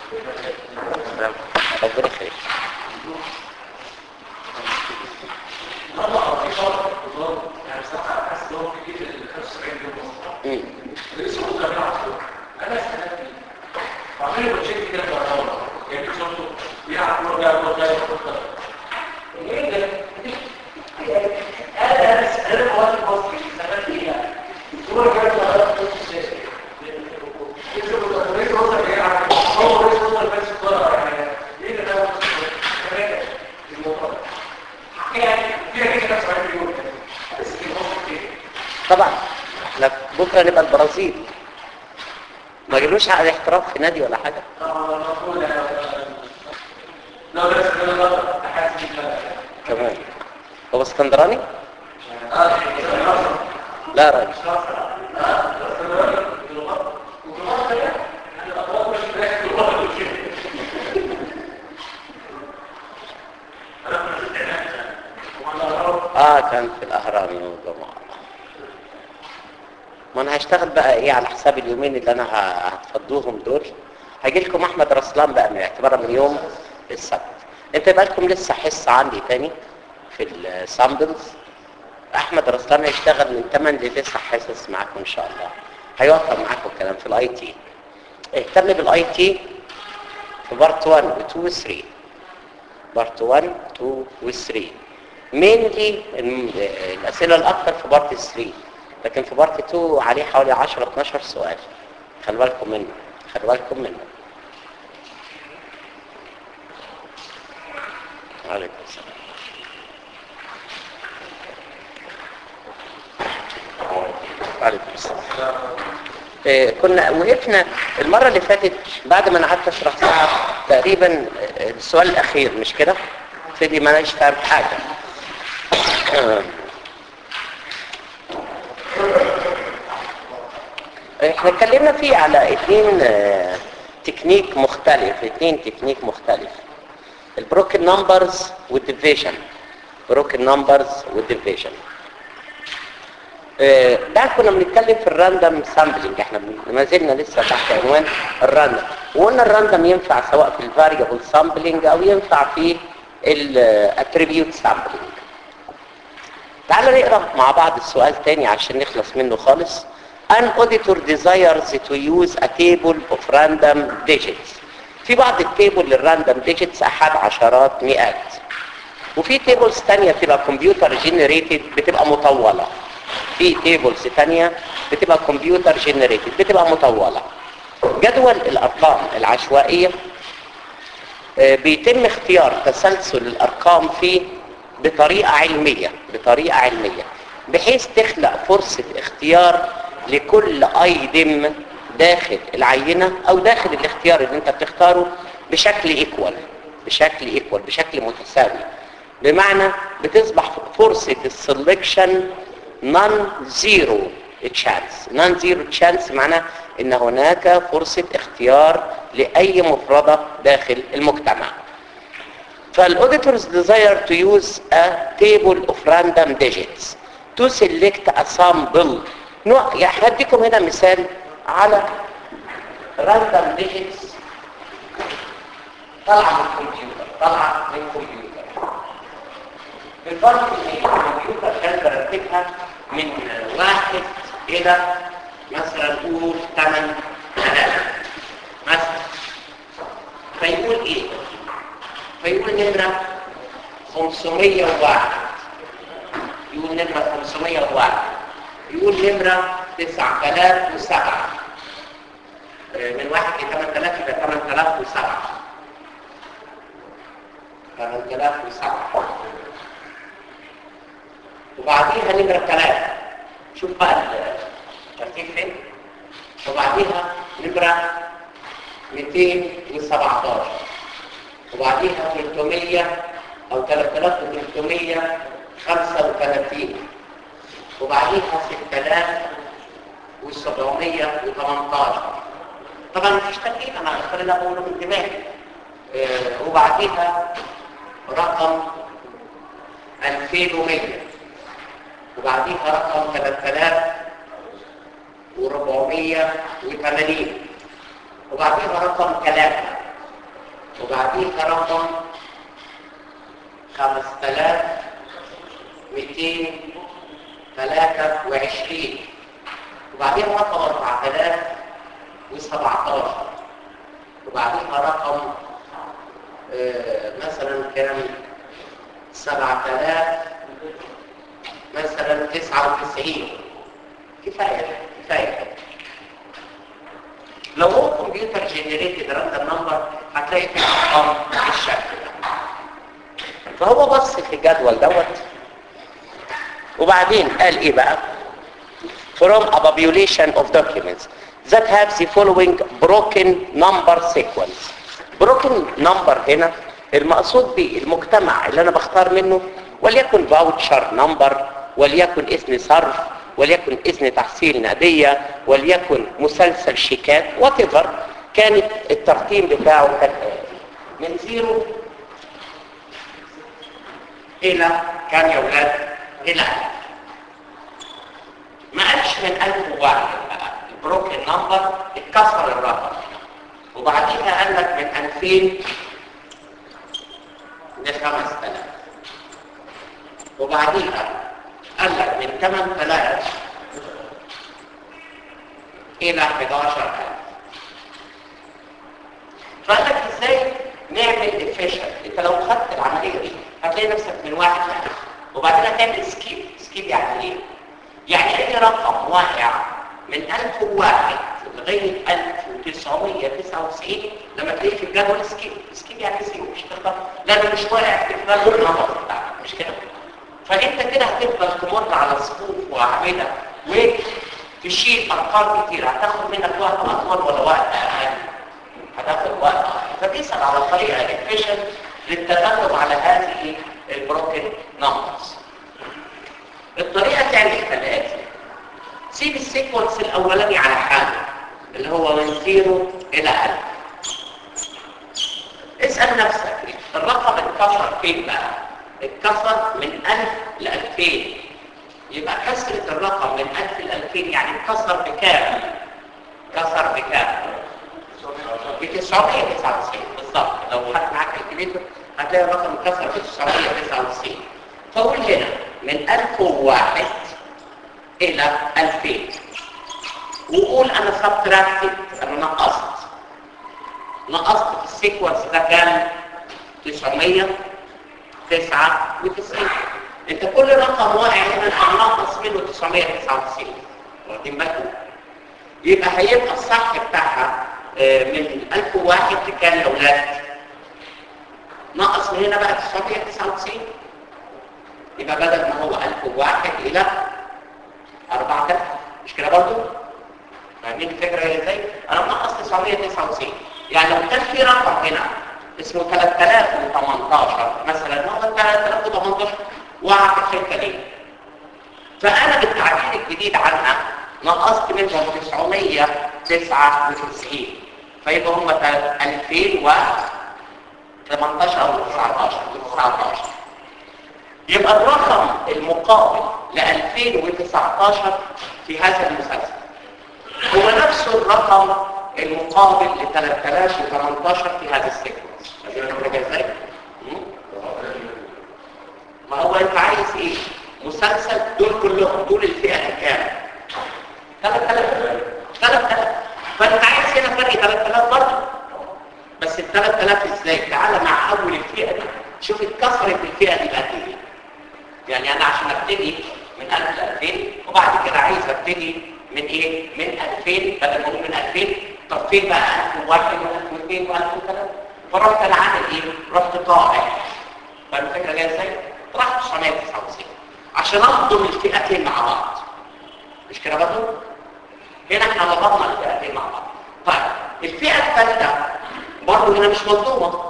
ربنا يخليك مم. طبعا احنا بكره نبقى البرازيل ما جبلوش عقد احتراف في نادي ولا حاجه كمان هو اسكندراني لا يا راجل اه كان في الاهرام يوم الجمعه ما انا هشتغل بقى ايه على حساب اليومين اللي انا ه- هتفضوهم دول هيجي لكم احمد رسلان بقى من اعتبارا من يوم السبت انت يبقى لكم لسه حصه عندي تاني في السامبلز احمد رسلان هيشتغل من 8 ل 9 حصص معاكم ان شاء الله هيوفر معاكم الكلام في الاي تي اهتم بالاي تي في بارت 1 و 2 و 3 بارت 1 2 و 3 مينلي الاسئله الاكثر في بارت 3 لكن في بارت 2 عليه حوالي 10 12 سؤال خلي بالكم منه خلي بالكم منه عليكم السلام عليكم السلام إيه، كنا وقفنا المرة اللي فاتت بعد ما انا قعدت اشرح ساعة تقريبا آه، السؤال الاخير مش كده؟ ابتدي ما اناش فاهم حاجة احنا اتكلمنا فيه على اتنين آه، تكنيك مختلف اتنين تكنيك مختلف البروكن نمبرز والديفيجن بروكن نمبرز والديفيجن آه، ده كنا بنتكلم في الراندوم سامبلنج احنا بن- ما زلنا لسه تحت عنوان الراندوم وقلنا الراندوم ينفع سواء في الفاريبل سامبلنج او ينفع في الاتريبيوت سامبلنج تعالوا نقرا مع بعض السؤال تاني عشان نخلص منه خالص An auditor desires to use a table of random digits في بعض التيبل للراندوم digits احد عشرات مئات وفي تيبلز تانية بتبقى كمبيوتر جنريتد بتبقى مطولة في تيبلز تانية بتبقى كمبيوتر جنريتد بتبقى مطولة جدول الارقام العشوائية آه، بيتم اختيار تسلسل الارقام فيه بطريقة علمية بطريقة علمية بحيث تخلق فرصة اختيار لكل ايدم داخل العينة او داخل الاختيار اللي انت بتختاره بشكل ايكوال بشكل ايكوال بشكل متساوي بمعنى بتصبح فرصة السلكشن نون زيرو تشانس نون زيرو تشانس معناه ان هناك فرصة اختيار لاي مفردة داخل المجتمع فالاوديتورز desire to use a table of random digits to select a sample نوع يعني هديكم هنا مثال على random digits طالعه من الكمبيوتر طالعه من الكمبيوتر بالفرق ان الكمبيوتر كان برتبها من واحد الى مثلا قول 8 ثلاثة مثلا فيقول ايه فيقول نمرة 501 يقول نمرة 501 يقول نمرة 9007 آه، من واحد ل 8000 يبقى 8007 8007 وبعديها نمرة 3 شوف بقى الترتيب فين وبعديها نمرة 217 وبعديها 300 او 3335 وبعديها 6718 طبعا مفيش ترتيب انا اختار اللي اقوله من دماغي آه، وبعديها رقم 2100 وبعديها رقم 3480 وبعديها رقم 3 وبعديها رقم 5223 وبعديها رقم 4017 وبعديها رقم آه، مثلا كام 7000 مثلا 99 كفايه كفايه لو هو كمبيوتر جنريتد راندوم نمبر هتلاقي فيه ارقام بالشكل ده فهو بص في الجدول دوت وبعدين قال ايه بقى from a population of documents that have the following broken number sequence broken number هنا المقصود به المجتمع اللي انا بختار منه وليكن فاوتشر نمبر وليكن اسم صرف وليكن اسم تحصيل نقدية وليكن مسلسل شيكات whatever كانت الترتيب بتاعه كالآتي من زيرو إلى كام يا ولاد؟ إلى ألف ما قالش من ألف وواحد بقى البروكن نمبر اتكسر الرقم وبعديها قال لك من 2000 ل 5000 وبعديها قال لك من 8000 إلى 11000 فقال لك ازاي نعمل افيشن انت لو خدت العمليه دي هتلاقي نفسك من واحد لألف وبعدين هتعمل سكيب سكيب يعني ايه؟ يعني اي رقم واقع من 1001 لغايه 1999 لما تلاقيه في الجدول سكيب سكيب يعني سكيب مش تقدر لا ده مش واقع في الجدول النمط بتاعك مش كده فانت كده هتفضل تمر على صفوف واعمده وتشيل ارقام كتير هتاخد منك وقت اطول ولا وقت اقل هتاخد وقت فتسال على طريقه efficient للتغلب على هذه البروكن نمبرز الطريقه الثانيه كالاتي سيب السيكونس الاولاني على حاله اللي هو من زيرو الى 1000 اسال نفسك الرقم اتكسر فين بقى اتكسر من 1000 ل 2000 يبقى كسرة الرقم من 1000 ل 2000 يعني اتكسر بكام كسر بكام ب 999 بالظبط لو خدت معاك الكالكوليتر هتلاقي الرقم اتكسر ب 999 فقول هنا من 1001 الى 2000 وقول انا سبتراكتد انا نقصت نقصت في السيكونس ده كام 999 انت كل رقم واقع هنا هننقص منه 999 واخدين بالكم يبقى هيبقى الصح بتاعها آه، من 1001 لكام يا اولاد نقص من هنا بقى 999 يبقى بدل ما هو 1001 الى 4000 مش كده برضه فاهمين الفكره هي ازاي انا منقص 999 يعني لو كان في رقم هنا اسمه 3018 مثلا هو 3018 وقع في الحته دي فانا بالتعديل الجديد عنها نقصت منهم 999 فيبقى هم 2018 او 19 19 يبقى الرقم المقابل ل 2019 في هذا المسلسل هو نفسه الرقم المقابل ل 3018 في هذا السيكونس فاهمين الفكره ازاي؟ ما هو انت عايز ايه؟ مسلسل دول كلهم دول الفئه الكام؟ 3000 3000 فانت عايز هنا فرق 3000 برضه بس ال 3000 ازاي؟ تعالى مع اول الفئه دي شوف اتكسرت الفئه دي بقت ايه؟ يعني انا عشان ابتدي من 1000 ل 2000 وبعد كده عايز ابتدي من ايه؟ من 2000 بدل ما اقول من 2000 طب فين بقى 1001 و1002 و1003 فرحت انا عامل ايه؟ رحت طالع فاهم الفكره جايه ازاي؟ طلعت 999 عشان اضم الفئتين مع بعض مش كده برضه؟ هنا احنا ضبطنا الفئتين مع بعض طيب الفئه الثالثه برضه هنا مش مضمومه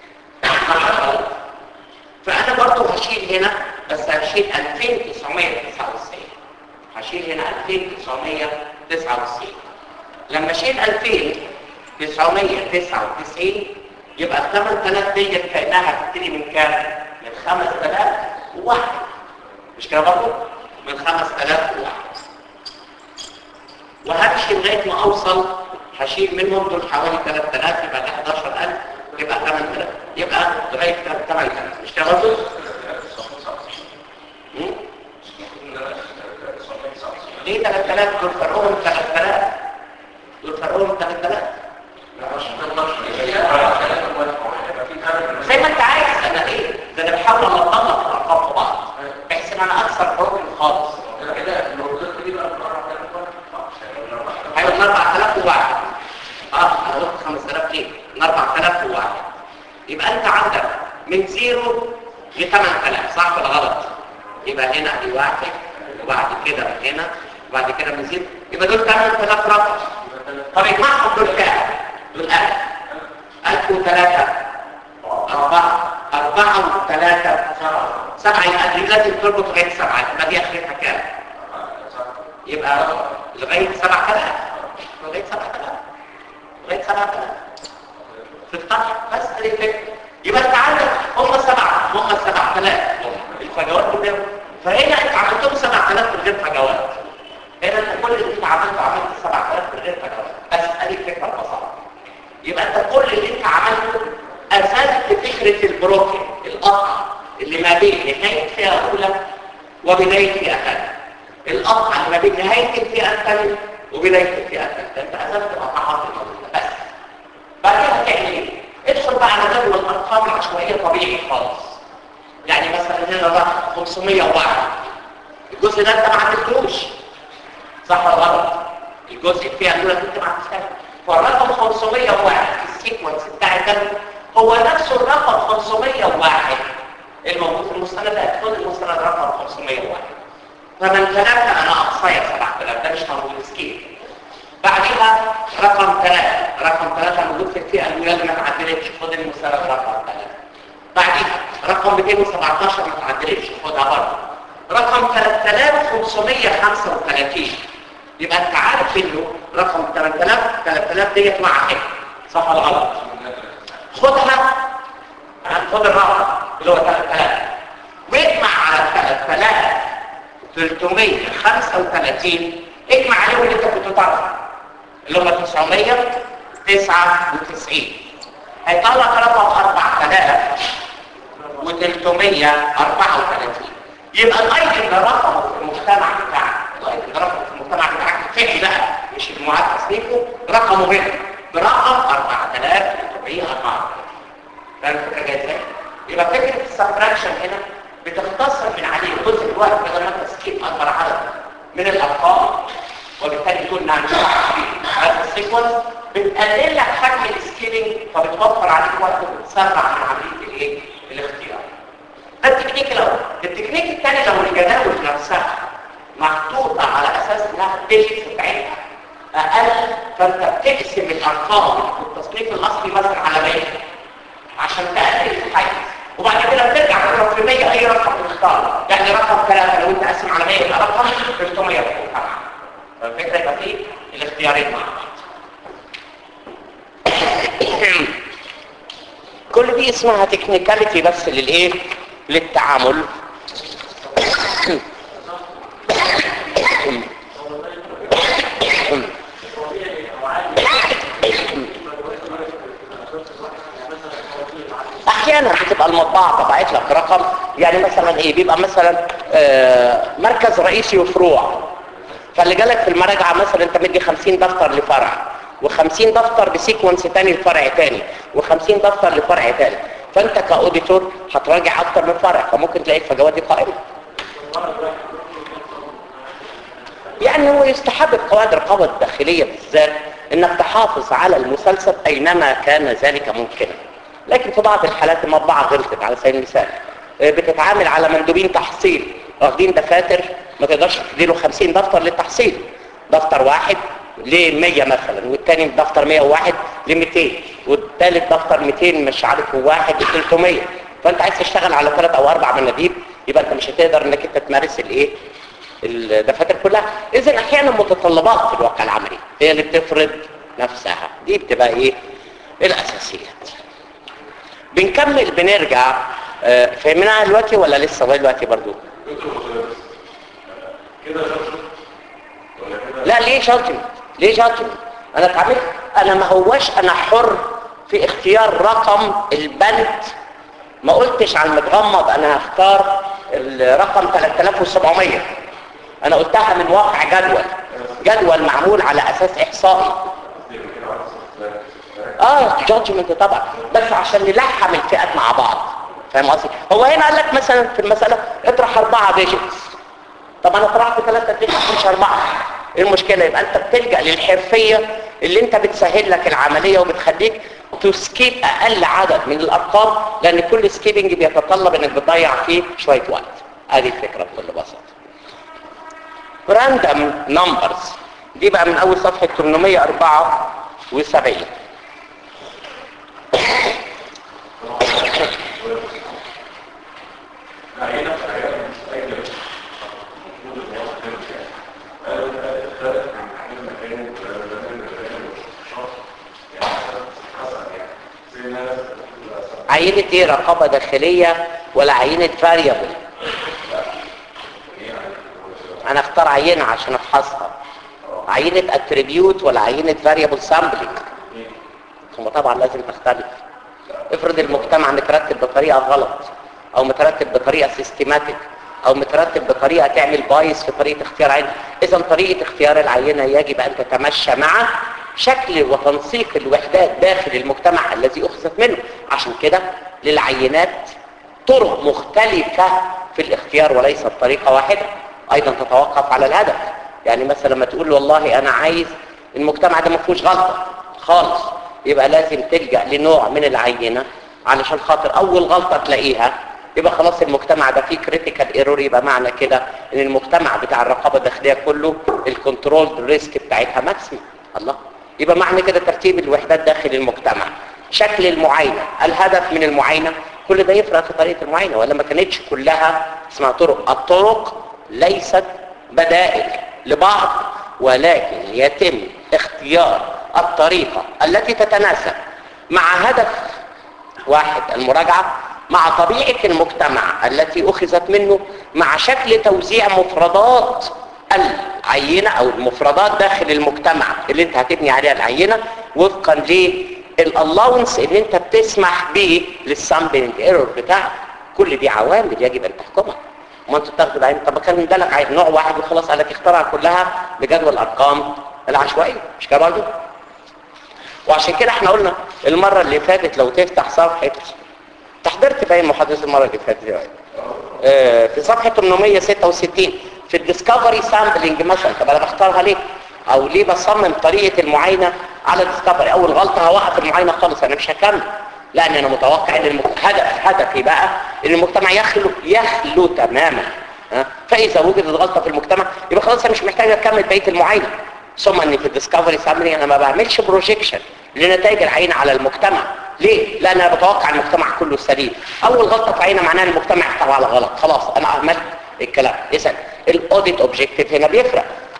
فانا برضه هشيل هنا بس هشيل 2999 هشيل هنا 2999 لما اشيل 2999 يبقى ال 8000 ديت كانها هتبتدي من كام؟ من 5001 مش كده برضه؟ من 5001 وهمشي لغايه ما اوصل هشيل منهم دول حوالي 3000 يبقى ده 11000 يبقى 8000 قصدي؟ مم؟ ليه 3000 دول فرقهم 3000 دول فرقهم 3000 زي ما انت عايز انا ايه ده انا بحاول انظم الارقام في بعض بحيث ان انا اكسر حروف خالص ايوه من 4000 وواحد اه انا قلت 5000 ليه؟ من 4000 وواحد يبقى انت عندك من زيرو ل 8000 صح ولا غلط؟ يبقى هنا دي واحد وبعد كده من هنا وبعد كده من زيرو يبقى دول 8000 رقم طب يجمعهم دول كام؟ دول 1000 1003 أربعة أربعة وثلاثة سبعة يبقى دي لازم تربط لغاية سبعة يبقى دي آخرتها كام؟ يبقى لغاية سبعة كلام لغاية سبعة كلام لغاية سبعة كلام تفتح بس دي الفكرة يبقى انت عندك هم سبعة هم سبعة كلام الفجوات دي فهنا انت عملتهم سبعة كلام من غير فجوات هنا انت كل اللي انت عملته عملت سبعة كلام من غير فجوات بس ادي الفكرة البسيطة يبقى انت كل اللي انت عملته أزلت فكرة البروكن القطع اللي ما بين نهاية فئة أولى وبداية فئة ثانية القطع اللي ما بين نهاية الفئة الثانية وبداية الفئة الثالثة انت أزلت القطعات الموجودة بس بعد كده تعمل ايه؟ ادخل بقى على جدول الأرقام العشوائية طبيعي خالص يعني مثلا هنا رقم 501 الجزء ده انت ما عدتوش صح ولا غلط؟ الجزء الفئة الأولى انت ما عدتوش فالرقم 501 في السيكونس بتاع الجدول هو نفسه الرقم 501 الموجود في المستندات كل المستند رقم 501 فمن كلامنا انا اقصايا 7000 ده مش موجود سكيل بعدها رقم 3 رقم 3 موجود في الفئه الاولى اللي ما تعدلتش خد المستند رقم 3 بعدها رقم 217 ما تعدلتش خدها برضه رقم 3535 يبقى انت عارف انه رقم 3000 3000 ديت مع حاجه صح ولا غلط خدها خد الرقم اللي هو 3000 واجمع على 3335 اجمع عليهم اللي انت كنت تعرفه اللي هم 999 هيطلع رقم 4334 يبقى الايتم ده رقمه في المجتمع بتاعك الايتم ده رقمه في المجتمع بتاعك الفعلي بقى مش المعاد تصنيفه رقمه هنا برقم 4334 فاهم الفكره جايه ازاي؟ يبقى فكره السبتراكشن هنا بتختصر من عليه جزء الوقت بدل ما انت تسكيب اكبر عدد من الارقام وبالتالي كنا هنشرح في هذا السيكونس بتقلل لك حجم السكيلينج فبتوفر عليك وقت وبتسرع من عمليه الايه؟ الاختيار. ده التكنيك الاول. التكنيك الثاني لو الجداول نفسها محطوطه على اساس انها الديجيتس بتاعتها اقل فانت بتقسم الارقام والتصنيف الاصلي مثلا على 100 عشان تقلل الحيز وبعد كده بترجع تضرب في 100 اي رقم تختار يعني رقم 3 لو انت قاسم على 100 يبقى رقم 300 طبعا فالفكره يبقى فيه الاختيارين مع بعض كل دي اسمها تكنيكاليتي بس للايه للتعامل احيانا بتبقى المطبعه طبعت لك رقم يعني مثلا ايه بيبقى مثلا آه مركز رئيسي وفروع فاللي جالك في المراجعه مثلا انت مدي 50 دفتر لفرع و50 دفتر بسيكونس تاني لفرع تاني و50 دفتر لفرع تاني فانت كاوديتور هتراجع اكتر من فرع فممكن تلاقي الفجوات دي قائمه يعني هو يستحب القواعد الرقابه الداخليه بالذات انك تحافظ على المسلسل اينما كان ذلك ممكنا لكن في بعض الحالات المطبعه غلطت على سبيل المثال بتتعامل على مندوبين تحصيل واخدين دفاتر ما تقدرش تديله 50 دفتر للتحصيل دفتر واحد ل 100 مثلا والثاني دفتر 101 ل 200 والثالث دفتر 200 مش عارف واحد ل 300 فانت عايز تشتغل على ثلاث او اربع مناديب يبقى انت مش هتقدر انك انت تمارس الايه الدفاتر كلها اذا احيانا متطلبات في الواقع العملي هي اللي بتفرض نفسها دي بتبقى ايه الاساسيات بنكمل بنرجع آه، فهمناها دلوقتي ولا لسه لغايه دلوقتي برضو لا ليه جادجمنت ليه جادجمنت انا اتعاملت انا ما هواش انا حر في اختيار رقم البند ما قلتش على المتغمض انا هختار الرقم 3700 انا قلتها من واقع جدول جدول معمول على اساس احصائي اه جادجمنت طبعا بس عشان نلحم الفئات مع بعض فاهم قصدي هو هنا قال لك مثلا في المساله اطرح اربعه ديجيتس طب انا طرحت ثلاثه ديجيتس مش اربعه ايه المشكله يبقى انت بتلجا للحرفيه اللي انت بتسهل لك العمليه وبتخليك تسكيب اقل عدد من الارقام لان كل سكيبنج بيتطلب انك بتضيع فيه شويه وقت ادي الفكره بكل بساطه راندوم نمبرز دي بقى من اول صفحه 874 عينة ايه رقابة داخلية ولا عينة فاريبل انا اختار عينة عشان افحصها عينة اتريبيوت ولا عينة فاريبل سامبلينج ثم طبعا لازم تختلف افرض المجتمع مترتب بطريقة غلط او مترتب بطريقة سيستماتيك او مترتب بطريقة تعمل بايس في طريقة اختيار عينة اذا طريقة اختيار العينة يجب ان تتمشى مع شكل وتنسيق الوحدات داخل المجتمع الذي اخذت منه عشان كده للعينات طرق مختلفة في الاختيار وليست طريقة واحدة ايضا تتوقف على الهدف يعني مثلا لما تقول والله انا عايز المجتمع ده ما فيهوش غلطة خالص يبقى لازم تلجأ لنوع من العينة علشان خاطر اول غلطة تلاقيها يبقى خلاص المجتمع ده فيه كريتيكال ايرور يبقى معنى كده ان المجتمع بتاع الرقابة الداخلية كله الكنترول ريسك بتاعتها ماكسيمم الله يبقى معنى كده ترتيب الوحدات داخل المجتمع شكل المعاينة الهدف من المعاينة كل ده يفرق في طريقة المعاينة ولا ما كانتش كلها اسمها طرق الطرق ليست بدائل لبعض ولكن يتم اختيار الطريقة التي تتناسب مع هدف واحد المراجعة مع طبيعة المجتمع التي أخذت منه مع شكل توزيع مفردات العينة أو المفردات داخل المجتمع اللي انت هتبني عليها العينة وفقا للالاونس اللي انت بتسمح به للسامبلنج ايرور بتاعك كل دي عوامل يجب ان تحكمها ما انت بتاخد العين طب كان ده لك عين نوع واحد وخلاص قال لك اخترع كلها بجدول الارقام العشوائيه مش كده برضه وعشان كده احنا قلنا المره اللي فاتت لو تفتح صفحه تحضرت باين محاضره المره اللي فاتت دي اه في صفحه 866 في الديسكفري سامبلنج مثلا طب انا بختارها ليه او ليه بصمم طريقه المعاينه على الديسكفري اول غلطه هوقف المعاينه خالص انا مش هكمل لان انا متوقع ان المك... هدف هدفي بقى ان المجتمع يخلو يخلو تماما ها؟ فاذا وجدت غلطه في المجتمع يبقى خلاص انا مش محتاج اكمل بقيه المعاينه ثم ان في الديسكفري سامبلنج انا ما بعملش بروجيكشن لنتائج العينه على المجتمع ليه؟ لان انا بتوقع المجتمع كله سليم اول غلطه في عينه معناها المجتمع احتوى على غلط خلاص انا اهملت الكلام اذا الاوديت اوبجيكتيف هنا بيفرق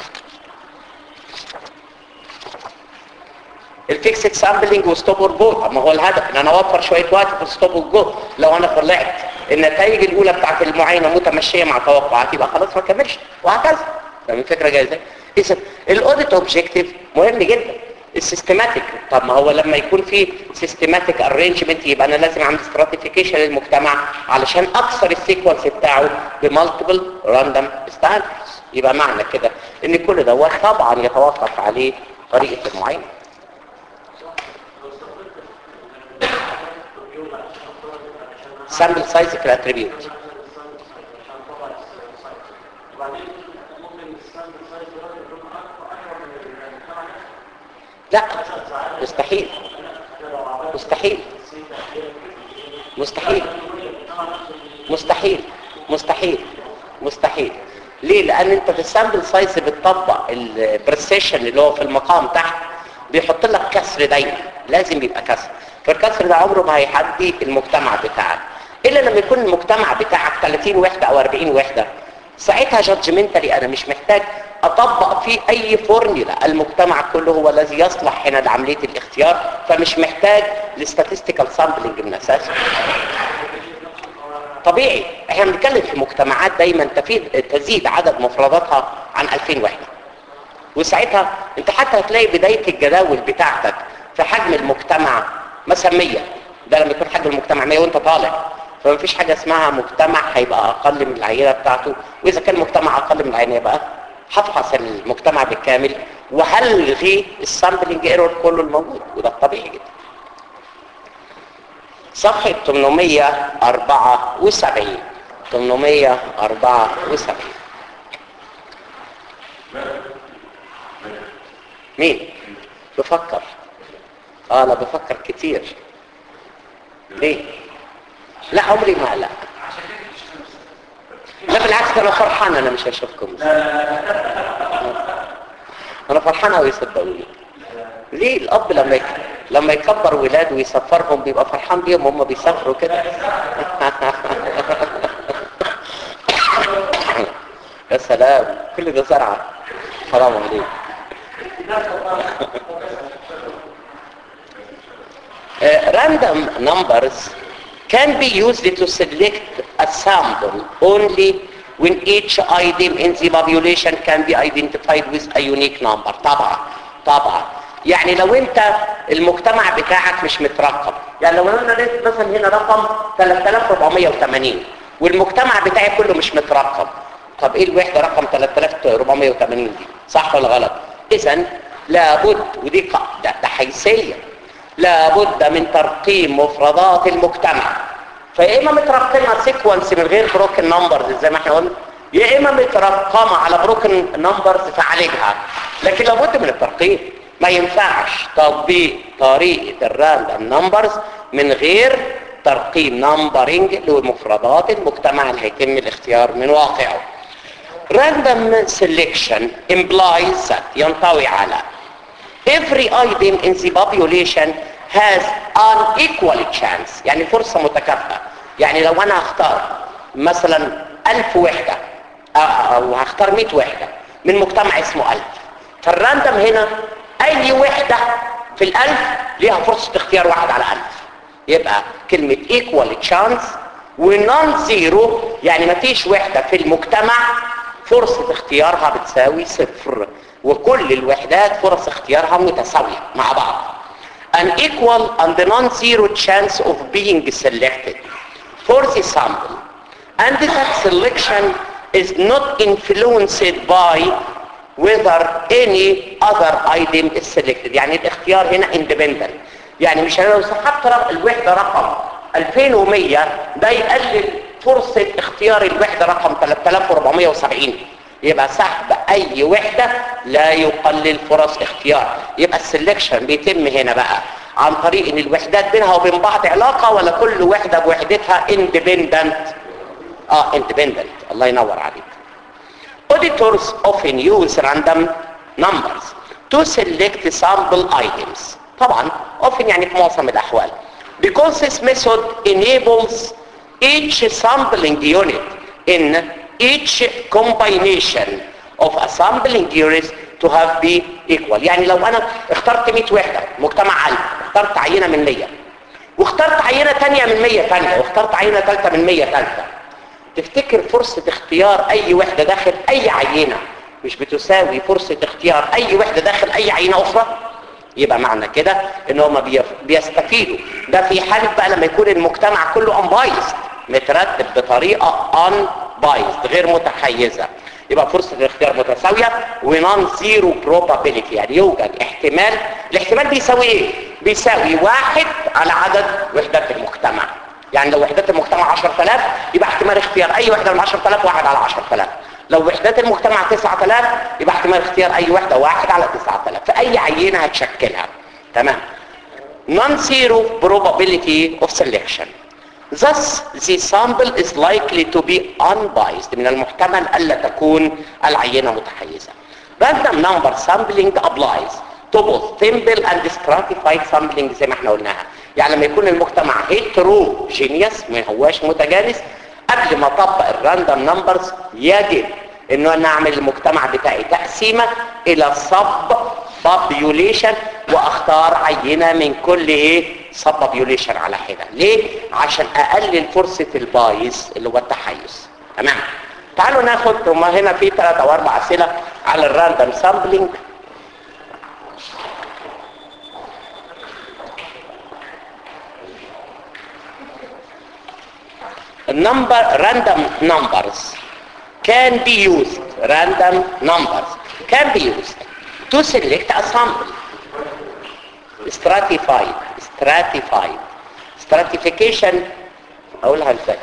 الفيكسد سامبلنج وستوب والجو طب ما هو الهدف ان انا اوفر شويه وقت في الستوب والجو لو انا طلعت النتائج الاولى بتاعت المعاينه متمشيه مع توقعاتي يبقى خلاص ما كملش وهكذا فاهم الفكره جايه ازاي اذا الاوديت اوبجيكتيف مهم جدا السيستماتيك طب ما هو لما يكون في سيستماتيك ارينجمنت يبقى انا لازم اعمل ستراتيفيكيشن للمجتمع علشان اكسر السيكونس بتاعه بمالتيبل راندوم ستاندرز يبقى معنى كده ان كل ده طبعا يتوقف عليه طريقه المعاينه sample size في الاتريبيوت لا مستحيل مستحيل مستحيل مستحيل مستحيل مستحيل ليه لان انت في السامبل سايز بتطبق البرسيشن اللي هو في المقام تحت بيحط لك كسر دايما لازم يبقى كسر فالكسر ده عمره ما هيحدي المجتمع بتاعك الا لما يكون المجتمع بتاعك 30 وحده او 40 وحده ساعتها جادجمنتالي انا مش محتاج اطبق فيه اي فورمولا المجتمع كله هو الذي يصلح هنا لعمليه الاختيار فمش محتاج لستاتستيكال سامبلنج من اساسه طبيعي احنا بنتكلم في مجتمعات دايما تفيد تزيد عدد مفرداتها عن 2000 وحده وساعتها انت حتى هتلاقي بدايه الجداول بتاعتك في حجم المجتمع مثلا 100 ده لما يكون حجم المجتمع 100 وانت طالع فمفيش حاجة اسمها مجتمع هيبقى اقل من العينة بتاعته واذا كان مجتمع اقل من العينة يبقى هفحص المجتمع بالكامل وهلغي السامبلنج ايرور كله الموجود وده الطبيعي جدا صفحة 874 874 مين بفكر اه انا بفكر كتير ليه لا عمري ما لا لا بالعكس انا فرحان انا مش هشوفكم انا فرحان قوي صدقوني ليه الاب لما يك... لما يكبر ولاده ويسفرهم بيبقى فرحان بيهم هم بيسافروا كده يا سلام كل ده زرعه حرام عليك Uh, random numbers can be used to select a sample only when each item in the population can be identified with a unique number طبعا طبعا يعني لو انت المجتمع بتاعك مش مترقم يعني لو انا لقيت مثلا هنا رقم 3480 والمجتمع بتاعي كله مش مترقم طب ايه الوحده رقم 3480 دي صح ولا غلط اذا لابد ودي ق- ده, ده حيثيه لابد من ترقيم مفردات المجتمع فيا اما مترقمه سيكونس من غير بروكن نمبرز زي ما احنا قلنا يا اما مترقمه على بروكن نمبرز فعالجها لكن لابد من الترقيم ما ينفعش تطبيق طريقه الراندوم نمبرز من غير ترقيم نمبرنج لمفردات المجتمع اللي هيتم الاختيار من واقعه random selection implies that ينطوي على every item in the population has an equal chance يعني فرصة متكافئة يعني لو انا هختار مثلا ألف وحدة أو- او هختار 100 وحدة من مجتمع اسمه ألف فالراندم هنا اي وحدة في الألف ليها فرصة اختيار واحد على ألف يبقى كلمة equal chance ونون زيرو يعني مفيش وحدة في المجتمع فرصة اختيارها بتساوي صفر وكل الوحدات فرص اختيارها متساوية مع بعض an equal and non-zero chance of being selected for the sample and that selection is not influenced by whether any other item is selected يعني الاختيار هنا independent يعني مش انا لو سحبت رق- الوحدة رقم 2100 ده يقلل فرصة اختيار الوحدة رقم 3470 يبقى سحب اي وحدة لا يقلل فرص اختيار يبقى السلكشن بيتم هنا بقى عن طريق ان الوحدات بينها وبين بعض علاقة ولا كل وحدة بوحدتها independent اه independent الله ينور عليك Auditors often use random numbers to select sample items. طبعا often يعني في معظم الأحوال. Because this method enables each sampling unit in each combination of a sampling unit to have be equal. يعني لو أنا اخترت 100 وحدة مجتمع 1000 اخترت عينة من 100 واخترت عينة تانية من 100 تانية واخترت عينة ثالثة من 100 ثالثة تفتكر فرصة اختيار اي وحدة داخل اي عينة مش بتساوي فرصة اختيار اي وحدة داخل اي عينة اخرى يبقى معنى كده ان هم بيف- بيستفيدوا ده في حالة بقى لما يكون المجتمع كله unbiased مترتب بطريقة unbiased غير متحيزة يبقى فرصة الاختيار متساوية ونون زيرو probability يعني يوجد احتمال الاحتمال بيساوي ايه؟ بيساوي واحد على عدد وحدات المجتمع يعني لو وحدات المجتمع 10000 يبقى احتمال اختيار اي وحده من 10000 واحد على 10000 لو وحدات المجتمع 9000 يبقى احتمال اختيار اي وحده واحد على 9000 في اي عينه هتشكلها تمام non-zero probability of selection thus the sample is likely to be unbiased من المحتمل الا تكون العينه متحيزه random number sampling applies to both simple and stratified sampling زي ما احنا قلناها يعني لما يكون المجتمع heterogeneous ما هواش متجانس قبل ما اطبق الراندوم نمبرز يجب انه انا اعمل المجتمع بتاعي تقسيمه الى سب population واختار عينة من كل ايه سب population على حدة ليه عشان اقلل فرصة البايظ اللي هو التحيز تمام تعالوا ناخد هما هنا في ثلاثة او اربع اسئلة على الراندوم سامبلينج number random numbers can be used random numbers can be used to select a sample stratified stratified stratification اقولها ازاي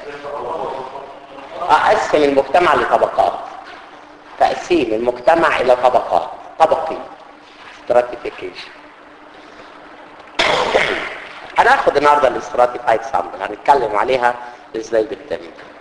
اقسم المجتمع لطبقات تقسيم المجتمع الى طبقات طبقي stratification هناخد النهارده الاستراتيفايد سامبل هنتكلم عليها ازاي بتتم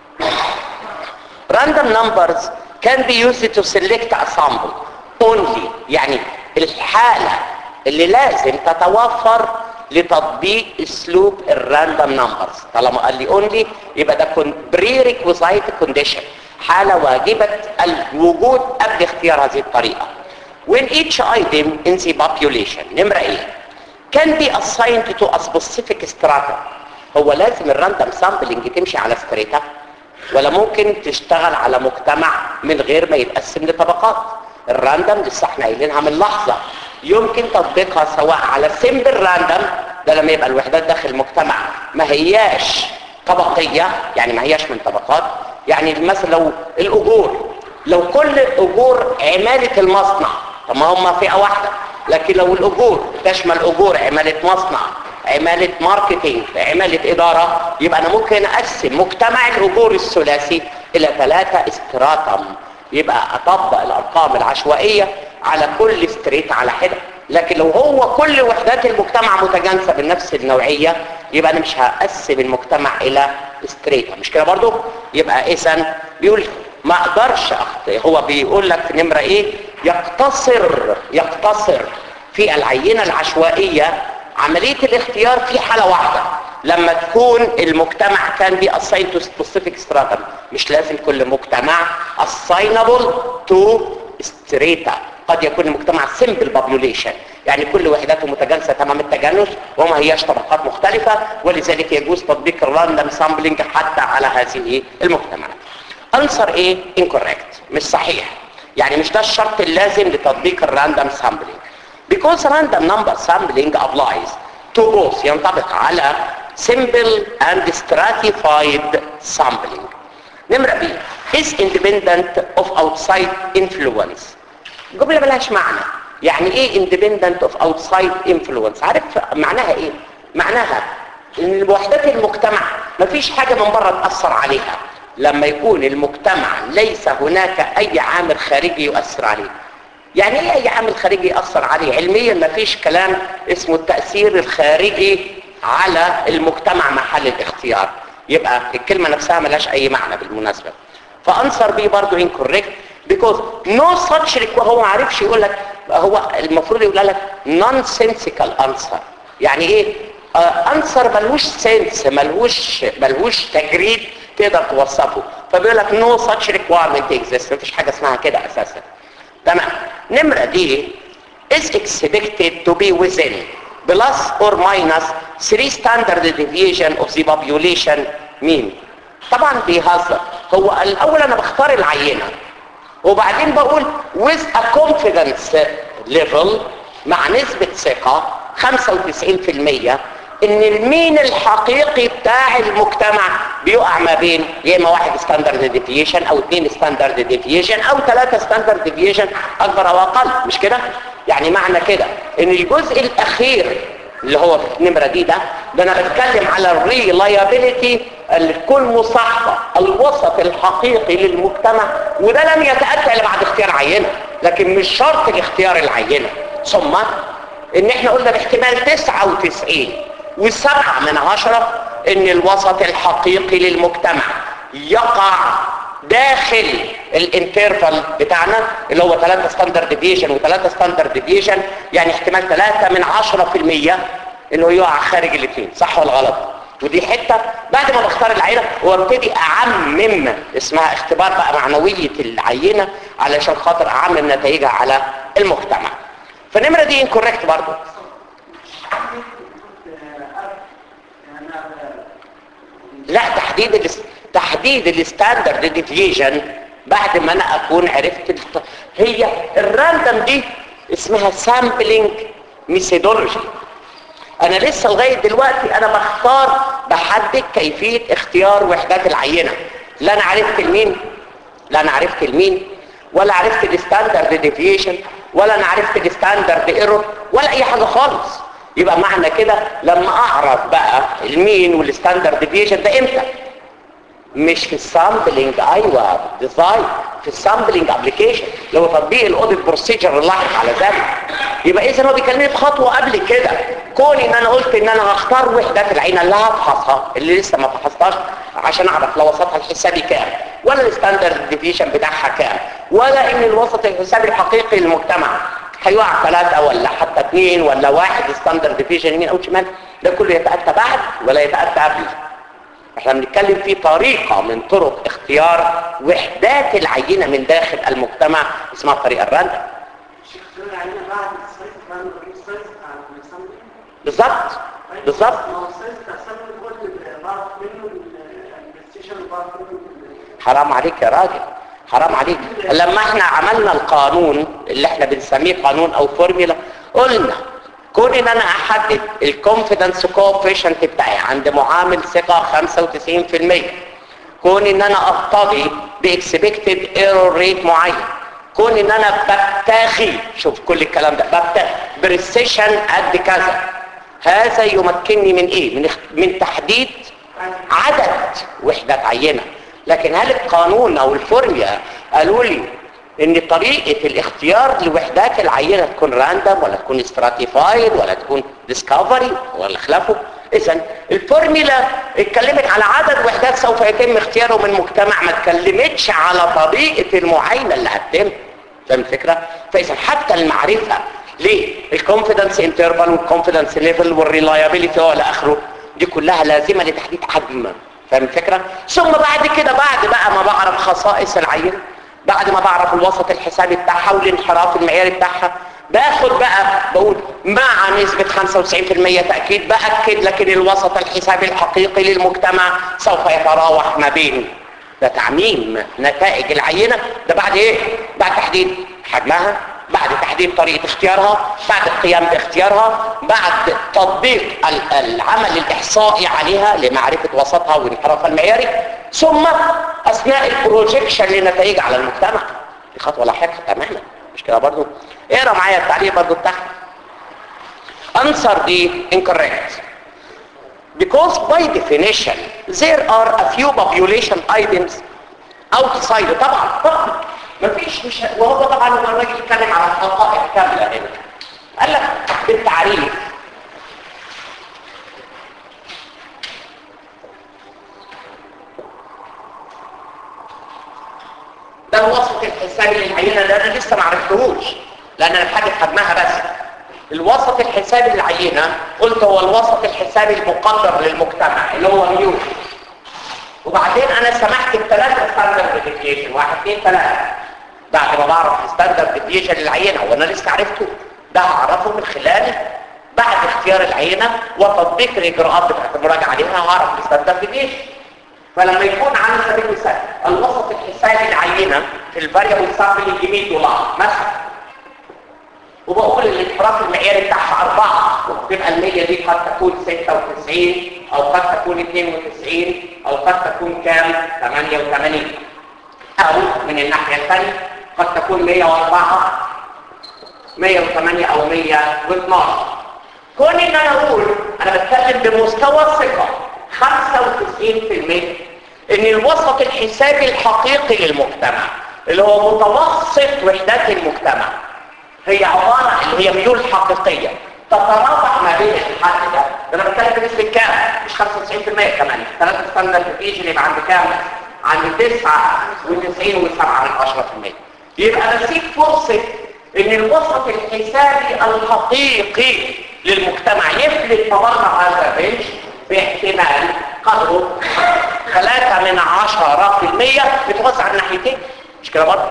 random numbers can be used to select a sample only يعني الحالة اللي لازم تتوفر لتطبيق اسلوب الراندوم نمبرز طالما قال لي only يبقى ده بري ريكوزايت كونديشن حالة واجبة الوجود قبل اختيار هذه الطريقة when each item in the population نمرة ايه can be assigned to a specific strata هو لازم الراندوم سامبلنج تمشي على ستريتا ولا ممكن تشتغل على مجتمع من غير ما يتقسم لطبقات الراندوم لسه احنا قايلينها من لحظة يمكن تطبيقها سواء على سيمبل راندوم ده لما يبقى الوحدات داخل المجتمع ما هياش طبقية يعني ما هياش من طبقات يعني مثلا لو الأجور لو كل أجور عمالة المصنع طب ما هم فئة واحدة لكن لو الأجور تشمل أجور عمالة مصنع عمالة ماركتينج عمالة إدارة يبقى أنا ممكن أقسم مجتمع الأجور الثلاثي إلى ثلاثة استراتم يبقى أطبق الأرقام العشوائية على كل ستريت على حدة لكن لو هو كل وحدات المجتمع متجانسة بنفس النوعية يبقى أنا مش هقسم المجتمع إلى ستريت مش كده برضو يبقى إذا بيقول ما أقدرش أخطئ هو بيقول لك في نمرة إيه يقتصر يقتصر في العينة العشوائية عملية الاختيار في حالة واحدة لما تكون المجتمع كان بي assigned to specific stratum مش لازم كل مجتمع assignable to strata قد يكون المجتمع simple population يعني كل وحداته متجانسة تمام التجانس وما هياش طبقات مختلفة ولذلك يجوز تطبيق الراندوم سامبلينج حتى على هذه المجتمعات answer ايه incorrect مش صحيح يعني مش ده الشرط اللازم لتطبيق الراندوم سامبلينج because random number sampling applies to both ينطبق على simple and stratified sampling نمرة B is independent of outside influence جملة ملهاش معنى يعني ايه independent of outside influence عارف معناها ايه معناها ان وحدات المجتمع مفيش حاجة من بره تأثر عليها لما يكون المجتمع ليس هناك اي عامل خارجي يؤثر عليه يعني ايه اي عامل خارجي يأثر عليه علميا مفيش كلام اسمه التأثير الخارجي على المجتمع محل الاختيار يبقى الكلمة نفسها ملهاش اي معنى بالمناسبة فانصر بيه برضو incorrect because no such request هو ما عارفش يقول لك هو المفروض يقول لك nonsensical answer يعني ايه انسر uh, ملهوش سنس ملهوش ملهوش تجريد تقدر توصفه فبيقول لك no such requirement exists مفيش حاجة اسمها كده اساسا تمام نمرة دي is expected to be within plus or minus 3 standard deviation of the population mean طبعا بيهزر هو الاول انا بختار العينة وبعدين بقول with a confidence level مع نسبة ثقة 95% ان المين الحقيقي بتاع المجتمع بيقع ما بين يا اما واحد ستاندرد ديفيشن او اثنين ستاندرد ديفيشن او ثلاثة ستاندرد ديفيشن اكبر او اقل مش كده يعني معنى كده ان الجزء الاخير اللي هو في النمرة دي ده ده انا بتكلم على الريلايابيليتي اللي تكون مصاحبة الوسط الحقيقي للمجتمع وده لم يتأتى الا بعد اختيار عينة لكن مش شرط لاختيار العينة ثم ان احنا قلنا باحتمال 99 وسبعة من عشرة ان الوسط الحقيقي للمجتمع يقع داخل الانترفال بتاعنا اللي هو 3 ستاندرد ديفيشن و3 ستاندرد ديفيشن يعني احتمال 3 من 10% انه يقع خارج الاثنين صح ولا غلط ودي حتة بعد ما بختار العينة وابتدي اعمم اسمها اختبار بقى معنوية العينة علشان خاطر اعمم نتائجها على المجتمع فالنمرة دي انكوركت برضو لا تحديد ال تحديد الستاندرد ديفيجن بعد ما انا اكون عرفت الت... هي الراندم دي اسمها سامبلينج ميثودولوجي انا لسه لغايه دلوقتي انا بختار بحدد كيفيه اختيار وحدات العينه لا انا عرفت المين لا انا عرفت المين ولا عرفت الستاندرد ديفيشن ولا انا عرفت الستاندرد ايرور ولا اي حاجه خالص يبقى معنى كده لما اعرف بقى المين والستاندرد ديفيشن ده امتى مش في السامبلنج ايوه ديزاين في السامبلنج ابلكيشن اللي هو تطبيق الاوديت بروسيجر اللاحق على ذلك يبقى اذا هو بيكلمني بخطوه قبل كده كوني ان انا قلت ان انا هختار وحدات العينه اللي هفحصها اللي لسه ما فحصتهاش عشان اعرف لو وسطها الحسابي كام ولا الستاندرد ديفيشن بتاعها كام ولا ان الوسط الحسابي الحقيقي للمجتمع هيقع ثلاثة ولا حتى اثنين ولا واحد ستاندرد ديفيشن يمين او شمال ده كله يتأتى بعد ولا يتأتى قبل احنا بنتكلم في طريقة من طرق اختيار وحدات العينة من داخل المجتمع اسمها طريقة الراندم بالظبط بالظبط حرام عليك يا راجل حرام عليك لما احنا عملنا القانون اللي احنا بنسميه قانون او فورميلا قلنا كون ان انا احدد الكونفيدنس كوفيشنت بتاعي عند معامل ثقة 95% كون ان انا اقتضي باكسبكتد ايرور ريت معين كون ان انا ببتغي شوف كل الكلام ده ببتغي بريسيشن قد كذا هذا يمكنني من ايه من, من تحديد عدد وحدات عينة لكن هل القانون او الفورميا قالوا لي ان طريقة الاختيار لوحدات العينة تكون راندم ولا تكون استراتيفايد ولا تكون ديسكفري ولا خلافه اذا الفورميلا اتكلمت على عدد وحدات سوف يتم اختياره من مجتمع ما اتكلمتش على طريقة المعاينة اللي هتتم فاهم الفكرة فاذا حتى المعرفة ليه الكونفيدنس انترفال والكونفيدنس ليفل والريلايابيليتي والى اخره دي كلها لازمة لتحديد حجم فاهم الفكرة ثم بعد كده بعد بقى ما بعرف خصائص العينة بعد ما بعرف الوسط الحسابي بتاعها والانحراف المعياري بتاعها باخد بقى بقول مع نسبة 95% تأكيد بأكد لكن الوسط الحسابي الحقيقي للمجتمع سوف يتراوح ما بين ده تعميم نتائج العينة ده بعد ايه؟ بعد تحديد حجمها بعد تحديد طريقة اختيارها بعد القيام باختيارها بعد تطبيق العمل الإحصائي عليها لمعرفة وسطها وانحرافها المعياري ثم أثناء البروجيكشن لنتائج على المجتمع دي خطوة لاحقة تماما مش كده برضو اقرا معايا التعليق برضو بتاعها answer دي incorrect because by definition there are a few population items outside طبعا طبعا مفيش مش وهو طبعا لما الراجل يتكلم على الحقائق كامله هنا قال لك بالتعريف ده الوسط الحسابي للعينه ده انا لسه ما عرفتهوش لان انا بحدد حجمها بس الوسط الحسابي للعينه قلت هو الوسط الحسابي المقدر للمجتمع اللي هو ميو وبعدين انا سمحت بثلاثه ستاندرد ديفيشن واحد اثنين ثلاثه بعد ما بعرف الستاندرد ديفيشن للعينه وانا لسه عرفته ده هعرفه من خلال بعد اختيار العينه وتطبيق الاجراءات بتاعت المراجعه عليها هعرف الستاندرد ديفيشن فلما يكون على سبيل المثال الوسط الحسابي للعينه في الفاريبل سامبل 100 دولار مثلا وبقول الانحراف المعياري بتاعها أربعة وتبقى المية دي قد تكون 96 أو قد تكون 92 أو قد تكون كام 88 أو من الناحية الثانية قد تكون 104 108 أو 112 كون إن أنا أقول أنا بتكلم بمستوى الثقة 95% إن الوسط الحسابي الحقيقي للمجتمع اللي هو متوسط وحدات المجتمع هي عبارة اللي هي ميول حقيقية تتراوح ما بين الحد ده انا بتكلم بنسبة كام مش 95% كمان ثلاثة ستاندرد ديفيجن يبقى عند كام عند 99 و7 من 10% يبقى بسيب فرصة ان الوسط الحسابي الحقيقي للمجتمع يفلت تبرع هذا الرينج باحتمال قدره 3 من 10% بتوزع الناحيتين مش كده برضه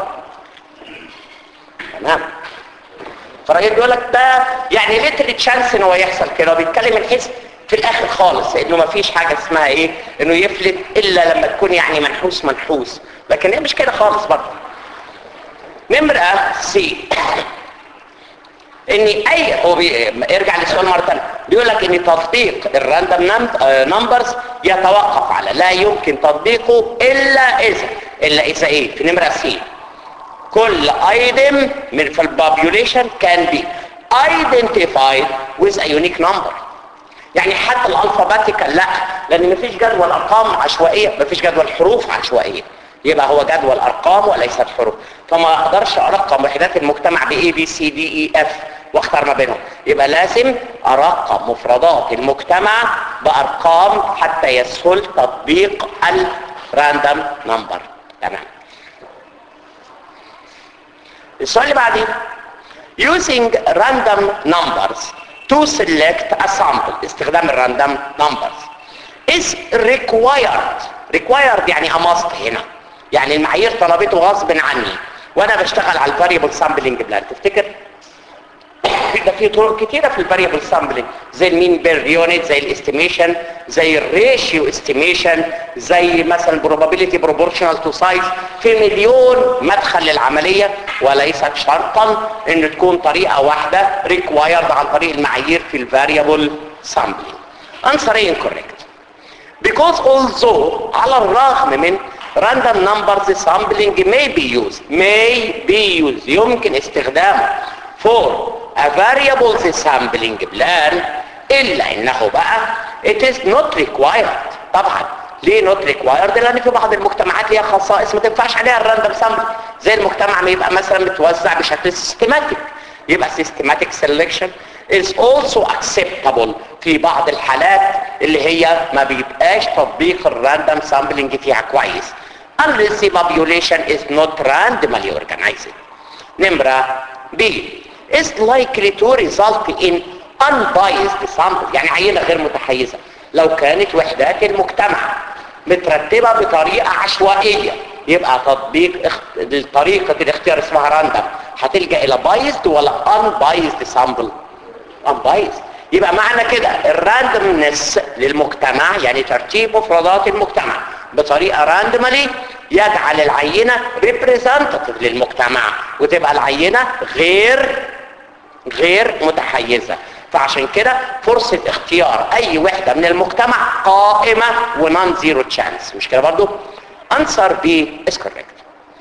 تمام فالراجل بيقول لك ده يعني ليتر تشانس ان هو يحصل كده وبيتكلم من حيث في الاخر خالص انه ما فيش حاجه اسمها ايه انه يفلت الا لما تكون يعني منحوس منحوس لكن هي مش كده خالص برضه نمره سي ان اي هو بي... ارجع للسؤال مره ثانيه بيقول لك ان تطبيق الراندوم نمبرز يتوقف على لا يمكن تطبيقه الا اذا الا اذا ايه في نمره سي كل ايتم من في البوبيوليشن كان بي identified with a unique number يعني حتى الالفابيتيكال لا لان مفيش جدول ارقام عشوائيه مفيش جدول حروف عشوائيه يبقى هو جدول ارقام وليست حروف فما اقدرش ارقم وحدات المجتمع ب A B C D E F واختار ما بينهم يبقى لازم ارقم مفردات المجتمع بارقام حتى يسهل تطبيق الراندوم نمبر تمام السؤال اللي بعديه using random numbers to select a sample استخدام الراندوم numbers is required required يعني a must هنا يعني المعايير طلبته غصب عني وانا بشتغل على الفاريبل سامبلنج بلان تفتكر ده في طرق كتيره في الفاريبل سامبلنج زي المين بير يونت زي الاستيميشن زي الريشيو استيميشن زي مثلا probability proportional to size في مليون مدخل للعمليه وليست شرطا ان تكون طريقه واحده required عن طريق المعايير في الفاريبل سامبلنج answer incorrect because although على الرغم من random numbers sampling may be used may be used يمكن استخدامه for a variable sampling plan الا انه بقى it is not required طبعا ليه not required لان في بعض المجتمعات ليها خصائص ما تنفعش عليها الراندوم سامبل زي المجتمع ما يبقى مثلا متوزع بشكل سيستماتيك يبقى systematic selection is also acceptable في بعض الحالات اللي هي ما بيبقاش تطبيق الراندوم سامبلنج فيها كويس unless the population is not randomly organized نمرة B is likely to result in unbiased sample يعني عينة غير متحيزة لو كانت وحدات المجتمع مترتبة بطريقة عشوائية يبقى تطبيق اخت... طريقة الاختيار اسمها راندم هتلجأ الى بايزد ولا unbiased sample unbiased يبقى معنى كده الراندمنس للمجتمع يعني ترتيب مفردات المجتمع بطريقة راندمالي يجعل العينة ريبريزنتاتيف للمجتمع وتبقى العينة غير غير متحيزة فعشان كده فرصة اختيار اي وحدة من المجتمع قائمة ونون زيرو تشانس مش كده برضو answer B is correct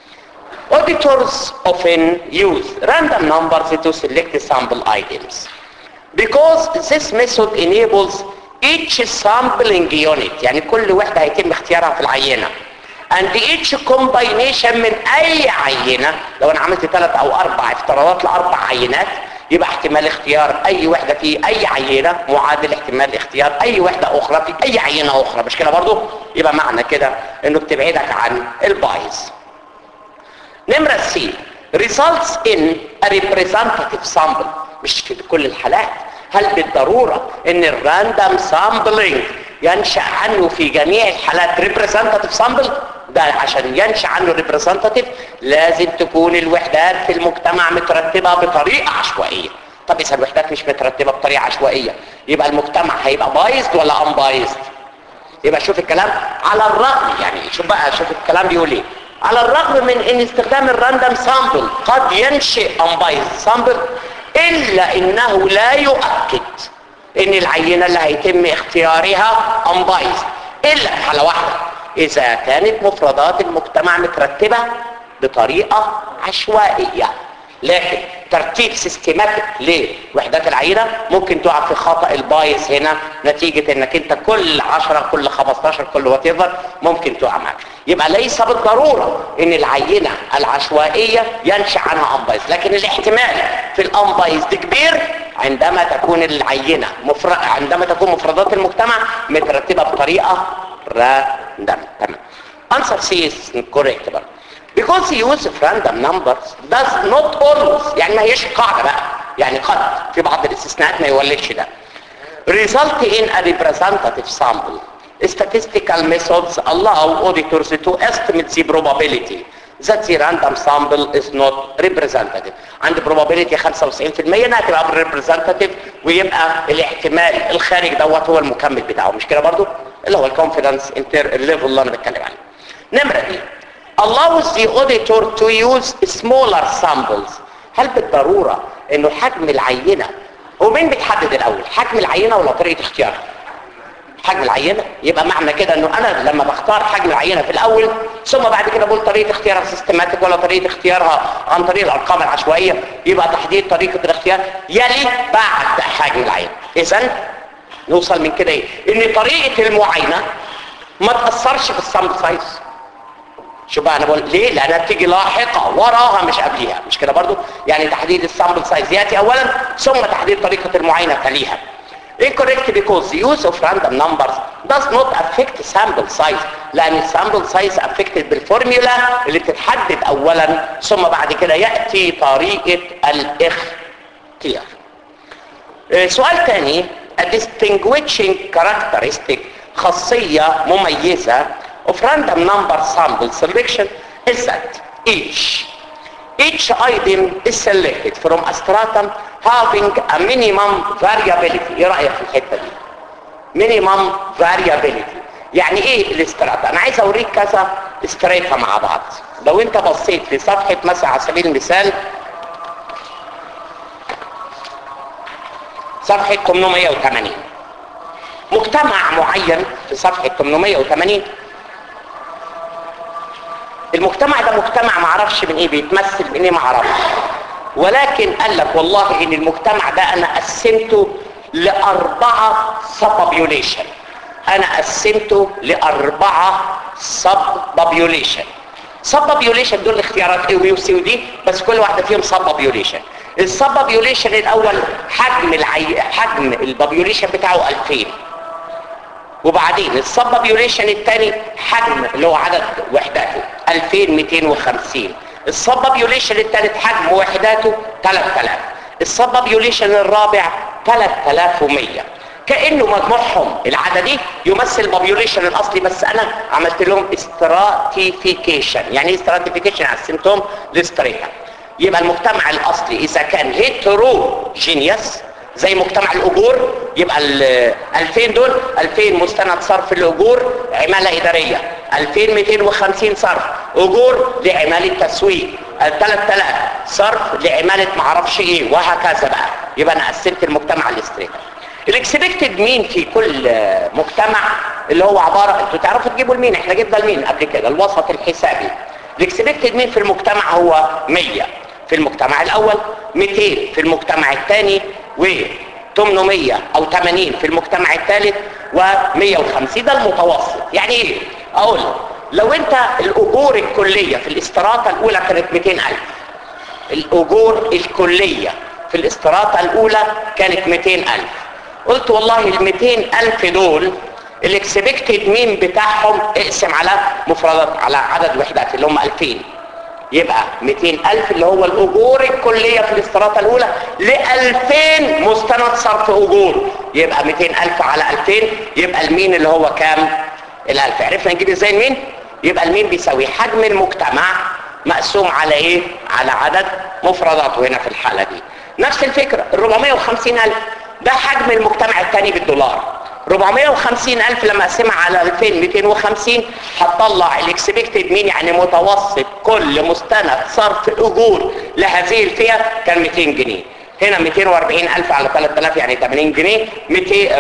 auditors often use random numbers to select sample items because this method enables each sampling unit يعني كل وحدة هيتم اختيارها في العينة and each combination من اي عينة لو انا عملت ثلاث او اربع افتراضات لاربع عينات يبقى احتمال اختيار اي وحدة في اي عينة معادل احتمال اختيار اي وحدة اخرى في اي عينة اخرى مش كده برضو يبقى معنى كده انه بتبعدك عن البايز نمرة سي results in a representative sample مش في كل الحالات هل بالضرورة ان الراندوم سامبلينج ينشأ عنه في جميع الحالات ريبريزنتاتيف سامبل ده عشان ينشأ عنه ريبريزنتاتيف لازم تكون الوحدات في المجتمع مترتبة بطريقة عشوائية طب اذا الوحدات مش مترتبة بطريقة عشوائية يبقى المجتمع هيبقى بايظد ولا انبايظد يبقى شوف الكلام على الرغم يعني شوف بقى شوف الكلام بيقول ايه على الرغم من ان استخدام الراندوم سامبل قد ينشئ انبايظد سامبل الا انه لا يؤكد ان العينة اللي هيتم اختيارها انبايظد الا في حالة واحدة اذا كانت مفردات المجتمع مترتبة بطريقة عشوائية لكن ترتيب سيستماتيك لوحدات العينة ممكن تقع في خطأ البايس هنا نتيجة انك انت كل 10 كل 15 كل واتيفر ممكن تقع معك يبقى ليس بالضرورة ان العينة العشوائية ينشأ عنها انبايز لكن الاحتمال في الانبايز دي كبير عندما تكون العينة مفر... عندما تكون مفردات المجتمع مترتبة بطريقة راندم تمام answer C is correct برضه because the use of random numbers does not always يعني ما هيش قاعدة بقى يعني قد في بعض الاستثناءات ما يولدش ده result in a representative sample statistical methods allow auditors to estimate the probability that the random sample is not representative عند probability 95% انها تبقى representative ويبقى الاحتمال الخارج دوت هو المكمل بتاعه مش كده برضو اللي هو الكونفيدنس الليفل اللي انا بتكلم عليه نمرة دي allows the auditor to use smaller samples هل بالضرورة انه حجم العينه هو مين بيتحدد الاول حجم العينه ولا طريقه اختيارها حجم العينه يبقى معنى كده انه انا لما بختار حجم العينه في الاول ثم بعد كده بقول طريقه اختيارها سيستماتيك ولا طريقه اختيارها عن طريق الارقام العشوائيه يبقى تحديد طريقه الاختيار يلي بعد حجم العينه اذا نوصل من كده ايه ان طريقه المعاينه ما تاثرش في السامبل سايز شو بقى انا بقول ليه لانها بتيجي لاحقه وراها مش قبليها مش كده برضو يعني تحديد السامبل سايز ياتي اولا ثم تحديد طريقه المعاينه تليها incorrect because the use of random numbers does not affect sample size لان السامبل سايز affected بالفورميولا اللي بتتحدد اولا ثم بعد كده ياتي طريقه الاختيار آه، سؤال تاني a distinguishing characteristic خاصية مميزة of random number sample selection is that each each item is selected from a stratum having a minimum variability ايه رأيك في الحتة دي minimum variability يعني ايه الاستراتا انا عايز اوريك كذا استريتا مع بعض لو انت بصيت في صفحة مثلا على سبيل المثال صفحة 880 مجتمع معين في صفحة 880 المجتمع ده مجتمع معرفش من ايه بيتمثل من ايه معرفش ولكن قال لك والله ان المجتمع ده انا قسمته لاربعة سبابيوليشن انا قسمته لاربعة سبابيوليشن سبابيوليشن دول الاختيارات ايه وبي وسي ودي بس كل واحدة فيهم سبابيوليشن السبابيوليشن الاول حجم العي... حجم البابيوليشن بتاعه 2000 وبعدين السبابيوليشن الثاني حجم اللي هو عدد وحداته 2250 السبابيوليشن الثالث حجم وحداته 3000 السبابيوليشن الرابع 3100 كانه مجموعهم العددي يمثل البابيوليشن الاصلي بس انا عملت لهم استراتيفيكيشن يعني ايه استراتيفيكيشن قسمتهم لاستريتا يبقى المجتمع الاصلي اذا كان هيتروجينيوس زي مجتمع الاجور يبقى ال 2000 دول 2000 مستند صرف الاجور عماله اداريه 2250 صرف اجور لعماله تسويق 3000 صرف لعماله معرفش ايه وهكذا بقى يبقى انا قسمت المجتمع الاستريتا الاكسبكتد مين في كل مجتمع اللي هو عباره انتوا تعرفوا تجيبوا المين احنا جبنا المين قبل كده الوسط الحسابي الاكسبكتد مين في المجتمع هو 100 في المجتمع الاول 200 في المجتمع الثاني و 800 او 80 في المجتمع الثالث و150 ده المتوسط يعني ايه اقول لو انت الاجور الكليه في الاستراطه الاولى كانت 200000 الاجور الكليه في الاستراطه الاولى كانت 200000 قلت والله ال 200000 دول الاكسبكتد مين بتاعهم اقسم على مفردات على عدد وحدات اللي هم 2000 يبقى 200000 اللي هو الاجور الكليه في الاستراطه الاولى ل 2000 مستند صرف اجور يبقى 200000 على 2000 يبقى المين اللي هو كام ال1000 عرفنا نجيب ازاي المين يبقى المين بيساوي حجم المجتمع مقسوم على ايه على عدد مفرداته هنا في الحاله دي نفس الفكره ال 450000 ده حجم المجتمع الثاني بالدولار 450 ألف لما أقسمها على 2250 هتطلع الاكسبكتد مين يعني متوسط كل مستند صرف أجور لهذه الفئة كان 200 جنيه هنا 240 ألف على 3000 يعني 80 جنيه 200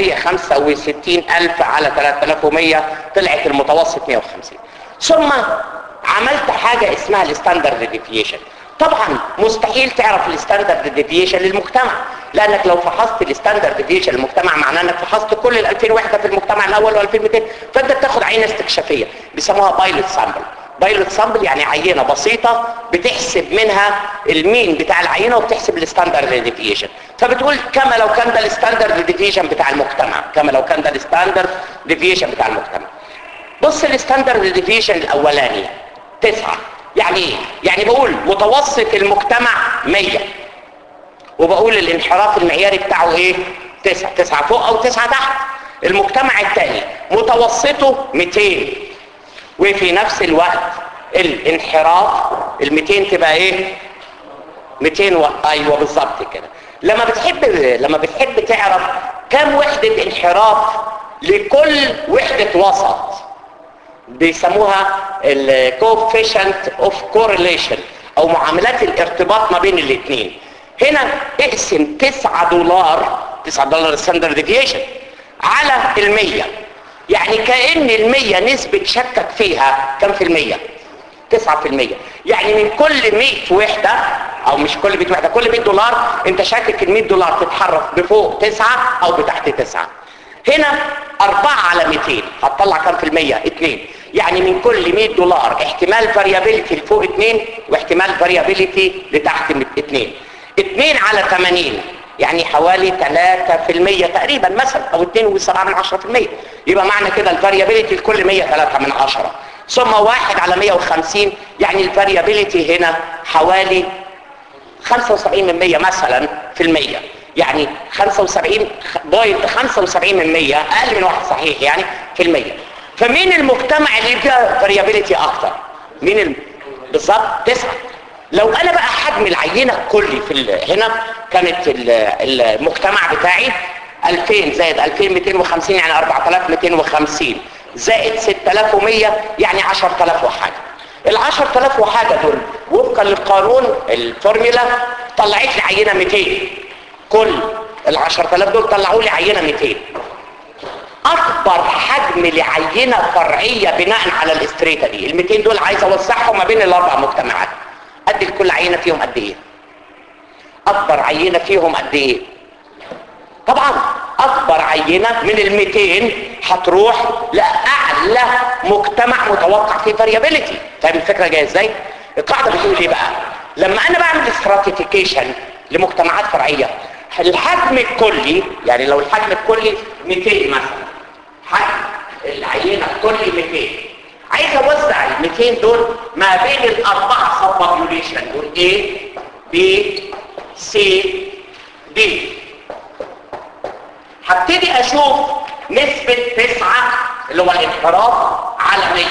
465 ألف على 3100 طلعت المتوسط 150 ثم عملت حاجة اسمها الستاندرد ديفيشن طبعا مستحيل تعرف الستاندرد ديفيشن للمجتمع لانك لو فحصت الستاندرد ديفيشن للمجتمع معناه انك فحصت كل ال 2000 وحده في المجتمع الاول و2200 فانت بتاخد عينه استكشافيه بيسموها بايلوت سامبل بايلوت سامبل يعني عينه بسيطه بتحسب منها المين بتاع العينه وبتحسب الستاندرد ديفيشن فبتقول كما لو كان ده الستاندرد ديفيشن بتاع المجتمع كما لو كان ده الستاندرد ديفيشن بتاع المجتمع بص الستاندرد ديفيشن الاولاني تسعة يعني ايه يعني بقول متوسط المجتمع 100 وبقول الانحراف المعياري بتاعه ايه تسعة تسعة فوق او تسعة تحت المجتمع الثاني متوسطه 200 وفي نفس الوقت الانحراف ال 200 تبقى ايه 200 و... ايوه بالظبط كده لما بتحب لما بتحب تعرف كم وحدة انحراف لكل وحدة وسط بيسموها ال coefficient of correlation او معاملات الارتباط ما بين الاثنين هنا اقسم 9 دولار 9 دولار ستاندرد ديفيشن على المية يعني كأن المية نسبة شكك فيها كم في المية 9% يعني من كل 100 وحدة او مش كل 100 وحدة كل 100 دولار انت شاكك ال 100 دولار تتحرك بفوق 9 او بتحت 9 هنا 4 على 200 هتطلع كم في المية 2 يعني من كل 100 دولار احتمال فاريابيليتي لفوق 2 واحتمال فاريابيليتي لتحت 2 2 على 80 يعني حوالي 3% تقريبا مثلا او 2.7 من 10% يبقى معنى كده الفاريابيليتي لكل 100 3 من 10 ثم واحد على 150 يعني الفاريابيليتي هنا حوالي 75 من 100 مثلا في المية يعني 75 بوينت 75 من 100 اقل من واحد صحيح يعني في المية فمين المجتمع اللي فيها فاريابيليتي اكتر مين الم... بالظبط تسعة لو انا بقى حجم العينة الكلي في ال... هنا كانت ال... المجتمع بتاعي 2000 زائد 2250 يعني 4250 زائد 6100 يعني 10000 وحاجة ال 10000 وحاجة دول وفقا للقانون الفورميلا طلعت لي عينة 200 كل ال 10000 دول طلعوا لي عينة 200 اكبر حجم لعينة فرعية بناء على الاستريتا دي ال 200 دول عايز اوزعهم ما بين الاربع مجتمعات قد كل عينة فيهم قد ايه اكبر عينة فيهم قد ايه طبعا اكبر عينة من ال 200 هتروح لاعلى مجتمع متوقع فيه فاريابيليتي فاهم الفكرة جاية ازاي القاعدة بتقول ايه بقى لما انا بعمل استراتيفيكيشن لمجتمعات فرعية الحجم الكلي يعني لو الحجم الكلي 200 مثلا حجم العينة الكلي 200 عايز اوزع ال 200 دول ما بين الاربعة سب بوبيوليشن دول A B C D هبتدي اشوف نسبة تسعة اللي هو الانحراف على 100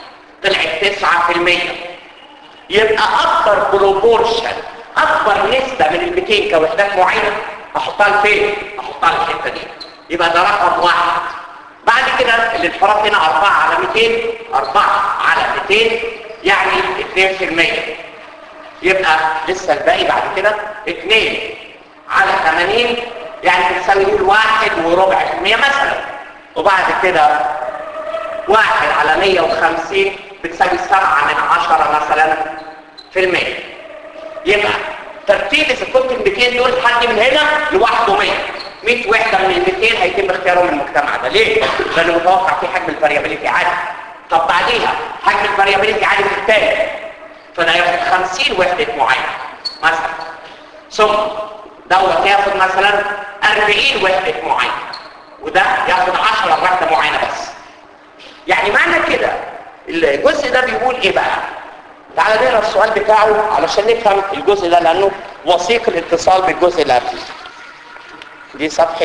طلعت 9% يبقى اكبر بروبورشن اكبر نسبة من ال 200 كوحدات معينة احطها فين؟ احطها الحتة دي يبقى ده رقم واحد بعد كده الانحراف هنا 4 على 200 4 على 200 يعني 2% يبقى لسه الباقي بعد كده 2 على 80 يعني بتساوي نقول واحد وربع في المية مثلا وبعد كده واحد على 150 بتساوي سبعة من عشرة مثلا في المية يبقى ترتيب اذا كنت ال 200 دول حد من هنا لوحده 100 100 وحده من ال 200 هيتم اختيارهم من المجتمع ده ليه؟ لانه متوقع فيه حجم الفاريابيليتي عالي طب بعديها حجم الفاريابيليتي عالي في الثاني فده ياخد 50 وحده معينه مثلا ثم دوت ياخد مثلا 40 وحده معينه وده ياخد 10 وحده معينه بس يعني معنى كده الجزء ده بيقول ايه بقى تعال نقرا السؤال بتاعه علشان نفهم الجزء ده لانه وثيق الاتصال بالجزء اللي قبله دي صفحه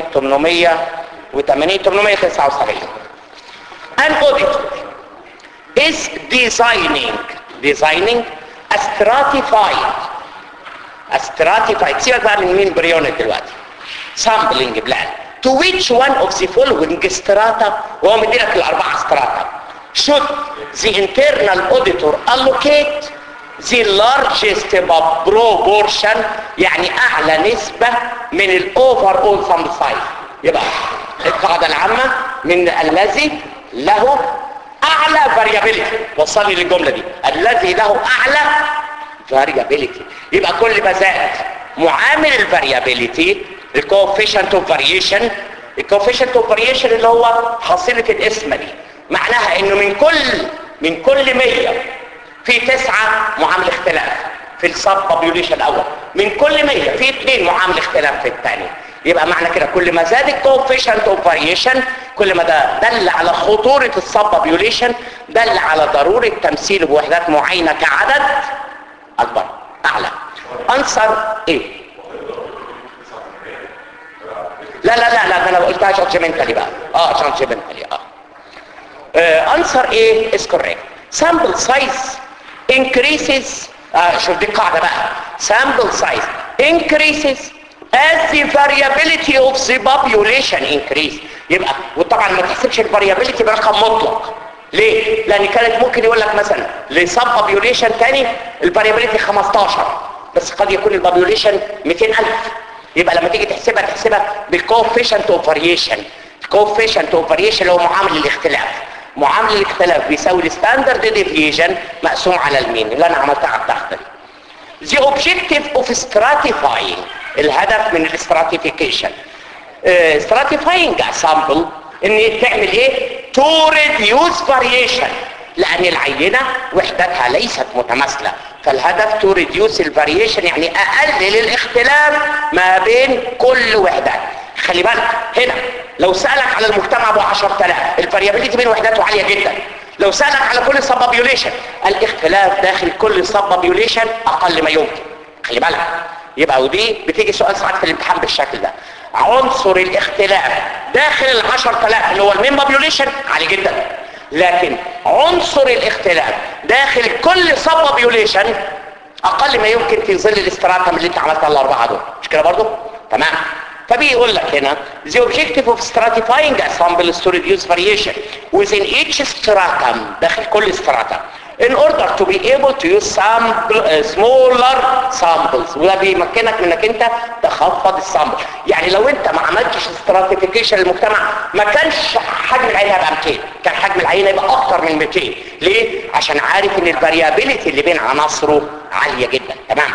880 879 an auditor is designing designing a stratified a stratified سيبك بقى من مين بريونت دلوقتي sampling plan to which one of the following strata وهو مديلك الاربعه strata should the internal auditor allocate the largest proportion يعني اعلى نسبة من الاوفر اول sample size يبقى القاعدة العامة من الذي له اعلى variability وصلني للجملة دي الذي له اعلى variability يبقى كل ما زاد معامل الفاريابيليتي الكوفيشنت اوف فاريشن الكوفيشنت اوف فاريشن اللي هو حصيلة الاسم دي معناها انه من كل من كل 100 في تسعة معامل اختلاف في السب بوبيوليشن الاول من كل 100 في اثنين معامل اختلاف في الثاني يبقى معنى كده كل ما زاد الكوفيشنت اوف فاريشن كل ما ده دل على خطورة السب بوبيوليشن دل على ضرورة تمثيله بوحدات معينة كعدد اكبر اعلى انصر ايه لا لا لا لا انا قلتها جادجمنتالي بقى اه جادجمنتالي اه answer A is correct. Sample size increases آه شوف دي القاعدة بقى sample size increases as the variability of the population increase يبقى وطبعا ما تحسبش الفاريابيليتي برقم مطلق ليه؟ لان كانت ممكن يقول لك مثلا لسب population تاني الفاريابيليتي 15 بس قد يكون البابيوليشن 200000 يبقى لما تيجي تحسبها تحسبها بالكوفيشنت اوف فاريشن الكوفيشنت اوف فاريشن اللي هو معامل الاختلاف معامل الاختلاف بيساوي الستاندرد ديفيجن مقسوم على المين اللي انا عملتها على التحت دي the objective of stratifying الهدف من الاستراتيفيكيشن stratifying a sample ان تعمل ايه to reduce variation لان العينة وحدتها ليست متماثلة فالهدف to reduce الفاريشن يعني اقلل الاختلاف ما بين كل وحدات خلي بالك هنا لو سألك على المجتمع ابو 10000 الفاريابيليتي بين وحداته عالية جدا لو سألك على كل سبابيوليشن الاختلاف داخل كل سبابيوليشن اقل ما يمكن خلي بالك يبقى ودي بتيجي سؤال ساعات في الامتحان بالشكل ده عنصر الاختلاف داخل ال 10000 اللي هو المين بابيوليشن عالي جدا لكن عنصر الاختلاف داخل كل سبابيوليشن اقل ما يمكن في ظل الاستراتم اللي انت عملتها الاربعه دول مش كده برضه تمام فبيقول لك هنا the objective of stratifying a sample is to reduce variation within each stratum داخل كل stratum in order to be able to use sample, uh, smaller samples وده بيمكنك من انك انت تخفض السامبل يعني لو انت ما عملتش stratification للمجتمع ما كانش حجم العينه يبقى 200 كان حجم العينه يبقى اكتر من 200 ليه عشان عارف ان الفاريابيليتي اللي بين عناصره عاليه جدا تمام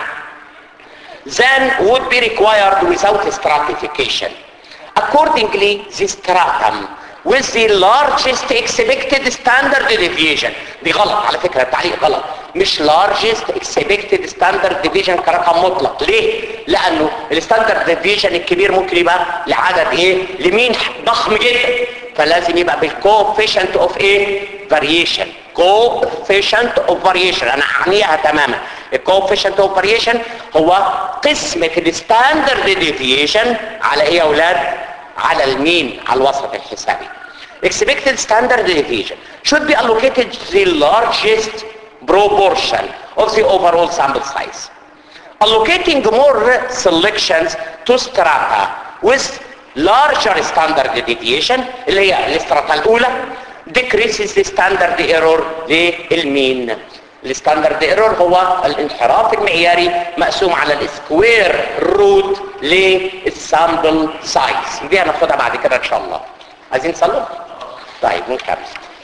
than would be required without stratification. Accordingly, the stratum with the largest expected standard deviation دي غلط على فكرة التعليق غلط مش largest expected standard deviation كرقم مطلق ليه؟ لأنه الستاندرد deviation الكبير ممكن يبقى لعدد ايه؟ لمين ضخم جدا فلازم يبقى بالcoefficient of ايه؟ variation coefficient of variation انا اعنيها تماما الcoefficient of variation هو قسمة الستاندرد deviation على ايه يا اولاد على المين على الوسط الحسابي expected standard deviation should be allocated the largest proportion of the overall sample size allocating more selections to strata with larger standard deviation اللي هي الاستراتا الاولى decreases the standard error للمين الستاندرد ايرور هو الانحراف المعياري مقسوم على السكوير روت للسامبل سايز دي هناخدها بعد كده ان شاء الله عايزين تصلوا طيب نكمل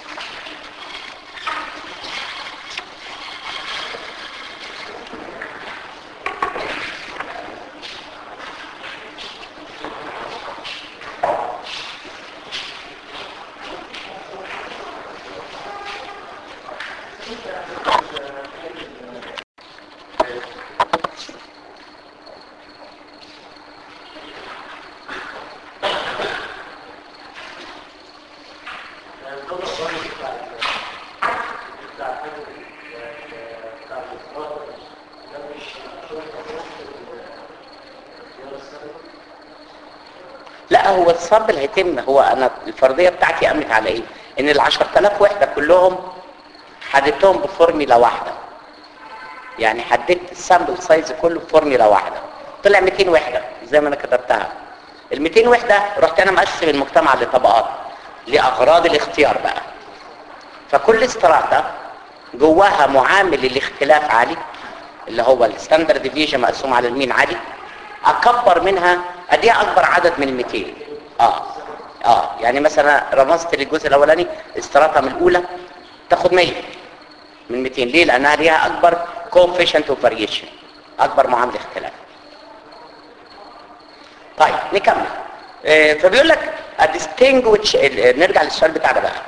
لا هو الصب اللي هيتم هو انا الفرضيه بتاعتي قامت على ايه ان ال 10000 وحده كلهم حددتهم بفورميلا واحده يعني حددت السامبل سايز كله بفورميلا واحده طلع 200 وحده زي ما انا كتبتها ال 200 وحده رحت انا مقسم المجتمع لطبقات لاغراض الاختيار بقى فكل استراتا جواها معامل الاختلاف عالي اللي هو الستاندرد ديفيجن مقسوم على المين عالي اكبر منها اديها اكبر عدد من 200 اه اه يعني مثلا رمزت للجزء الاولاني استراتم الاولى تاخد 100 من 200 ليه لانها ليها اكبر coefficient of variation اكبر معامل اختلاف طيب نكمل آه فبيقول لك distinguish نرجع للسؤال بتاعنا بقى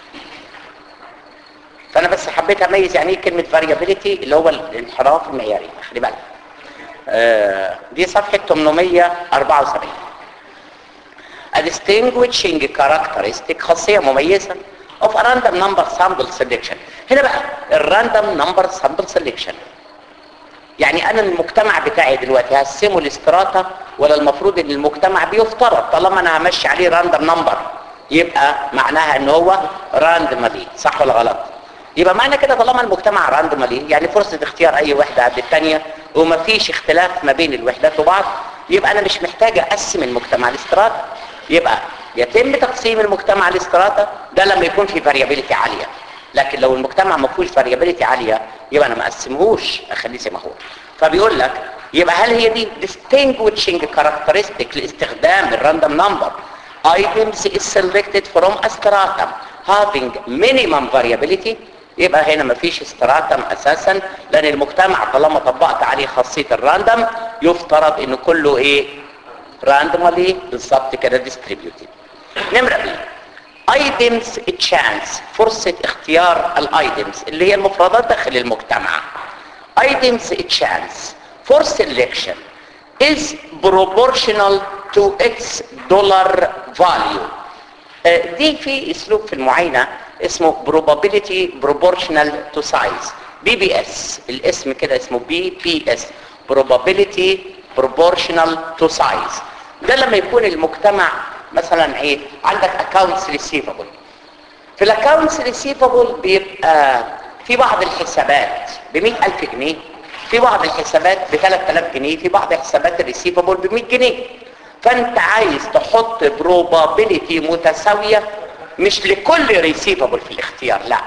فانا بس حبيت اميز يعني ايه كلمه variability اللي هو الانحراف المعياري خلي بالك آه دي صفحه 874 A distinguishing characteristic خاصيه مميزه of a random number sample selection هنا بقى الراندوم نمبر سامبل سelection يعني انا المجتمع بتاعي دلوقتي هقسمه الاستراتا ولا المفروض ان المجتمع بيفترض طالما انا همشي عليه راندوم نمبر يبقى معناها ان هو راندومالي صح ولا غلط يبقى معنى كده طالما المجتمع راندومالي يعني فرصة اختيار اي وحدة قبل الثانيه ومفيش اختلاف ما بين الوحدات وبعض يبقى انا مش محتاج اقسم المجتمع الاستراتا يبقى يتم تقسيم المجتمع الاستراتا ده لما يكون في فاريابيليتي عالية لكن لو المجتمع ما فيهوش فاريابيليتي عاليه يبقى انا ما اقسمهوش اخليه زي ما هو فبيقول لك يبقى هل هي دي distinguishing characteristic لاستخدام الراندوم نمبر items is selected from a stratum having minimum variability يبقى هنا مفيش استراتم اساسا لان المجتمع طالما طبقت عليه خاصيه الراندوم يفترض ان كله ايه راندومالي بالظبط كده distributed نمره بي ايتمز تشانس فرصه اختيار الايتمز اللي هي المفردات داخل المجتمع ايتمز تشانس for selection is proportional to its dollar value آه، دي في اسلوب في المعاينه اسمه probability proportional to size بي بي اس الاسم كده اسمه بي بي اس probability proportional to size ده لما يكون المجتمع مثلا ايه عندك accounts receivable في الاكونتس ريسيفبل بيبقى في بعض الحسابات ب 100000 جنيه في بعض الحسابات ب 3000 جنيه في بعض الحسابات الريسيفبل ب 100 جنيه فانت عايز تحط بروبابيليتي متساويه مش لكل ريسيفبل في الاختيار لا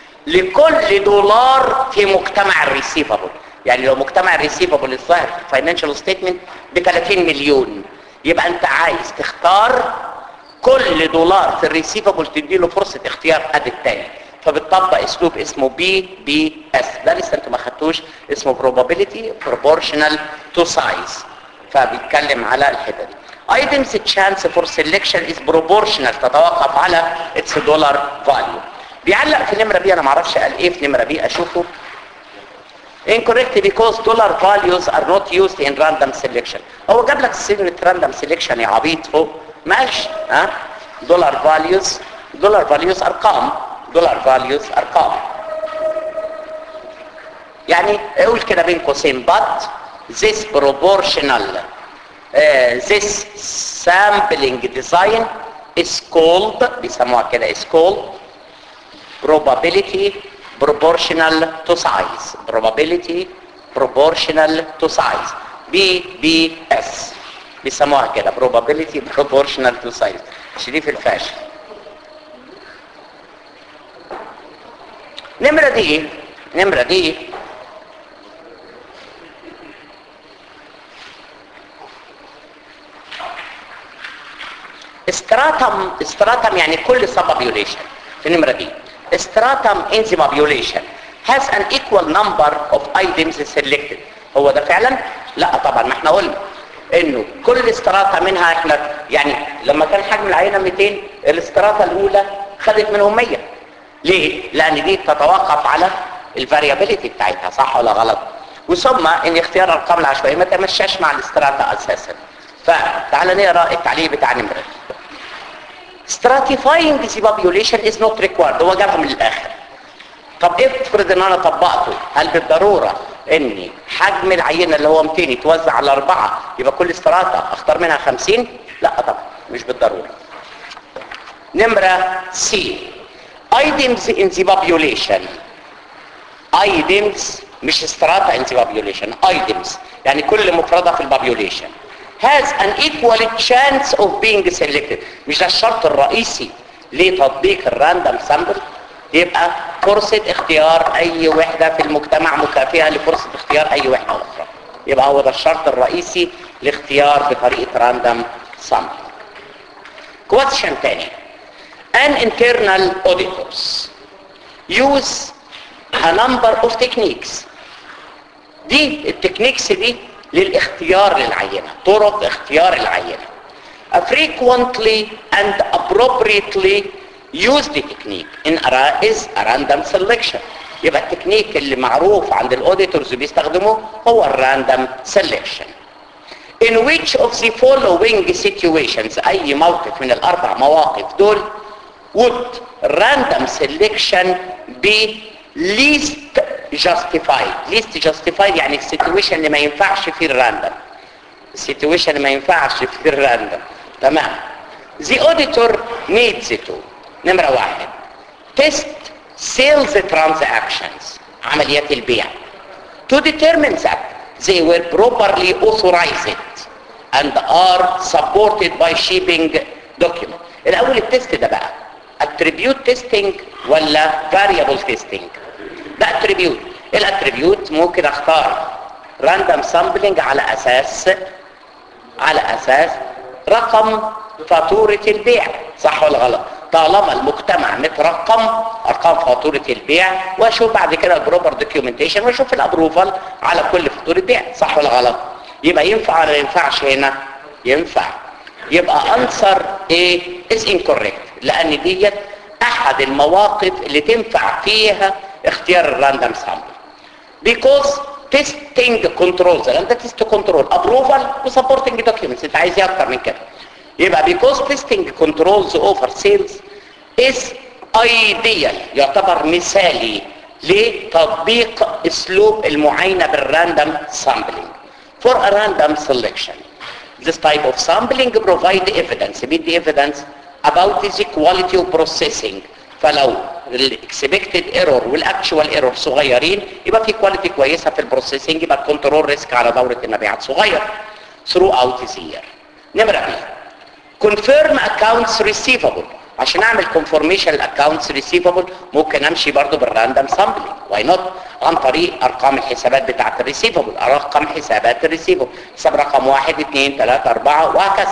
لكل دولار في مجتمع الريسيفبل يعني لو مجتمع الريسيفبل الظاهر في الفاينانشال ستيتمنت ب 30 مليون يبقى انت عايز تختار كل دولار في الريسيفبل تديله فرصة اختيار قد التاني فبتطبق اسلوب اسمه بي بي اس ده لسه انتوا ما خدتوش اسمه probability proportional to size فبيتكلم على الحته دي items chance for selection is proportional تتوقف على its dollar value بيعلق في نمرة بي انا معرفش قال ايه في نمرة بي اشوفه incorrect because dollar values are not used in random selection هو جاب لك سيجنة random selection يا عبيط فوق ماشي ها دولار values دولار values ارقام دولار values ارقام يعني اقول كده بين قوسين but this proportional uh, this sampling design is called بيسموها كده is called probability proportional to size probability proportional to size BBS بيسموها كده probability proportional to size شريف الفاشل نمرة دي نمرة دي استراتم استراتم يعني كل سبابيوليشن في النمرة دي استراتم انزيمابيوليشن has an equal number of items selected هو ده فعلا لا طبعا ما احنا قلنا انه كل استراتا منها احنا يعني لما كان حجم العينه 200 الاستراتا الاولى خدت منهم 100 ليه لان دي تتوقف على الفاريابيليتي بتاعتها صح ولا غلط وثم ان اختيار الارقام العشوائيه ما تمشاش مع الاستراتا اساسا فتعال نقرا التعليق بتاع نمره stratifying the population is not required هو جابها من الاخر طب افرض ان انا طبقته هل بالضروره ان حجم العينه اللي هو 200 يتوزع على اربعه يبقى كل استراتا اختار منها 50 لا طبعا مش بالضروره نمره سي items in the population items مش استراتا in the population items يعني كل مفردة في البابيوليشن has an equal chance of being selected مش ده الشرط الرئيسي لتطبيق الراندوم سامبل يبقى فرصة اختيار اي وحدة في المجتمع مكافئة لفرصة اختيار اي وحدة اخرى يبقى هو ده الشرط الرئيسي لاختيار بطريقة راندوم سامبل question تاني an internal auditors use a number of techniques دي التكنيكس دي للاختيار للعينة طرق اختيار العينة a frequently and appropriately used technique in a, is a random selection يبقى التكنيك اللي معروف عند الاوديتورز بيستخدموه هو الراندوم سelection in which of the following situations اي موقف من الاربع مواقف دول would random selection be least justified least justified يعني السيتويشن اللي ما ينفعش فيه الراندوم السيتويشن اللي ما ينفعش فيه الراندوم تمام the auditor needs to نمرة واحد test sales transactions عمليات البيع to determine that they were properly authorized and are supported by shipping document الاول التست ده بقى اتريبيوت تيستنج ولا فاريبل تيستنج ده اتريبيوت الاتريبيوت ممكن اختار راندوم سامبلنج على اساس على اساس رقم فاتورة البيع صح ولا غلط طالما المجتمع مترقم ارقام فاتورة البيع واشوف بعد كده البروبر دوكيومنتيشن واشوف الابروفال على كل فاتورة بيع صح ولا غلط يبقى ينفع ولا ينفعش هنا ينفع يبقى انسر ايه is incorrect لان ديت احد المواقف اللي تنفع فيها اختيار الراندوم سامبل because testing controls لان ده تيست كنترول ابروفال وسبورتنج دوكيومنتس انت عايز ايه اكتر من كده يبقى because testing controls over sales is ideal يعتبر مثالي لتطبيق اسلوب المعاينه بالراندوم sampling for a random selection this type of sampling provide evidence بيدي evidence about the quality of processing فلو الاكسبكتد ايرور والاكشوال ايرور صغيرين يبقى في كواليتي كويسه في البروسيسنج يبقى الكنترول ريسك على دوره المبيعات صغير through out the year نمره بي confirm accounts receivable عشان اعمل confirmation الاكونتس ريسيفبل ممكن امشي برضو بالراندوم سامبلينج واي نوت عن طريق ارقام الحسابات بتاعه الريسيفبل ارقام حسابات الريسيفبل حساب رقم 1 2 3 4 وهكذا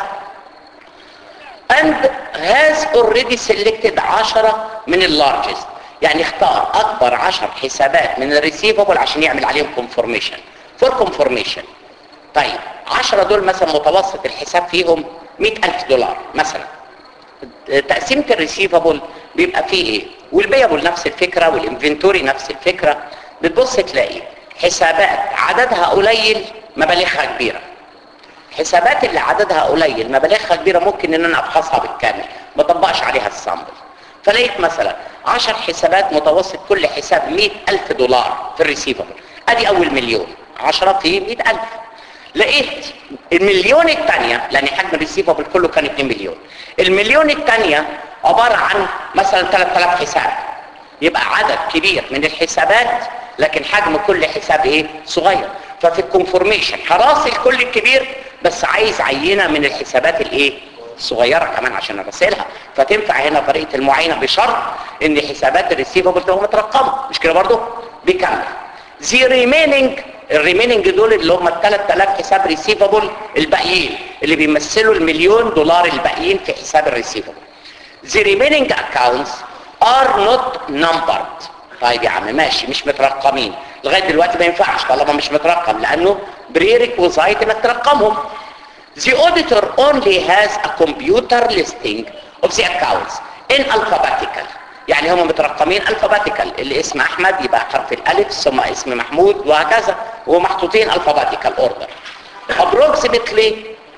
and has already selected 10 من اللارجست يعني اختار اكبر 10 حسابات من الريسيفبل عشان يعمل عليهم confirmation for confirmation طيب 10 دول مثلا متوسط الحساب فيهم 100000 دولار مثلا تقسيمة الريسيفبل بيبقى فيه ايه والبيبل نفس الفكرة والانفنتوري نفس الفكرة بتبص تلاقي حسابات عددها قليل مبالغها كبيرة حسابات اللي عددها قليل مبالغها كبيرة ممكن ان انا ابحثها بالكامل ما طبقش عليها السامبل فلقيت مثلا 10 حسابات متوسط كل حساب 100000 دولار في الريسيفبل ادي اول مليون 10 في 100000 لقيت المليون الثانية لان حجم الريسيفبل كله كان 2 مليون المليون الثانية عبارة عن مثلا 3000 حساب يبقى عدد كبير من الحسابات لكن حجم كل حساب ايه صغير ففي الكونفورميشن هراسل كل الكبير بس عايز عينة من الحسابات الايه صغيرة كمان عشان ارسلها فتنفع هنا طريقة المعاينة بشرط ان حسابات الريسيفبل تبقى مترقمة مش كده برضو بيكمل زي ريميننج الريميننج دول اللي هم ال 3000 حساب ريسيفبل الباقيين اللي بيمثلوا المليون دولار الباقيين في حساب الريسيفبل the remaining accounts are not numbered طيب يا عم ماشي مش مترقمين لغايه دلوقتي ما ينفعش طالما مش مترقم لانه بريريكوزايت انك ترقمهم the auditor only has a computer listing of the accounts in alphabetical يعني هم مترقمين alphabetical اللي اسم احمد يبقى حرف الالف ثم اسم محمود وهكذا ومحطوطين alphabetical order approximately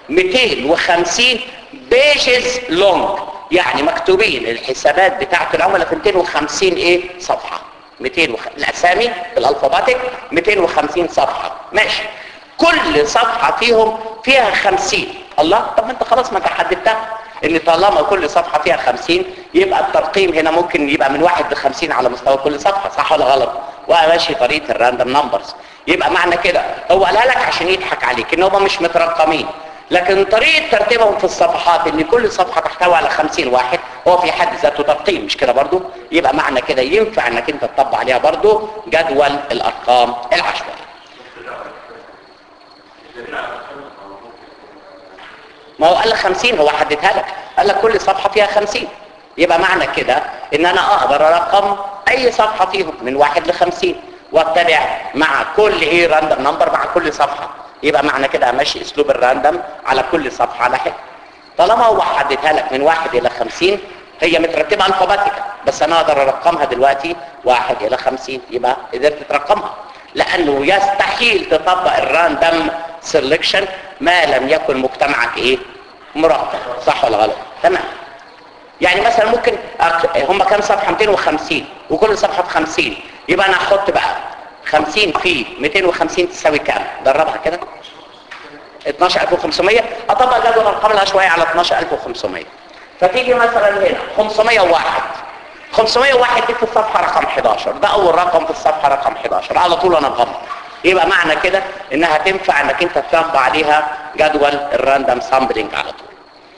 250 pages long يعني مكتوبين الحسابات بتاعت العملاء في 250 ايه صفحة 200 وخ... الاسامي الالفاباتيك 250 صفحة ماشي كل صفحة فيهم فيها 50 الله طب ما انت خلاص ما انت حددتها ان طالما كل صفحة فيها 50 يبقى الترقيم هنا ممكن يبقى من 1 ل 50 على مستوى كل صفحة صح ولا غلط وماشي طريقة الراندوم نمبرز يبقى معنى كده هو قالها لك عشان يضحك عليك ان هم مش مترقمين لكن طريقة ترتيبهم في الصفحات ان كل صفحة تحتوي على 50 واحد هو في حد ذاته ترقيم مش كده برضو يبقى معنى كده ينفع انك انت تطبق عليها برضو جدول الارقام العشوائي ما هو قال لك 50 هو حددها لك قال لك كل صفحة فيها 50 يبقى معنى كده ان انا اقدر ارقم اي صفحة فيهم من واحد ل 50 واتبع مع كل ايه راندوم نمبر مع كل صفحة يبقى معنى كده ماشي اسلوب الراندوم على كل صفحة على حد طالما هو حددها لك من واحد الى 50 هي مترتبة الفاباتيكا بس انا اقدر ارقمها دلوقتي واحد الى 50 يبقى قدرت ترقمها لانه يستحيل تطبق الراندوم سيلكشن ما لم يكن مجتمعك ايه مرتب صح ولا غلط تمام يعني مثلا ممكن أك... هم كام صفحه 250 وكل صفحه ب 50 يبقى انا احط بقى 50 في 250 تساوي كام دربها كده 12500 اطبق جدول الارقام العشوائيه على 12500 فتيجي مثلا هنا 501 501 دي في الصفحه رقم 11 ده اول رقم في الصفحه رقم 11 على طول انا مغمض يبقى معنى كده انها تنفع انك انت تطبق عليها جدول الراندوم سامبلينج على طول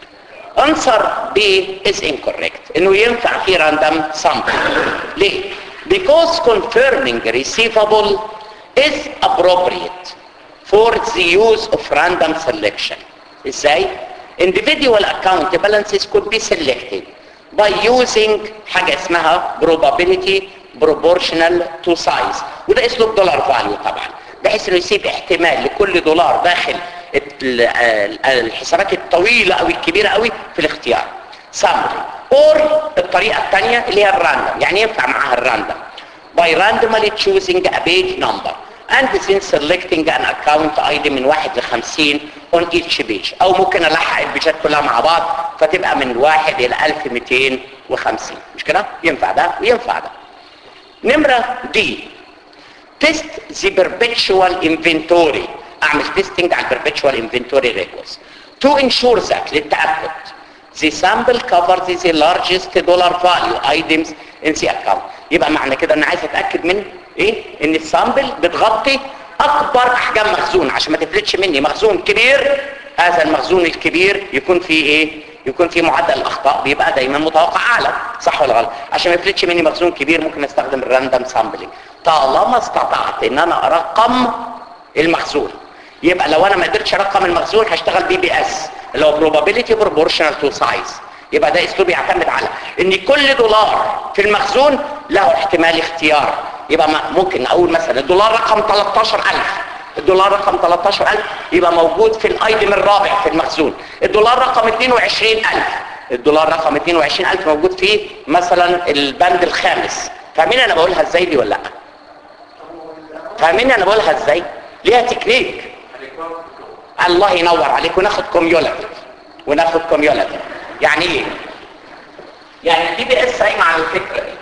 answer B is incorrect انه ينفع في random sample ليه because confirming receivable is appropriate for the use of random selection ازاي individual account balances could be selected by using حاجة اسمها probability proportional to size وده اسلوب دولار فاليو طبعا بحيث انه يسيب احتمال لكل دولار داخل ال- ال- الحسابات الطويلة او الكبيرة قوي في الاختيار summary or الطريقة الثانية اللي هي الراندوم يعني ينفع معاها الراندوم by randomly choosing a page number and then selecting an account ID من واحد لخمسين on each page او ممكن الحق البيجات كلها مع بعض فتبقى من واحد الى 1250 مش كده ينفع ده وينفع ده نمرة دي تيست the perpetual inventory اعمل تيستنج على perpetual inventory records to ensure that للتأكد the sample covers the largest dollar value items in the account يبقى معنى كده انا عايز اتاكد من ايه ان السامبل بتغطي اكبر احجام مخزون عشان ما تفلتش مني مخزون كبير هذا المخزون الكبير يكون فيه ايه يكون فيه معدل الاخطاء بيبقى دايما متوقع اعلى صح ولا غلط عشان ما يفلتش مني مخزون كبير ممكن استخدم الراندوم سامبلينج طالما استطعت ان انا ارقم المخزون يبقى لو انا ما قدرتش ارقم المخزون هشتغل بي بي اس اللي هو probability proportional to size يبقى ده اسلوب يعتمد على ان كل دولار في المخزون له احتمال اختيار يبقى ما- ممكن اقول مثلا الدولار رقم 13000 الدولار رقم 13000 يبقى موجود في الايتم الرابع في المخزون الدولار رقم 22000 الدولار رقم 22000 موجود في مثلا البند الخامس فاهمين انا بقولها ازاي دي ولا لا فاهمين انا بقولها ازاي ليها تكنيك الله ينور عليك وناخد كوميولاتيف وناخد كوميولاتيف يعني ايه يعني الدي بي اس قايمه على الفكره دي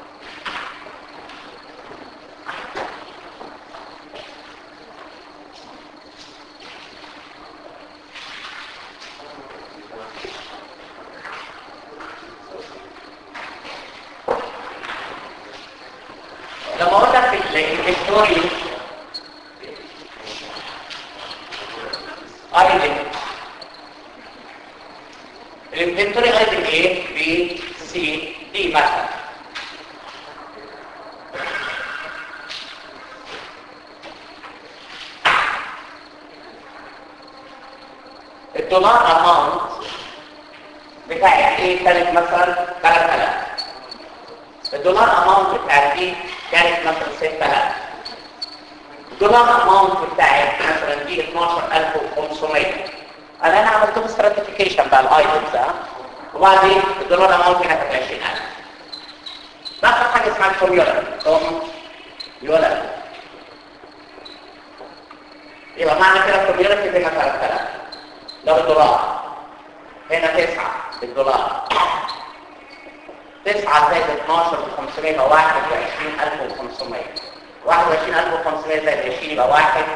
لما اقول لك الانفنتوري ايتم الانفنتوري ايتم ايه بي سي دي مثلا الدولار اماونت بتاعي ايه كانت مثلا 3000 الدولار اماونت بتاعت دي كانت مثلا 6000 الدولار اماونت بتاعت مثلا دي 12500 انا انا عملت له ستراتيفيكيشن بقى الايتمز ها وبعدين الدولار اماونت هنا كانت 20000 باخد حاجه اسمها الفورميولا فورميولا يبقى معنى كده الفورميولا في هنا 3000 لو الدولار هنا 9 الدولار 9 زائد 12 ب 500 يبقى 21500 21500 زائد 20 يبقى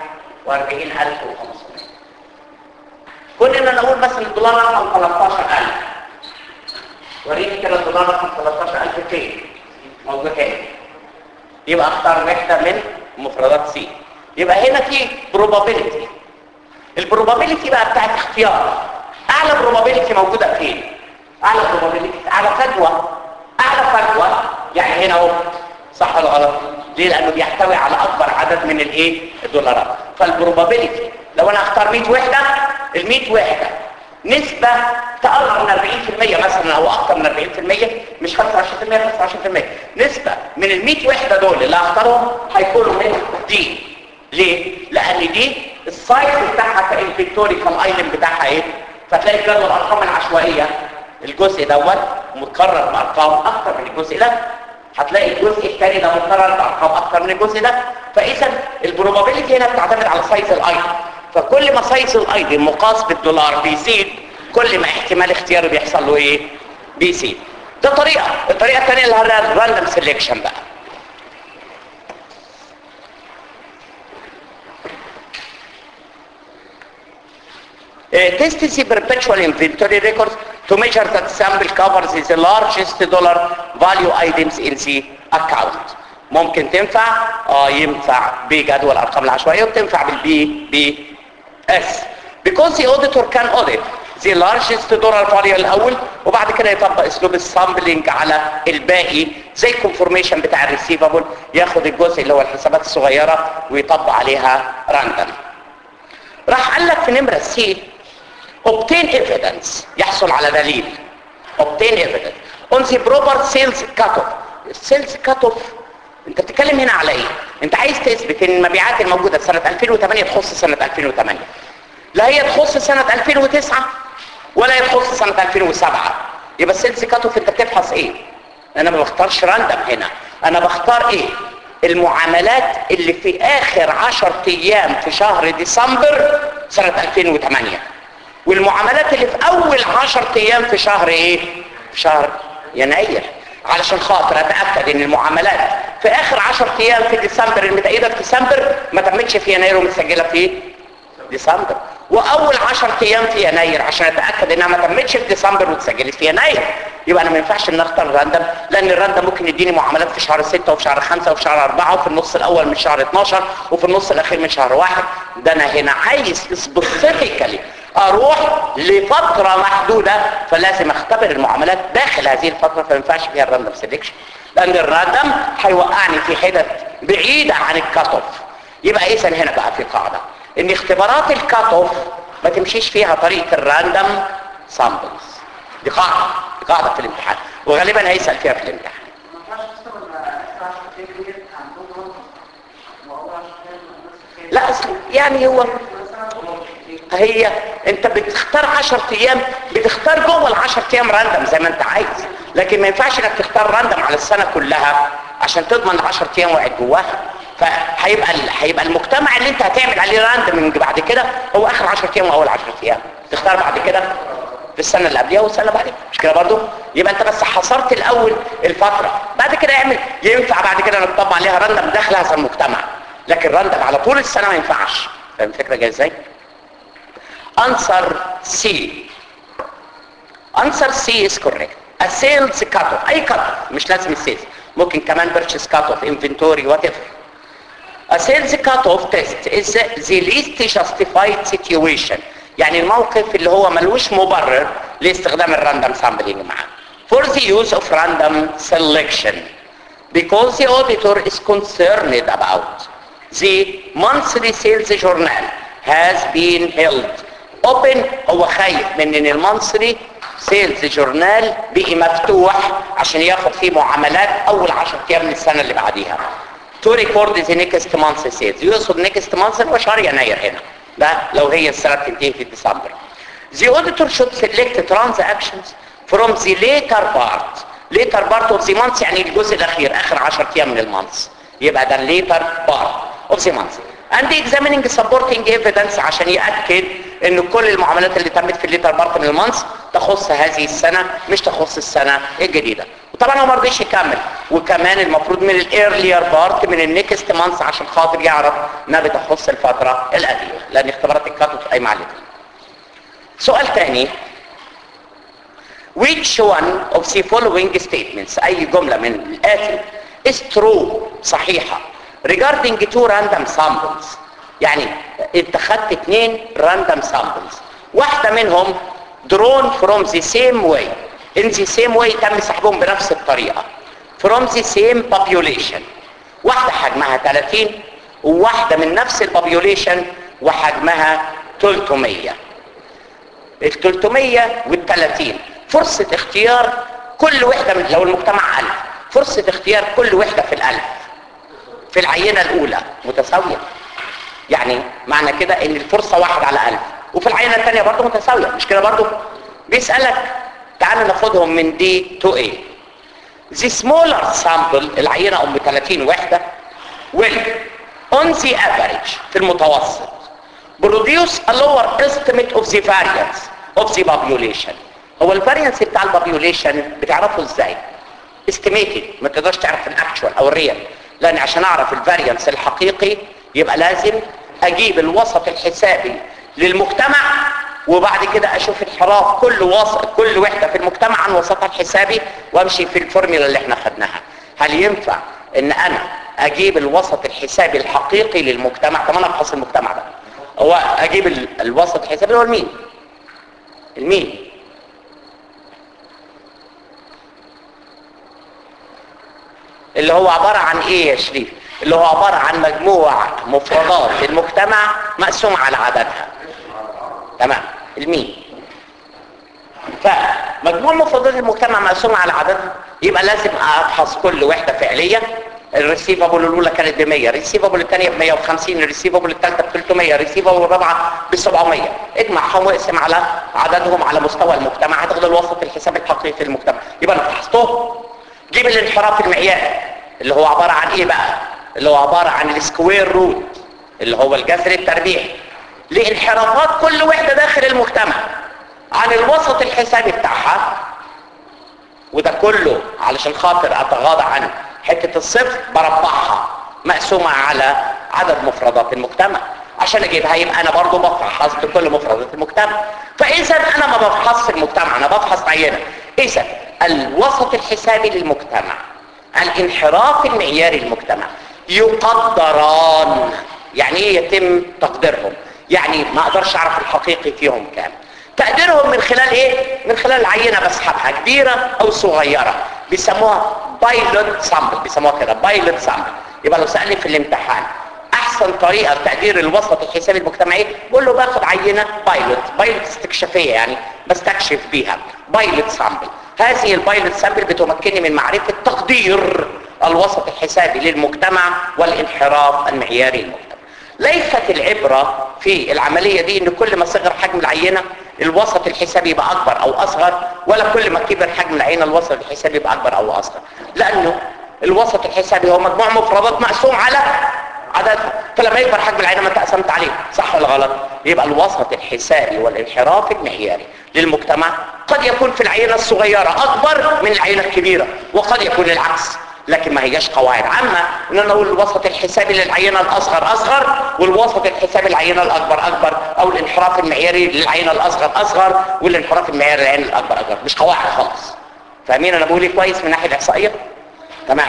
41500 كل ان انا اقول مثلا الدولار رقم 13000 وريني كده الدولار رقم 13000 فين موجود هنا يبقى اختار واحده من مفردات سي يبقى هنا في probability البروبابيلتي بقى بتاعت اختيار اعلى probability موجوده فين اعلى probability اعلى فجوه اعلى فجوه يعني هنا اهو صح ولا غلط ليه لانه بيحتوي على اكبر عدد من الايه الدولارات فالبروبابيلتي لو انا اختار 100 وحده ال 100 وحده نسبة تقرب من 40% مثلا او اكثر من 40% مش 25% 25% نسبة من ال 100 وحدة دول اللي هختارهم هيكونوا من دي ليه؟ لان دي السايز بتاعها كانفنتوري كالايتم بتاعها ايه؟ فتلاقي جدول الارقام العشوائية الجزء دوت متكرر بارقام اكثر من الجزء ده هتلاقي الجزء الثاني ده متكرر بارقام اكثر من الجزء ده فاذا البروبابيلتي هنا بتعتمد على سايز الايتم فكل ما سايز الايتم مقاس بالدولار بيزيد كل ما احتمال اختياره بيحصل له ايه بيزيد ده طريقه الطريقه الثانيه اللي هي الراندوم سيلكشن بقى Uh, test the perpetual inventory records to measure that sample covers the largest dollar value items in the account. ممكن تنفع اه ينفع بجدول الارقام العشوائيه وتنفع بالبي بي اس because the auditor can audit زي لارجست دورال فاليو الاول وبعد كده يطبق اسلوب السامبلنج على الباقي زي الكونفورميشن بتاع الريسيفبل ياخد الجزء اللي هو الحسابات الصغيره ويطبق عليها راندم راح قال لك في نمره سي obtain evidence يحصل على دليل obtain evidence on the proper sales cutoff السيلز cutoff انت بتتكلم هنا على ايه انت عايز تثبت ان المبيعات الموجوده في سنه 2008 تخص سنه 2008 لا هي تخص سنه 2009 ولا هي تخص سنه 2007 يبقى السيلز كاتوف انت بتفحص ايه انا ما بختارش راندم هنا انا بختار ايه المعاملات اللي في اخر 10 ايام في شهر ديسمبر سنه 2008 والمعاملات اللي في اول 10 ايام في شهر ايه في شهر يناير علشان خاطر اتاكد ان المعاملات في اخر 10 ايام في ديسمبر المتأيده في ديسمبر ما تمتش في يناير ومتسجله في ديسمبر واول 10 ايام في يناير عشان اتاكد انها ما تمتش في ديسمبر واتسجلت في يناير يبقى انا ما ينفعش ان اختار الراندم لان الراندم ممكن يديني معاملات في شهر 6 وفي شهر 5 وفي شهر 4 وفي النص الاول من شهر 12 وفي النص الاخير من شهر 1 ده انا هنا عايز سبيسيفيكالي اروح لفتره محدوده فلازم اختبر المعاملات داخل هذه الفتره فما ينفعش فيها الراندم سيلكشن لان الراندم هيوقعني في حتت بعيده عن الكات اوف يبقى اذا هنا بقى في قاعده ان اختبارات الكات اوف ما تمشيش فيها طريقه الراندم سامبلز دي قاعده دي قاعده في الامتحان وغالبا هيسال فيها في الامتحان لا أصل يعني هو هي انت بتختار 10 ايام بتختار جوه ال 10 ايام راندم زي ما انت عايز لكن ما ينفعش انك تختار راندم على السنه كلها عشان تضمن 10 ايام وقعد جواها فهيبقى ال... هيبقى المجتمع اللي انت هتعمل عليه راندم بعد كده هو اخر 10 ايام واول 10 ايام تختار بعد كده في السنه اللي قبلها والسنه اللي بعدها مش كده برضه يبقى انت بس حصرت الاول الفتره بعد كده اعمل ينفع بعد كده نطبق عليها راندم داخل هذا المجتمع لكن راندم على طول السنه ما ينفعش فاهم الفكره جايه ازاي answer C answer C is correct a sales cutoff اي cutoff مش لازم السيلز ممكن كمان purchase cutoff inventory whatever a sales cutoff test is the least justified situation يعني الموقف اللي هو ملوش مبرر لاستخدام الراندوم سامبلينج معاه for the use of random selection because the auditor is concerned about the monthly sales journal has been held open هو خايف من ان المنصري سيلز جورنال بقي مفتوح عشان ياخد فيه معاملات اول 10 ايام من السنه اللي بعديها تو ريكورد ذا نيكست مانث سيلز يقصد نيكست مانث هو شهر يناير هنا ده لو هي السنه بتنتهي في ديسمبر The auditor should select transactions from the later part later part of the month يعني الجزء الاخير اخر 10 ايام من المانث يبقى ده later part of the month and examining supporting evidence عشان يأكد ان كل المعاملات اللي تمت في الليتر بارت من المانث تخص هذه السنة مش تخص السنة الجديدة وطبعا هو ما رضيش يكمل وكمان المفروض من الايرلير بارت من النكست مانث عشان خاطر يعرف انها بتخص الفترة القديمة لان اختبارات الكاتوت قايمة على الاثنين سؤال تاني which one of the following statements اي جملة من الاتي is true صحيحة regarding two random samples يعني انت خدت اثنين random samples واحدة منهم drawn from the same way in the same way تم سحبهم بنفس الطريقة from the same population واحدة حجمها 30 وواحدة من نفس البوبيوليشن وحجمها 300 ال 300 وال 30 فرصة اختيار كل وحدة من لو المجتمع ألف فرصة اختيار كل وحدة في الألف في العينة الأولى متساوية يعني معنى كده ان الفرصة واحد على ألف وفي العينة الثانية برضه متساوية مش كده برضه بيسألك تعال ناخدهم من دي تو ايه The smaller sample العينة أم 30 وحدة will on the average في المتوسط produce a lower estimate of the variance of the population هو الفاريانس بتاع البوبيوليشن بتعرفه ازاي estimated ما تقدرش تعرف الاكشوال او الريال لان عشان اعرف الفاريانس الحقيقي يبقى لازم اجيب الوسط الحسابي للمجتمع وبعد كده اشوف انحراف كل وسط كل وحده في المجتمع عن وسطها الحسابي وامشي في الفورمولا اللي احنا خدناها هل ينفع ان انا اجيب الوسط الحسابي الحقيقي للمجتمع طب انا ابحث المجتمع ده هو اجيب ال- الوسط الحسابي هو مين المين اللي هو عبارة عن ايه يا شريف اللي هو عبارة عن مجموع مفردات المجتمع مقسوم على عددها تمام المين فمجموع مفردات المجتمع مقسوم على عددها يبقى لازم افحص كل وحدة فعلية الريسيفابل الاولى كانت ب 100 الريسيفابل الثانيه ب 150 الريسيفابل الثالثه ب 300 الريسيفابل الرابعه ب 700 اجمعهم واقسم على عددهم على مستوى المجتمع هتاخد الوسط الحسابي الحقيقي في المجتمع يبقى انا فحصتهم جيب الانحراف المعياري اللي هو عباره عن ايه بقى اللي هو عباره عن السكوير روت اللي هو الجذر التربيعي لانحرافات كل وحده داخل المجتمع عن الوسط الحسابي بتاعها وده كله علشان خاطر اتغاضى عن حتة الصفر بربعها مقسومة على عدد مفردات المجتمع عشان اجيبها يبقى انا برضو بفحص بكل مفردات المجتمع فاذا انا ما بفحصش المجتمع انا بفحص عينة اذا الوسط الحسابي للمجتمع الانحراف المعياري للمجتمع يقدران يعني ايه يتم تقديرهم يعني ما اقدرش اعرف الحقيقي فيهم كام تقديرهم من خلال ايه من خلال العينه بسحبها كبيره او صغيره بيسموها بايلوت سامبل بيسموها كده بايلوت سامبل يبقى لو سالني في الامتحان احسن طريقه لتقدير الوسط الحسابي المجتمعي بقول له باخد عينه بايلوت بايلوت استكشافيه يعني بستكشف بيها بايلوت سامبل هذه البايلوت سامبل بتمكنني من معرفه تقدير الوسط الحسابي للمجتمع والانحراف المعياري للمجتمع ليست العبرة في العملية دي ان كل ما صغر حجم العينة الوسط الحسابي يبقى اكبر او اصغر ولا كل ما كبر حجم العينة الوسط الحسابي يبقى اكبر او اصغر لانه الوسط الحسابي هو مجموع مفردات مقسوم على عددها فلما يكبر حجم العينة ما تقسمت عليه صح ولا غلط يبقى الوسط الحسابي والانحراف المعياري للمجتمع قد يكون في العينة الصغيرة اكبر من العينة الكبيرة وقد يكون العكس لكن ما هياش قواعد عامة ان انا اقول الوسط الحسابي للعينة الاصغر اصغر والوسط الحسابي للعينة الاكبر اكبر او الانحراف المعياري للعينة الاصغر اصغر والانحراف المعياري للعينة الاكبر اكبر مش قواعد خالص فاهمين انا بقول ايه كويس من الناحية الاحصائية تمام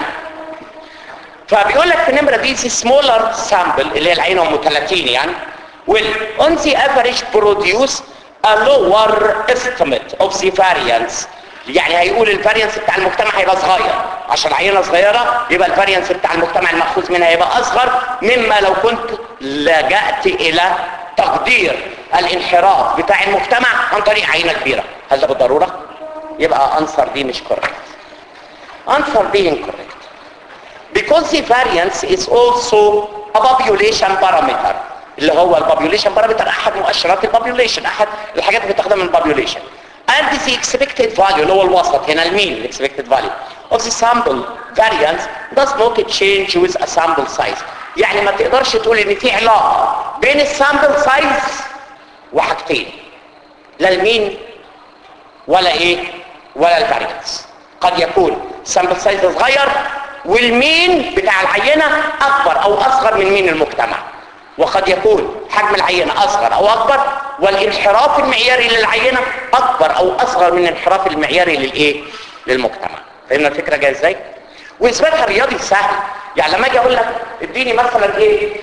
فبيقول لك في النمرة دي سمولر سامبل اللي هي العينة ام 30 يعني will on the average produce a lower estimate of the variance يعني هيقول الفاريانس بتاع المجتمع هيبقى صغير عشان العينه صغيره يبقى الفاريانس بتاع المجتمع المأخوذ منها هيبقى اصغر مما لو كنت لجأت الى تقدير الانحراف بتاع المجتمع عن طريق عينه كبيره هل ده بالضروره يبقى انسر دي مش كوريكت انسر دي incorrect because the variance is also a population parameter اللي هو البوبيوليشن بارامتر احد مؤشرات البوبيوليشن احد الحاجات اللي بتخدم من البوبيوليشن and the expected value اللي هو الوسط هنا المين expected value of the sample variance does not change with a sample size يعني ما تقدرش تقول ان في علاقة بين السامبل سايز وحاجتين لا المين ولا ايه ولا الفاريانس قد يكون سامبل سايز صغير والمين بتاع العينة اكبر او اصغر من مين المجتمع وقد يكون حجم العينة اصغر او اكبر والانحراف المعياري للعينة اكبر او اصغر من الانحراف المعياري للايه للمجتمع فهمنا الفكرة جاية ازاي واثباتها رياضي سهل يعني لما اجي اقول لك اديني مثلا ايه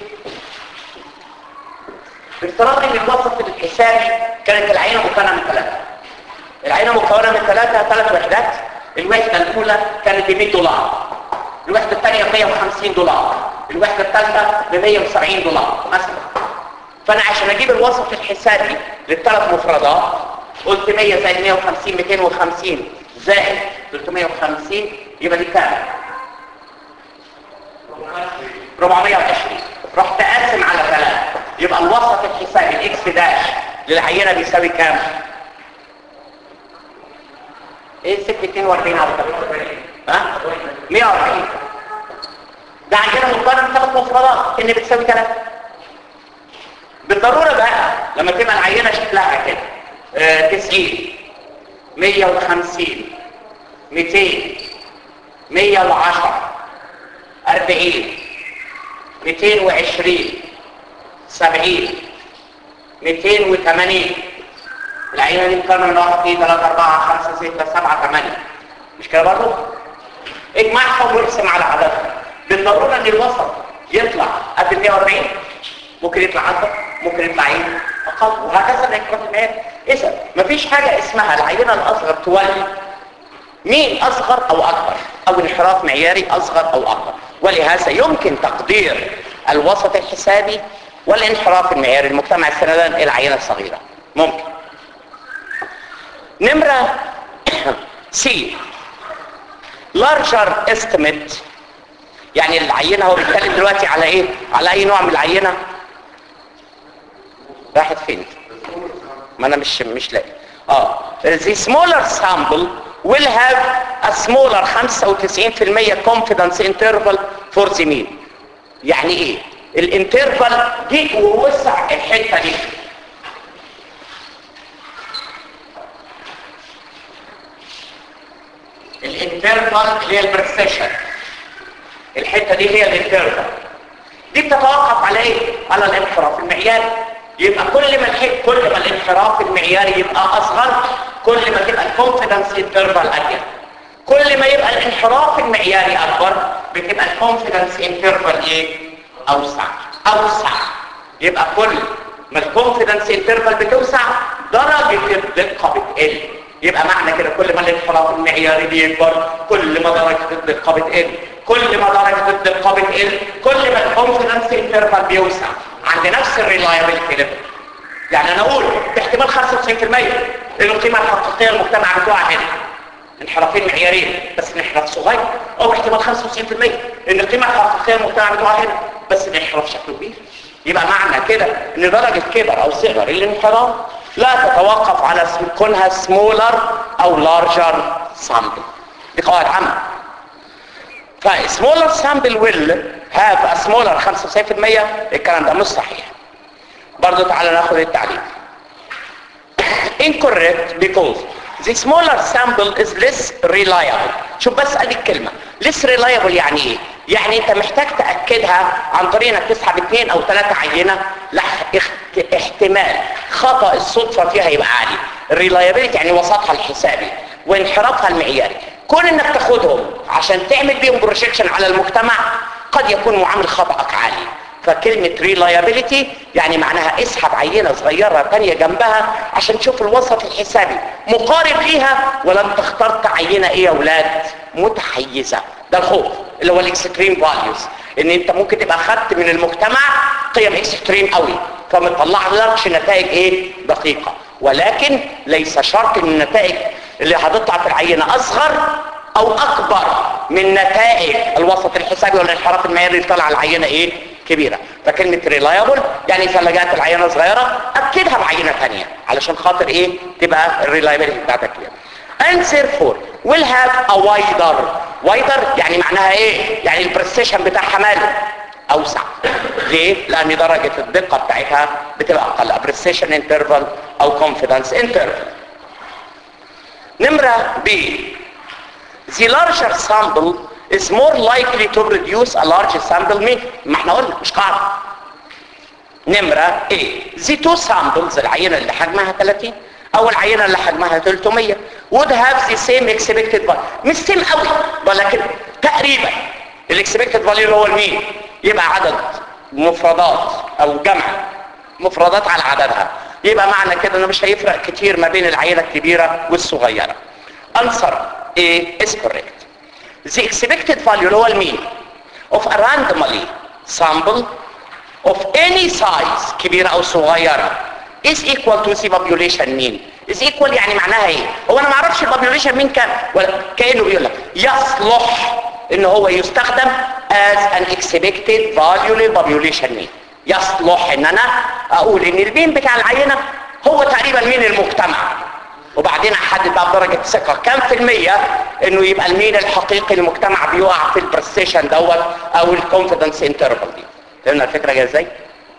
بافتراض ان الوسط الحسابي كانت العينة مكونة من ثلاثة العينة مكونة من ثلاثة ثلاث وحدات الوحدة الاولى كانت ب 100 دولار الوحدة الثانية ب 150 دولار الوحدة الثالثة ب 170 دولار مثلا فانا عشان اجيب الوسط الحسابي للثلاث مفردات قلت 100 زائد 150 250 زائد 350 يبقى دي كام 420 رحت اقسم على 3 يبقى الوسط الحسابي الاكس داش للعينه بيساوي كام ايه 640 على 3 ها 140 ده عندنا مقارنه ثلاث مفردات ان بتساوي 3 بالضرورة بقى لما تبقى العينة شكلها كده آه 90 150 200 110 40 220 70 280 العينة دي مقارنة من 1 2 3 4 5 6 7 8 مش كده برضه؟ اجمعهم واقسم على عددهم بالضرورة ان الوسط يطلع قد 140 ممكن يطلع 10 ممكن يطلع ايه اقل وهكذا الانحراف المالي اذا مفيش حاجه اسمها العينه الاصغر تولي مين اصغر او اكبر او انحراف معياري اصغر او اكبر ولهذا يمكن تقدير الوسط الحسابي والانحراف المعياري المجتمع السندان الى عينه صغيره ممكن نمره سي larger estimate يعني العينه هو بيتكلم دلوقتي على ايه على اي نوع من العينه راحت فين ما انا مش مش لاقي اه the smaller sample will have a smaller 95% confidence interval for the mean يعني ايه الانترفال دي ووسع الحته دي الانترفال اللي هي البرسيشن الحته دي هي الانترفال دي بتتوقف على ايه على الانحراف المعياري يبقى كل ما الحد كل ما الانحراف المعياري يبقى اصغر كل ما تبقى الكونفيدنس انترفال اضيق كل ما يبقى الانحراف المعياري اكبر بتبقى الكونفيدنس انترفال ايه اوسع اوسع يبقى كل ما الكونفيدنس انترفال بتوسع درجه الدقه بتقل يبقى معنى كده كل ما الانحراف المعياري بيكبر كل ما درجه الدقه بتقل كل ما درجه الدقه بتقل كل ما الكونفيدنس انترفال بيوسع عند نفس الريلايبيلتي ليفل يعني انا اقول باحتمال 95% ان القيمه الحقيقيه المجتمع بتوعها هنا انحرافين معيارين بس الانحراف صغير او باحتمال 95% ان القيمه الحقيقيه المجتمع بتوعها هنا بس الانحراف شكله كبير يبقى معنى كده ان درجه كبر او صغر الانحراف لا تتوقف على كونها سمولر او لارجر سامبل دي قواعد عامه فسمولر سامبل ويل هاف ا سمولر 95% الكلام ده مش صحيح برضه تعالى ناخد التعليق incorrect because the smaller sample is less reliable شوف بس ادي الكلمة less reliable يعني ايه يعني انت محتاج تأكدها عن طريق انك تسحب اثنين او ثلاثة عينة لا اخت- احتمال خطأ الصدفة فيها يبقى عالي reliability يعني وسطها الحسابي وانحرافها المعياري كون انك تاخدهم عشان تعمل بيهم بروجيكشن على المجتمع قد يكون معامل خطأك عالي فكلمة reliability يعني معناها اسحب عينة صغيرة تانية جنبها عشان تشوف الوسط الحسابي مقارب ليها ولم تختار عينة ايه يا اولاد متحيزة ده الخوف اللي هو الاكستريم فاليوز ان انت ممكن تبقى خدت من المجتمع قيم اكستريم قوي فمطلع لكش نتائج ايه دقيقة ولكن ليس شرط ان النتائج اللي هتطلع في العينة اصغر او اكبر من نتائج الوسط الحسابي والانحراف المعياري اللي طلع العينة ايه كبيرة فكلمة ريلايبل يعني اذا لقيت العينة صغيرة اكدها بعينة ثانيه علشان خاطر ايه تبقى الريلايبلتي بتاعتك كبيرة and therefore will have a wider wider يعني معناها ايه يعني البرستيشن بتاعها ماله اوسع ليه لان درجة الدقة بتاعتها بتبقى اقل برستيشن انترفال او confidence interval نمرة B the larger sample is more likely to produce a large sample من ما احنا قلنا مش قاعدة نمرة A the two samples العينة اللي حجمها 30 او العينة اللي حجمها 300 would have the same expected value مش سيم قوي ولكن تقريبا الاكسبكتد فاليو اللي هو المين يبقى عدد مفردات او جمع مفردات على عددها يبقى معنى كده انه مش هيفرق كتير ما بين العينة الكبيرة والصغيرة answer A is correct the expected value اللي هو المين of a randomly sample of any size كبيرة او صغيرة is equal to the population mean is equal يعني معناها ايه هو انا ما اعرفش البوبيوليشن مين كان ولا كانه بيقول لك يصلح ان هو يستخدم as an expected value للبوبيوليشن mean يصلح ان انا اقول ان المين بتاع العينة هو تقريبا مين المجتمع وبعدين احدد بقى بدرجة ثقة كام في المية انه يبقى المين الحقيقي المجتمع بيقع في البرستيشن دوت او الكونفيدنس انترفال دي فهمنا الفكرة جايه ازاي؟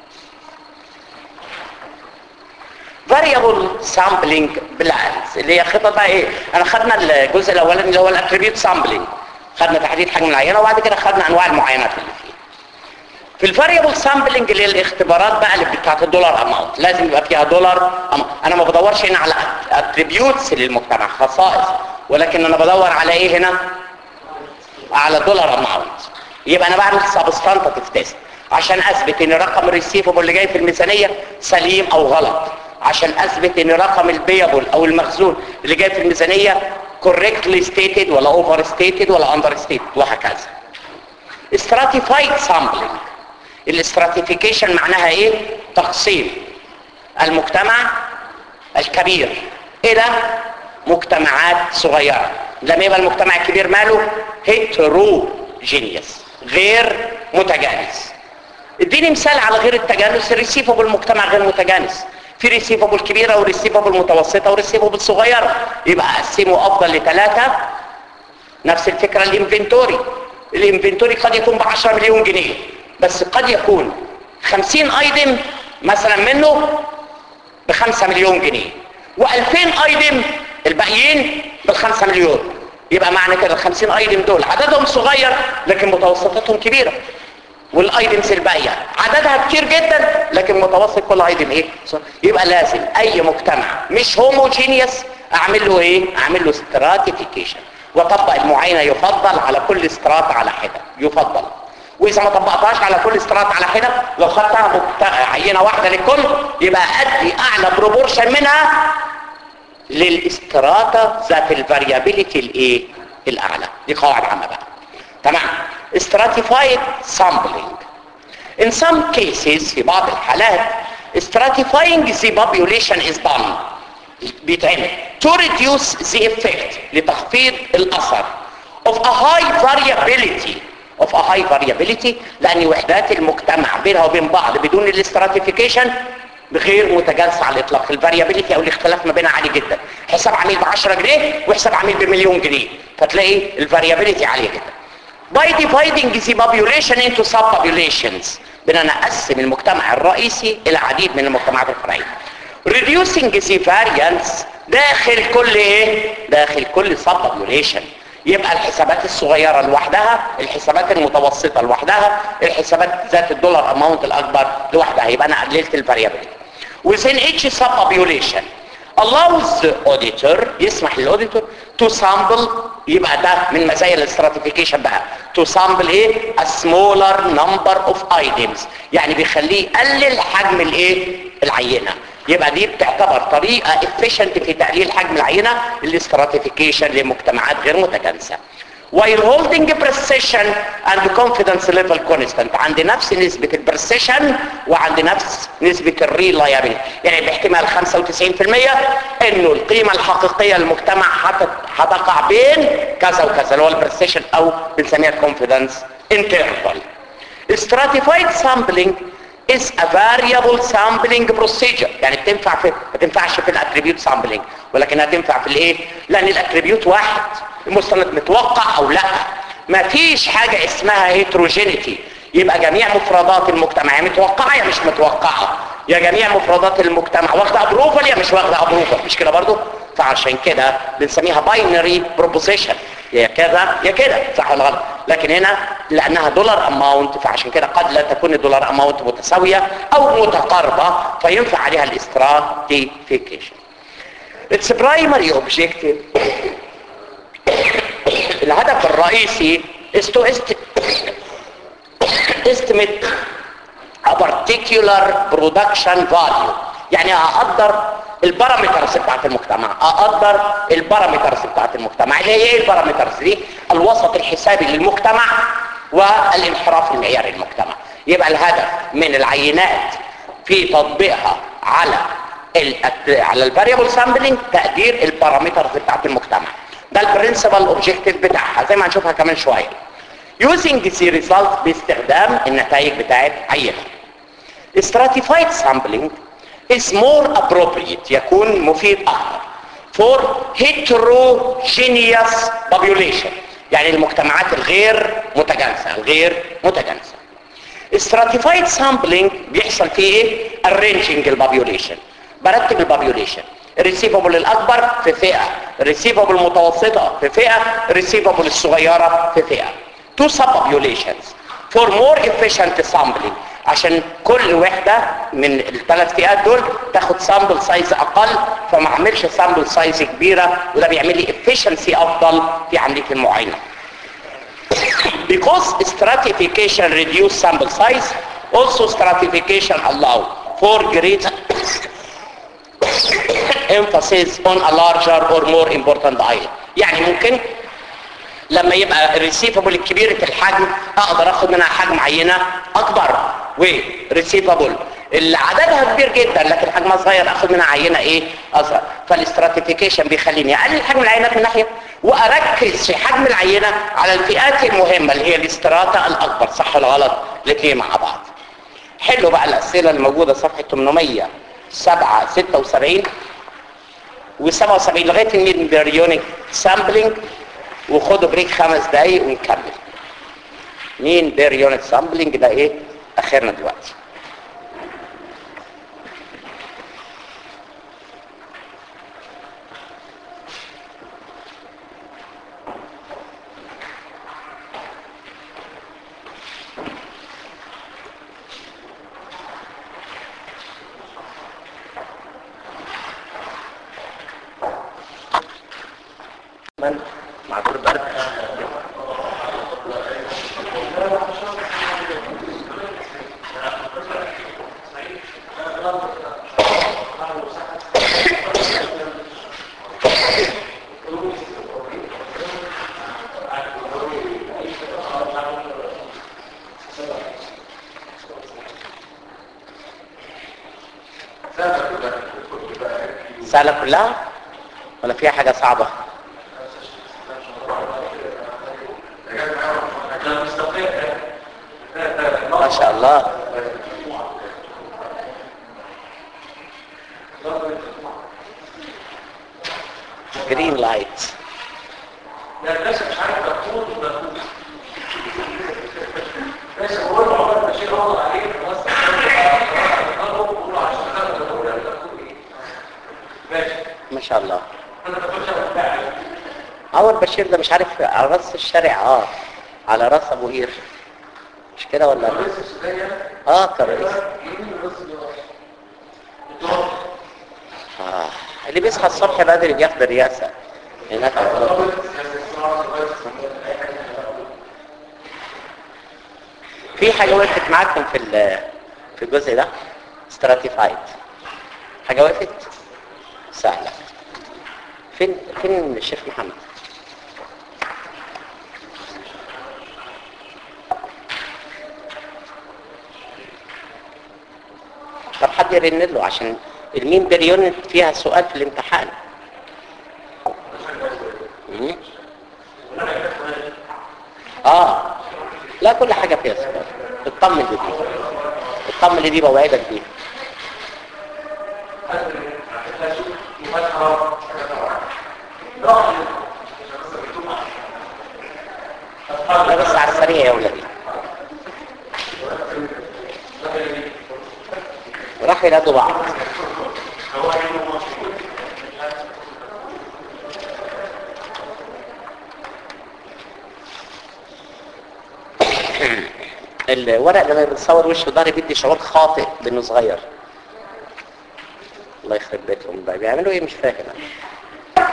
variable sampling plans اللي هي خطط بقى ايه انا خدنا الجزء الاولاني اللي هو الاتريبيوت sampling خدنا تحديد حجم العينه وبعد كده خدنا انواع المعاينات اللي فيه في الفاريبل سامبلنج اللي هي الاختبارات بقى اللي بتاعت الدولار اماونت لازم يبقى فيها دولار amount. انا ما بدورش هنا على اتريبيوتس للمجتمع خصائص ولكن انا بدور على ايه هنا على دولار اماونت يبقى انا بعمل سبستانتيف تيست عشان اثبت ان رقم الريسيفبل اللي جاي في الميزانيه سليم او غلط عشان اثبت ان رقم البيبل او المخزون اللي جاي في الميزانيه correctly stated ولا over stated ولا under stated وهكذا stratified sampling الاستراتيفيكيشن معناها ايه تقسيم المجتمع الكبير الى مجتمعات صغيرة لما يبقى المجتمع الكبير ماله هيتروجينيوس غير متجانس اديني مثال على غير التجانس الريسيفبل مجتمع غير متجانس في ريسيفبل كبيرة وريسيفبل متوسطة وريسيفبل صغيرة يبقى اقسمه افضل لثلاثة نفس الفكرة الانفنتوري الانفنتوري قد يكون ب 10 مليون جنيه بس قد يكون 50 ايتم مثلا منه ب 5 مليون جنيه و2000 ايتم الباقيين بال 5 مليون يبقى معنى كده ال 50 ايتم دول عددهم صغير لكن متوسطاتهم كبيره والايتمز الباقيه عددها كتير جدا لكن متوسط كل ايتم ايه يبقى لازم اي مجتمع مش هوموجينيوس اعمل له ايه اعمل له ستراتيفيكيشن واطبق المعاينه يفضل على كل استرات على حده يفضل واذا ما طبقتهاش على كل استرات على حده لو خدتها عينه واحده للكل يبقى ادي اعلى بروبورشن منها للاستراتا ذات الفاريابيليتي الايه الاعلى دي قواعد عامه بقى تمام stratified sampling in some cases في بعض الحالات stratifying the population is done بيتعمل to reduce the effect لتخفيض الاثر of a high variability of a high variability لان وحدات المجتمع بينها وبين بعض بدون الاستراتيفيكيشن غير متجانسه على الاطلاق الفاريابيليتي او الاختلاف ما بينها عالي جدا حساب عميل ب 10 جنيه وحساب عميل بمليون جنيه فتلاقي الفاريابيليتي عاليه جدا by dividing the population into subpopulations بدنا نقسم المجتمع الرئيسي الى عديد من المجتمعات الفرعيه reducing the variance داخل كل ايه داخل كل subpopulation يبقى الحسابات الصغيرة لوحدها الحسابات المتوسطة لوحدها الحسابات ذات الدولار اماونت الاكبر لوحدها يبقى انا قللت الفاريابيلتي within each subpopulation allows the auditor يسمح للاوديتور to sample يبقى ده من مزايا الاستراتيفيكيشن بقى to sample ايه a smaller number of items يعني بيخليه يقلل حجم الايه العينه يبقى دي بتعتبر طريقه efficient في تقليل حجم العينه الاستراتيفيكيشن لمجتمعات غير متجانسه while holding precision and confidence level constant عند نفس نسبة البرسيشن وعند نفس نسبة الريلايابيلتي يعني باحتمال 95% انه القيمة الحقيقية للمجتمع هتقع بين كذا وكذا اللي هو البرسيشن او بنسميها confidence interval stratified sampling is a variable sampling procedure يعني بتنفع في ما تنفعش في الاتريبيوت sampling ولكنها تنفع في الايه لان الاتريبيوت واحد المستند متوقع او لا ما فيش حاجة اسمها هيتروجينيتي يبقى جميع مفردات المجتمع يا متوقعة يا مش متوقعة يا جميع مفردات المجتمع واخدة ابروفل يا مش واخدة ابروفل مش كده برضو فعشان كده بنسميها باينري بروبوزيشن يا كذا يا كده صح ولا غلط لكن هنا لانها دولار اماونت فعشان كده قد لا تكون الدولار اماونت متساويه او متقاربه فينفع عليها الاستراتيفيكيشن its primary objective الهدف الرئيسي is to estimate a particular production value يعني اقدر البارامترز بتاعت المجتمع اقدر البارامترز بتاعت المجتمع اللي هي ايه البارامترز دي الوسط الحسابي للمجتمع والانحراف المعياري للمجتمع يبقى الهدف من العينات في تطبيقها على ال على الفاريبل سامبلنج تقدير البارامترز بتاعت المجتمع ده البرنسبل اوبجيكتيف بتاعها زي ما هنشوفها كمان شويه using the result باستخدام النتائج بتاعت عينه stratified sampling is more appropriate يكون مفيد اكثر for heterogeneous population يعني المجتمعات الغير متجانسه الغير متجانسه stratified sampling بيحصل فيه ايه arranging البابيوليشن برتب البابيوليشن الريسيفبل الاكبر في فئه الريسيفبل المتوسطه في فئه الريسيفبل الصغيره في فئه two subpopulations for more efficient sampling عشان كل وحدة من الثلاث فئات دول تاخد سامبل سايز اقل فما اعملش سامبل سايز كبيرة وده بيعمل لي efficiency افضل في عملية المعاينة because stratification reduce sample size also stratification allow for greater emphasis on a larger or more important item يعني ممكن لما يبقى الريسيفبل الكبيرة الحجم اقدر اخد منها حجم عينة اكبر وريسيفبل اللي عددها كبير جدا لكن حجمها صغير اخد منها عينة ايه اصغر فالاستراتيفيكيشن بيخليني اقلل حجم العينات من ناحية واركز في حجم العينة على الفئات المهمة اللي هي الاستراتا الاكبر صح ولا غلط الاثنين مع بعض حلوا بقى الاسئلة الموجودة صفحة 876 و77 لغاية الميد بيريونيك سامبلينج وخدوا بريك خمس دقايق ونكمل مين بيريونيك سامبلينج ده ايه اخرنا دلوقتي من مع دور برد سهلة كلها ولا فيها حاجة صعبة ما شاء الله جرين لايت لا للاسف مش عارف مفهوم مفهوم بس هو له عمر بشير الله عليه خلاص ماشي ما شاء الله انا بخش اتبع عمر بشير ده مش عارف على راس الشارع اه على راس ابو قير مش كده ولا الرئيس السوداني اه كرئيس يمين الرئيس الدول آه. اللي بيصحى الصبح بدري بياخد الرئاسة هناك على طول. في حاجة وقفت معاكم في ال- في الجزء ده stratified حاجة وقفت سهلة فين فين الشيخ محمد طب حد يرن له عشان المين بريون فيها سؤال في الامتحان مم. اه لا كل حاجة فيها سؤال اطمن لدي اطمن لدي بوعدك بيها لا بس على السريع يا ولدي راحوا ينادوا بعض الورق لما بتصور وشه ضهري بيدي شعور خاطئ بانه صغير الله يخرب بيتهم بقى بيعملوا ايه مش فاهم أنا.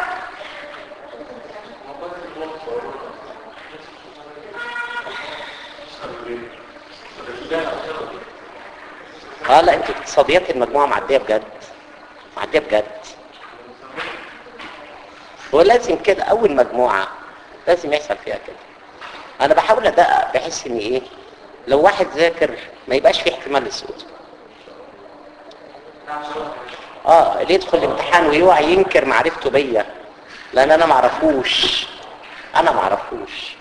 اه لا انتوا اقتصاديات المجموعه معديه بجد معديه بجد هو لازم كده اول مجموعه لازم يحصل فيها كده انا بحاول ادقق بحيث ان ايه لو واحد ذاكر ما يبقاش فيه احتمال للسقوط اه اللي يدخل الامتحان ويوعى ينكر معرفته بيا لان انا معرفوش انا معرفوش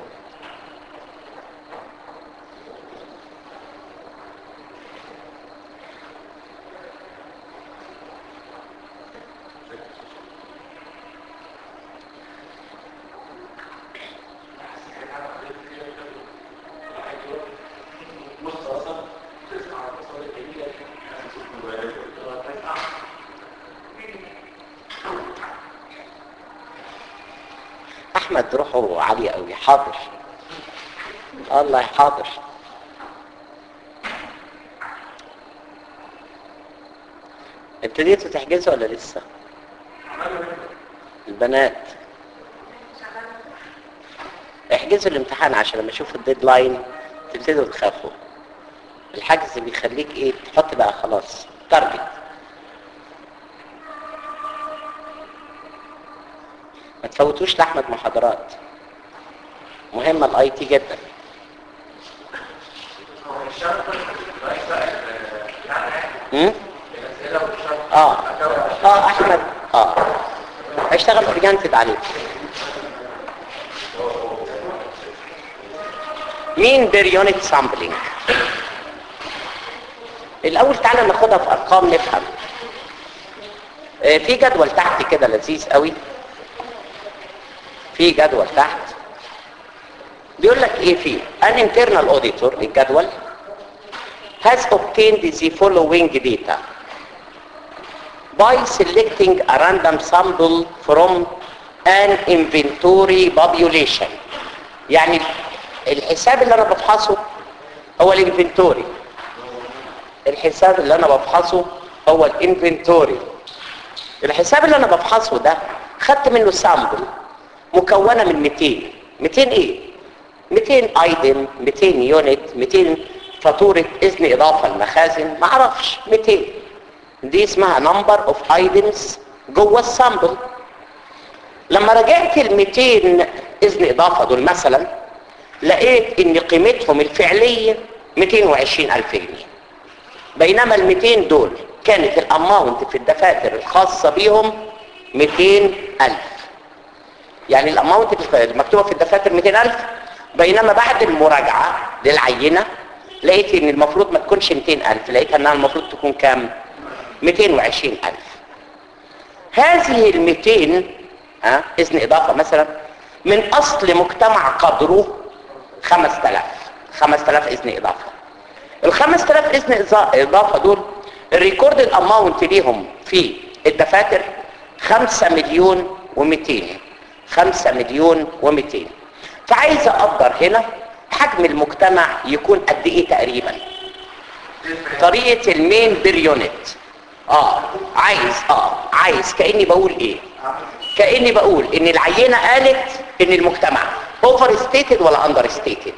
احمد روحه عالية قوي حاضر الله حاضر ابتديتوا تحجزوا ولا لسه البنات احجزوا الامتحان عشان لما اشوف الديدلاين تبتدوا تخافوا الحجز بيخليك ايه تحط بقى خلاص تارجت ما تفوتوش لحمة محاضرات مهمة الاي تي جدا هو الشرط رئيس بقى يعني امم الاسئله والشرط اه اه احمد اه هيشتغل بريجانتد عليه مين بيريونيك سامبلينج الاول تعالى ناخدها في ارقام نفهم آه، في جدول تحت كده لذيذ قوي في جدول تحت بيقول لك ايه فيه an internal auditor الجدول has obtained the following data by selecting a random sample from an inventory population يعني الحساب اللي انا بفحصه هو الانفنتوري الحساب اللي انا بفحصه هو الانفنتوري الحساب اللي انا بفحصه ده خدت منه سامبل مكونه من 200 200 ايه 200 ايتم 200 يونت 200 فاتوره اذن اضافه المخازن ما اعرفش 200 دي اسمها نمبر اوف ايتمز جوه السامبل لما رجعت ال 200 اذن اضافه دول مثلا لقيت ان قيمتهم الفعليه 220 الف جنيه بينما ال 200 دول كانت الاماونت في الدفاتر الخاصه بيهم 200 الف يعني الاماونت المكتوبه في الدفاتر 200 الف بينما بعد المراجعه للعينه لقيت ان المفروض ما تكونش 200 الف لقيتها انها المفروض تكون كام 220 الف هذه ال 200 ها اذن اضافه مثلا من اصل مجتمع قدره 5000 5000 اذن اضافه ال 5000 اذن إضا- اضافه دول الريكوردد اماونت ليهم في الدفاتر 5 مليون و200 5 مليون و200 فعايز اقدر هنا حجم المجتمع يكون قد ايه تقريبا طريقه المين بير يونت اه عايز اه عايز كاني بقول ايه كاني بقول ان العينه قالت ان المجتمع اوفر ستيتد ولا اندر ستيتد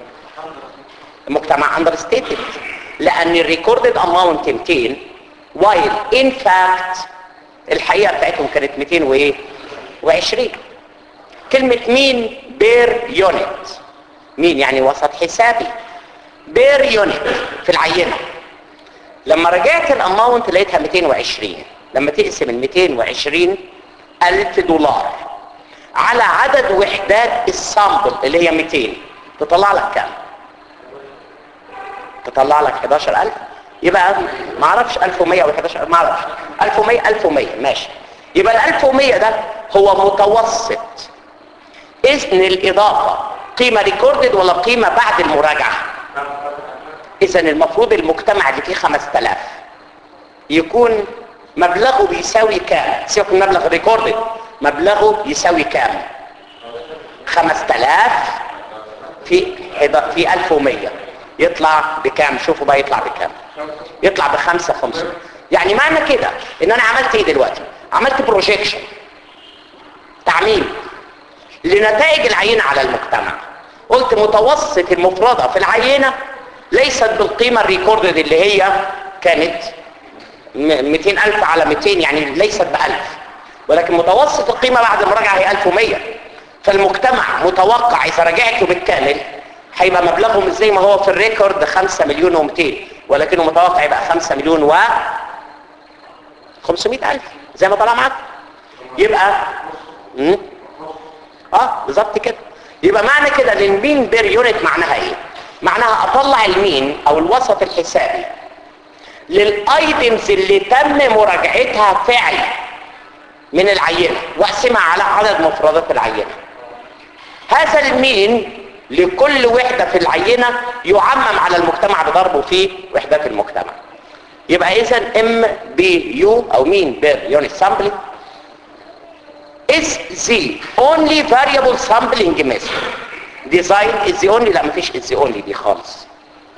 المجتمع اندر ستيتد لان الريكوردد اماونت 200 وايل ان فاكت الحقيقه بتاعتهم كانت 200 وايه و20 كلمه مين بير يونت مين يعني وسط حسابي بير يونت في العينه لما رجعت الاماونت لقيتها 220 لما تقسم ال 220 ألف دولار على عدد وحدات السامبل اللي هي 200 تطلع لك كام تطلع لك 11000 يبقى ما اعرفش 1100 او 11 ما اعرفش 1100 1100 ماشي يبقى ال 1100 ده هو متوسط اذن الاضافه قيمه ريكوردد ولا قيمه بعد المراجعه اذا المفروض المجتمع اللي فيه 5000 يكون مبلغه بيساوي كام سيبك من مبلغ الريكوردد مبلغه يساوي كام 5000 في حدا- في 1100 يطلع بكام شوفوا بقى يطلع بكام يطلع ب 5 500 يعني معنى كده ان انا عملت ايه دلوقتي عملت بروجيكشن تعميم لنتائج العينة على المجتمع قلت متوسط المفردة في العينة ليست بالقيمة الريكوردد اللي هي كانت م- 200 ألف على 200 يعني ليست بألف ولكن متوسط القيمة بعد المراجعة هي 1100 فالمجتمع متوقع إذا رجعته بالكامل هيبقى مبلغهم زي ما هو في الريكورد 5 مليون و200 ولكنه متوقع يبقى 5 مليون و 500 ألف زي ما طلع معاك يبقى مم. اه بالظبط كده يبقى معنى كده ان المين بير يونت معناها ايه معناها اطلع المين او الوسط الحسابي للايتمز اللي تم مراجعتها فعل من العينه واقسمها على عدد مفردات العينه هذا المين لكل وحده في العينه يعمم على المجتمع بضربه في وحدات المجتمع يبقى اذا ام بي يو او مين بير يونت سامبلينج is the only variable sampling method design is the only لا مفيش is the only دي خالص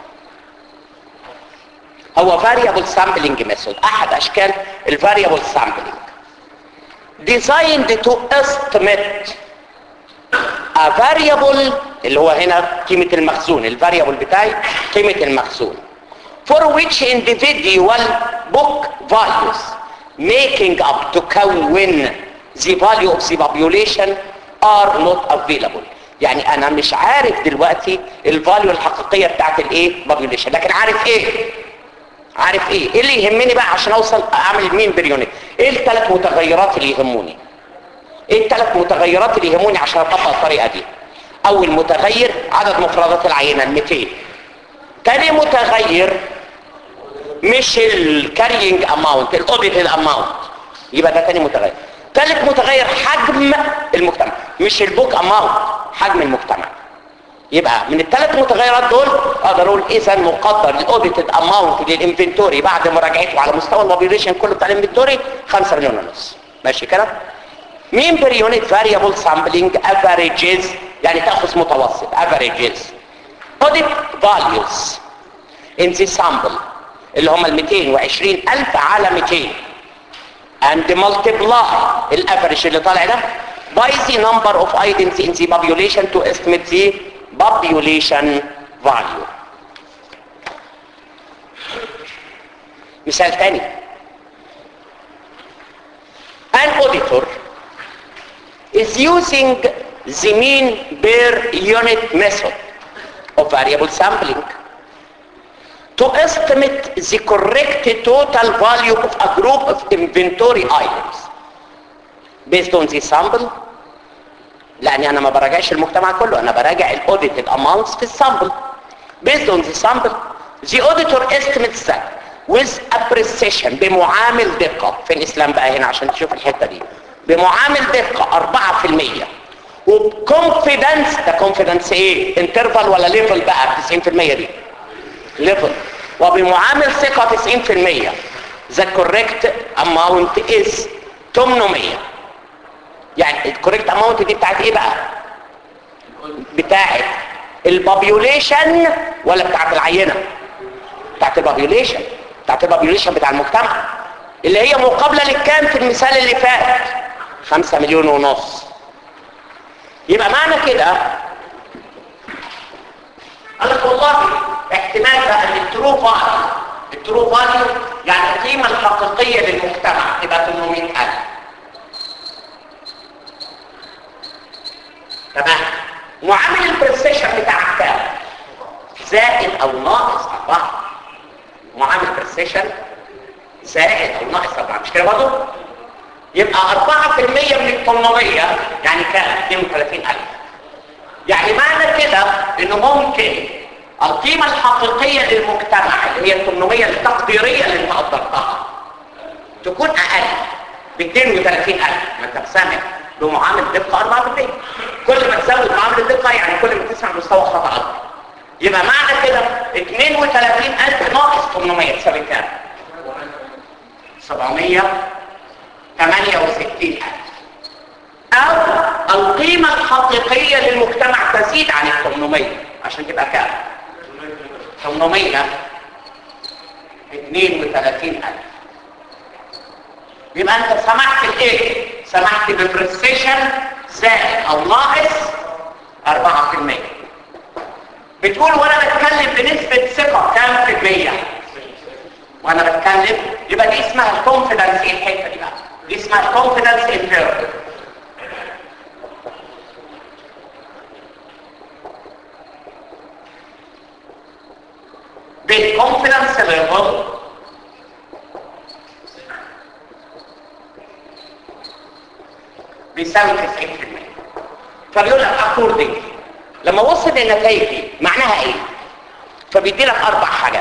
هو variable sampling method احد اشكال ال variable sampling designed to estimate a variable اللي هو هنا قيمة المخزون ال variable بتاعي قيمة المخزون for which individual book values making up تكون the value of the population are not available يعني انا مش عارف دلوقتي الفاليو الحقيقيه بتاعت الايه population لكن عارف ايه عارف ايه ايه اللي يهمني بقى عشان اوصل اعمل مين بريونت ايه الثلاث متغيرات اللي يهموني ايه الثلاث متغيرات اللي يهموني عشان اطبق الطريقه دي اول متغير عدد مفردات العينه ال 200 تاني متغير مش الكارينج اماونت الاوديتد اماونت يبقى ده تاني متغير ثالث متغير حجم المجتمع مش البوك اماونت حجم المجتمع يبقى من الثلاث متغيرات دول اقدر اقول اذا مقدر الاوديتد اماونت للانفنتوري بعد مراجعته على مستوى البوبيوليشن كله بتاع الانفنتوري 5 مليون ونص ماشي كده مين بير يونت فاريبل سامبلينج افريجز يعني تاخذ متوسط افريجز اوديت فاليوز ان ذا سامبل اللي هم ال 220000 على 200 and multiply الافريج اللي طالع ده by the number of items in the population to estimate the population value مثال تاني an auditor is using the mean per unit method of variable sampling to estimate the correct total value of a group of inventory items based on the sample لاني انا ما براجعش المجتمع كله انا براجع الاوديتد amounts في السامبل based on the sample the auditor estimates that with a precision بمعامل دقة في الاسلام بقى هنا عشان تشوف الحتة دي بمعامل دقة 4% وبكونفيدنس ده كونفيدنس ايه انترفال ولا ليفل بقى 90% دي ليفل وبمعامل ثقة 90% the correct amount is 800 يعني الكوريكت اماونت دي بتاعت ايه بقى بتاعت البوبيوليشن ولا بتاعت العينه بتاعت البوبيوليشن بتاعت البوبيوليشن بتاع المجتمع اللي هي مقابله للكام في المثال اللي فات 5 مليون ونص يبقى معنى كده قال لك والله احتمال بقى ان الترو فاليو الترو فاليو يعني القيمه الحقيقيه للمجتمع تبقى 800000 تمام معامل البرسيشن بتاعك كام زائد او ناقص 4 معامل برسيشن زائد او ناقص 4 مش كده برضه يبقى 4% من ال 800 يعني كام 32000 يعني معنى كده انه ممكن القيمة الحقيقية للمجتمع اللي هي 800 التقديرية اللي انت قدرتها تكون اقل ب 32000 ما انت بسامح بمعامل دقة 4% كل ما تزود معامل الدقة يعني كل ما تسمع مستوى خطأ أكبر يبقى معنى كده 32000 ناقص 800 تساوي كام؟ 768000 أو القيمة الحقيقية للمجتمع تزيد عن ال 800 عشان تبقى كام؟ 800 32000 يبقى انت سمحت بايه سمحت ببريسيشن زائد او ناقص 4% بتقول وانا بتكلم بنسبة ثقة كام في المية وانا بتكلم يبقى دي اسمها الكونفيدنس الحتة دي بقى دي اسمها الكونفيدنس انترفل بالكونفيدنس ليفل بيساوي 90% فبيقول لك اكوردنج لما وصل للنتائج دي معناها ايه فبيدي لك اربع حاجات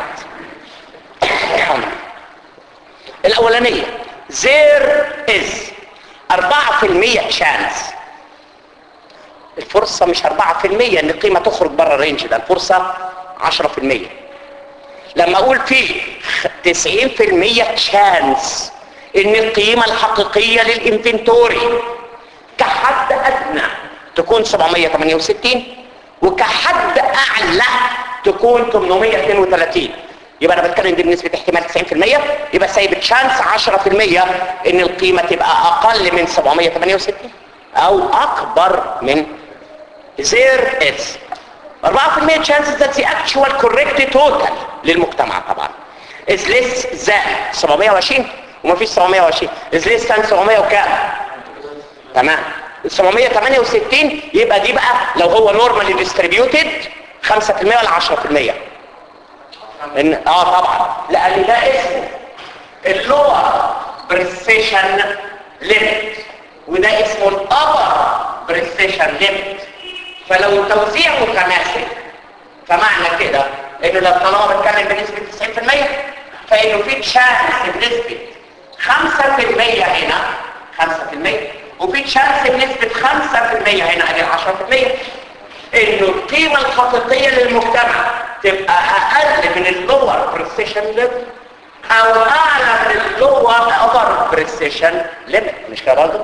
الاولانيه there is 4% chance الفرصه مش 4% ان القيمه تخرج بره الرينج ده الفرصه 10% لما اقول في 90% chance ان القيمه الحقيقيه للانفنتوري كحد ادنى تكون 768 وكحد اعلى تكون 832 يبقى انا بتكلم دي بنسبه احتمال 90% يبقى سايب تشانس 10% ان القيمه تبقى اقل من 768 او اكبر من there is 4% chances that the actual correct total للمجتمع طبعا is less than 720 ومفيش 720 is less than 700 وكام تمام ال 768 يبقى دي بقى لو هو نورمالي ديستريبيوتد 5% ولا 10% إن اه طبعا لان ده اسمه اللور بريسيشن ليميت وده اسمه الابر بريسيشن ليميت فلو التوزيع متماثل فمعنى كده انه لو طالما بتكلم بنسبه 90% فانه في تشانس بنسبه 5% هنا 5% وفي تشانس بنسبه 5% هنا ادي 10% انه القيمه الحقيقيه للمجتمع تبقى اقل من اللور بريسيشن ليفل او اعلى من اللور ابر بريسيشن ليميت مش كده برضه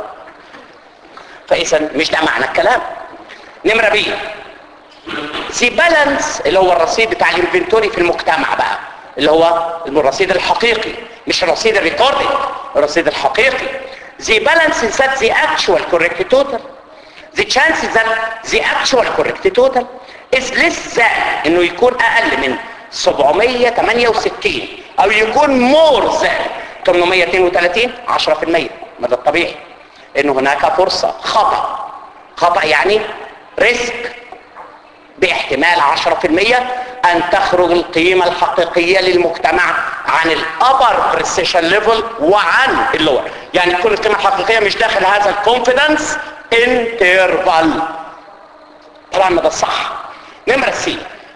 فاذا مش ده معنى الكلام نمره بي سي بالانس اللي هو الرصيد بتاع الانفنتوري في المجتمع بقى اللي هو الرصيد الحقيقي مش الرصيد الريكوردي الرصيد الحقيقي the balance is that the actual correct total the chances that the actual correct total is less than انه يكون اقل من 768 او يكون more than 832 10% ما ده الطبيعي انه هناك فرصة خطأ خطأ يعني ريسك باحتمال 10% ان تخرج القيمة الحقيقية للمجتمع عن الابر بريسيشن ليفل وعن اللور يعني تكون القيمة الحقيقية مش داخل هذا الكونفيدنس انترفال طبعا ما ده الصح نمرة سي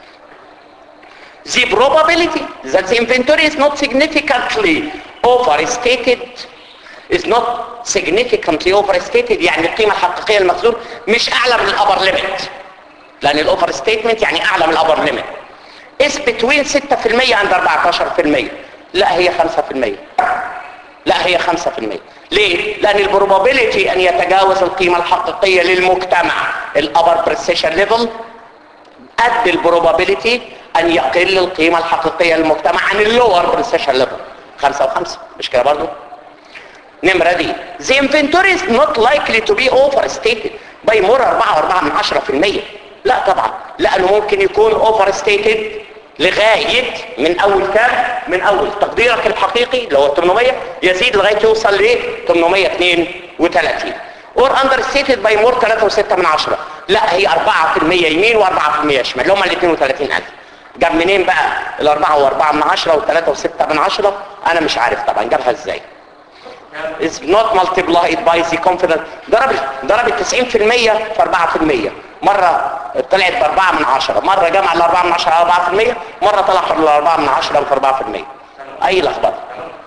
the probability that the inventory is not significantly overstated is not significantly overstated يعني القيمة الحقيقية للمخزون مش اعلى من الابر ليميت لان الاوفر ستيتمنت يعني اعلى من الابر ليميت is between 6% and 14% لا هي 5% لا هي 5% ليه؟ لان البروبابيلتي ان يتجاوز القيمة الحقيقية للمجتمع الابر بريسيشن ليفل قد البروبابيلتي ان يقل القيمة الحقيقية للمجتمع عن اللور بريسيشن ليفل 5 و5 مش كده برضه؟ نمرة دي the inventory is not likely to be overstated by more 4 4 من 10% لا طبعا لانه ممكن يكون overstated لغاية من اول كام من اول تقديرك الحقيقي اللي هو 800 يزيد لغاية يوصل ل 832 or understated by more 3.6 من 10 لا هي 4% يمين و4% شمال اللي هم ال 32000 جاب منين بقى الأربعة و4 من 10 و3 و6 من 10 انا مش عارف طبعا جابها ازاي is not multiplied by the confidence ضربت ضربت 90% في 4% مرة طلعت ب 4 من 10 مرة جمع ال 4 من 10 على 4% مرة طلع ال 4 من 10 في 4% اي لخبطة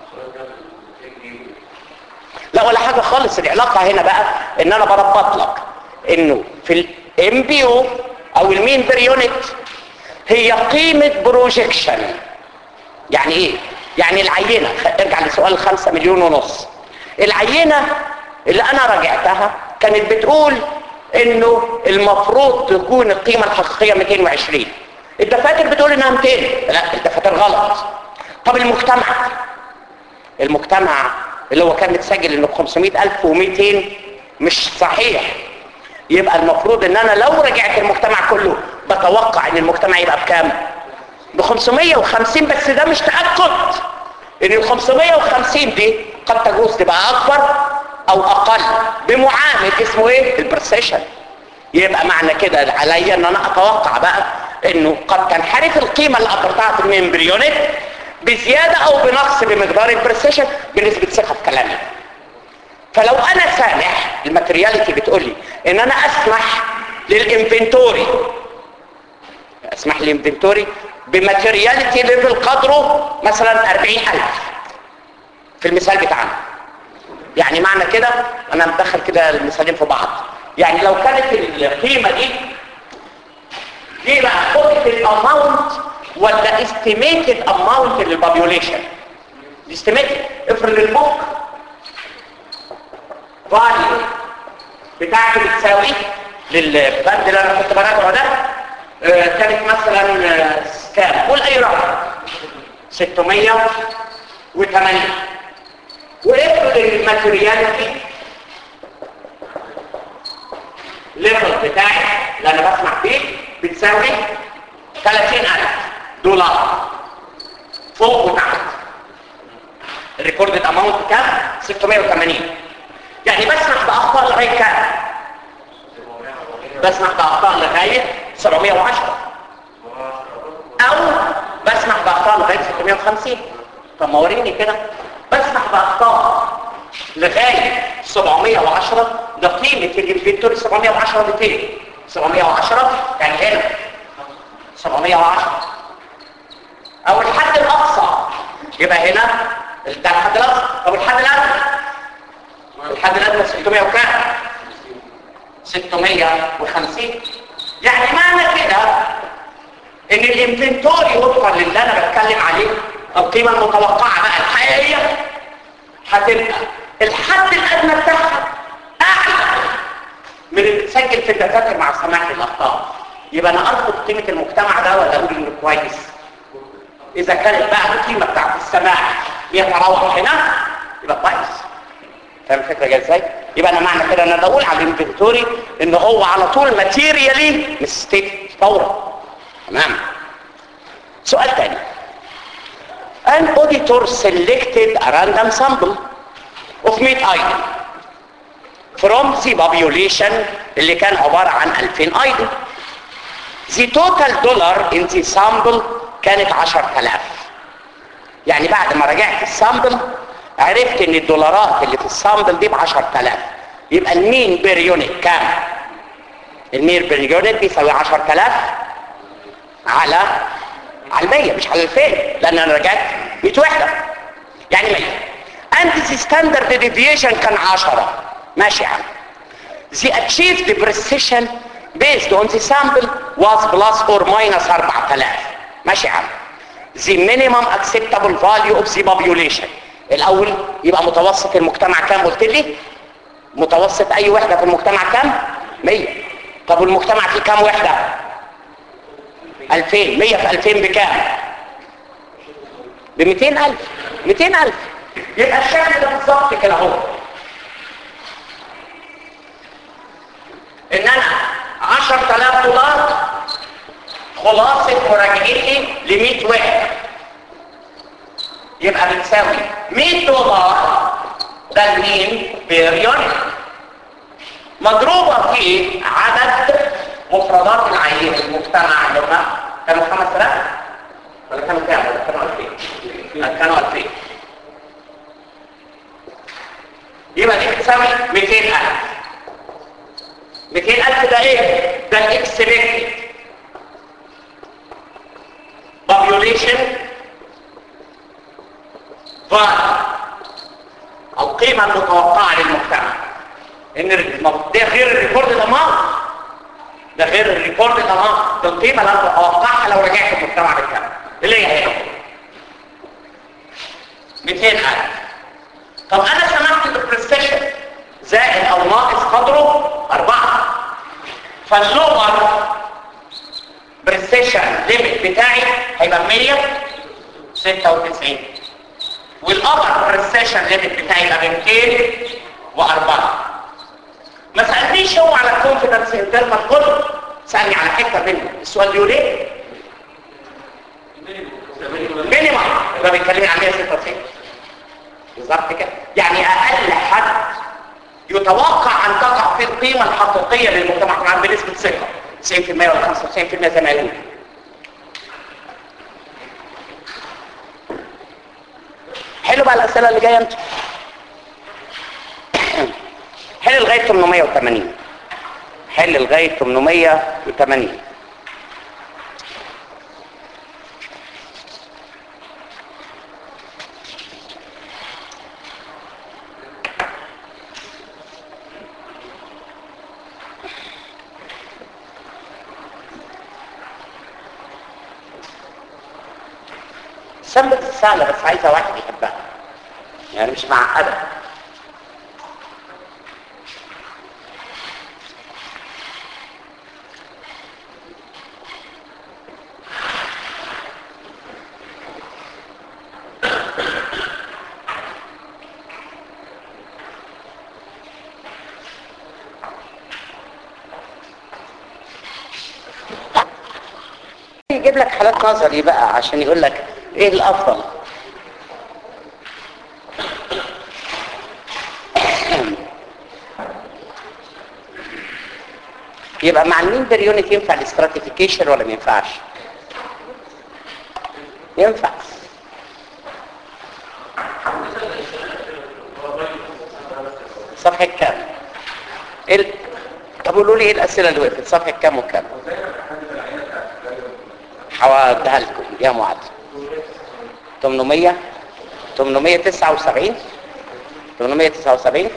لا ولا حاجة خالص العلاقة هنا بقى ان انا بربط لك انه في الام بي او او المين بير يونت هي قيمة بروجيكشن يعني ايه يعني العينة ارجع لسؤال الخمسة مليون ونص العينة اللي انا راجعتها كانت بتقول انه المفروض تكون القيمة الحقيقية 220 الدفاتر بتقول انها 200 لا الدفاتر غلط طب المجتمع المجتمع اللي هو كان متسجل انه ب 500200 مش صحيح يبقى المفروض ان انا لو رجعت المجتمع كله بتوقع ان المجتمع يبقى بكام ب 550 بس ده مش تأكد ان ال 550 دي قد تجوز تبقى اكبر او اقل بمعامل اسمه ايه البرسيشن يبقى معنى كده عليا ان انا اتوقع بقى انه قد تنحرف القيمة اللي قدرتها في الممبريونات بزيادة او بنقص بمقدار البرسيشن بنسبة ثقة في كلامي فلو انا سامح الماترياليتي بتقول لي ان انا اسمح للانفنتوري اسمح للانفنتوري بماترياليتي ليفل قدره مثلا 40000 في المثال بتاعنا يعني معنى كده انا مدخل كده المثالين في بعض يعني لو كانت القيمة دي دي بقى total amount ولا estimated amount للبابيوليشن estimated افرض البوك value بتاعته بتساوي للبند اللي انا كنت براجعه ده آه كانت مثلا آه كام قول اي رقم 608 وافرض الماتيرياليتي ليفل بتاعي اللي انا بسمع فيه بتساوي 30000 دولار فوق وتحت الريكوردد اماونت كام 680 يعني بسمح باخطاء لغايه كام بسمح باخطاء لغايه 710 او بسمح باخطاء لغايه 650 طب ما وريني كده بسمح باخطاء لغايه 710 ده قيمه الانفنتوري 710 200 710 يعني هنا 710 او الحد الاقصى يبقى هنا ده الحد الاقصى طب الحد الادنى الحد الادنى 600 وكام 650 يعني معنى كده ان الانفنتوري وفقا للي انا بتكلم عليه القيمه المتوقعه بقى الحقيقيه هتبقى الحد الادنى بتاعها اعلى من اللي اتسجل في الدفاتر مع سماح الاخطاء يبقى انا ارفض قيمه المجتمع ده ولا اقول انه كويس اذا كانت بقى القيمه بتاعت السماح يتراوح هنا يبقى كويس فاهم الفكره جايه ازاي يبقى انا معنى كده ان انا بقول على الانفنتوري ان هو على طول ماتيريالي مستيك فورا تمام سؤال تاني an auditor selected a random sample of meat item from the population اللي كان عبارة عن 2000 item the total dollar in the sample كانت 10000 يعني بعد ما رجعت السامبل عرفت ان الدولارات اللي في السامبل دي ب 10000 يبقى المين بير يونت كام المين بير يونت بيساوي 10000 على على 100 مش على 2000 لان انا رجعت 100 وحده يعني 100 and the standard deviation كان 10 ماشي يا عم the achieved precision based on the sample was plus or minus 4000 ماشي يا عم the minimum acceptable value of the population الاول يبقى متوسط المجتمع كام قلت لي متوسط اي وحده في المجتمع كام 100 طب والمجتمع فيه كام وحده 2000 100 في 2000 بكام ب 200000 200000 يبقى الشكل ده بالظبط كده اهو ان انا 10000 دولار خلاصة مراجعتي ل 100 واحد يبقى بتساوي 100 دولار ده المين بيريون مضروبة في عدد مفردات العينة المجتمع اللي هم كانوا 5000 ولا كانوا كام ولا كانوا 2000 كانوا 2000 يبقى دي بتساوي 200000 200000 ده ايه؟ ده الاكسبكتد population value القيمة المتوقعة للمجتمع ان ده غير الريكورد الامام ده غير الريكورد الامام ده القيمة اللي انا اتوقعها لو رجعت المجتمع بالكامل اللي هي هنا 200000 طب انا سمحت بالبرستيشن زائد او ناقص قدره أربعة فاللور بريسيشن ليميت بتاعي هيبقى 196 والابر بريسيشن ليميت بتاعي يبقى 204 ما سالنيش هو على الكونفيدنس انترفال كله سالني على حته منه السؤال بيقول ايه مينيمم يبقى بيتكلمني عن 196 بالظبط كده يعني اقل حد يتوقع ان تقع في القيمه الحقيقيه للمجتمع طبعا بنسبه ثقه 90% ولا 95% زي ما يقول حلو بقى الاسئله اللي جايه انت حل لغايه 880 حل لغايه 880 سمت السهلة بس عايزة واحد يحبها يعني مش معقدة يجيب لك حالات نظري بقى عشان يقول لك ايه الافضل يبقى مع المين بير يونت ينفع الاستراتيفيكيشن ولا ما ينفعش ينفع صفحة كام ال... طب قولوا لي ايه الاسئله اللي وقفت صفحة كام وكام هوديها لكم يا معاذ 800 879 879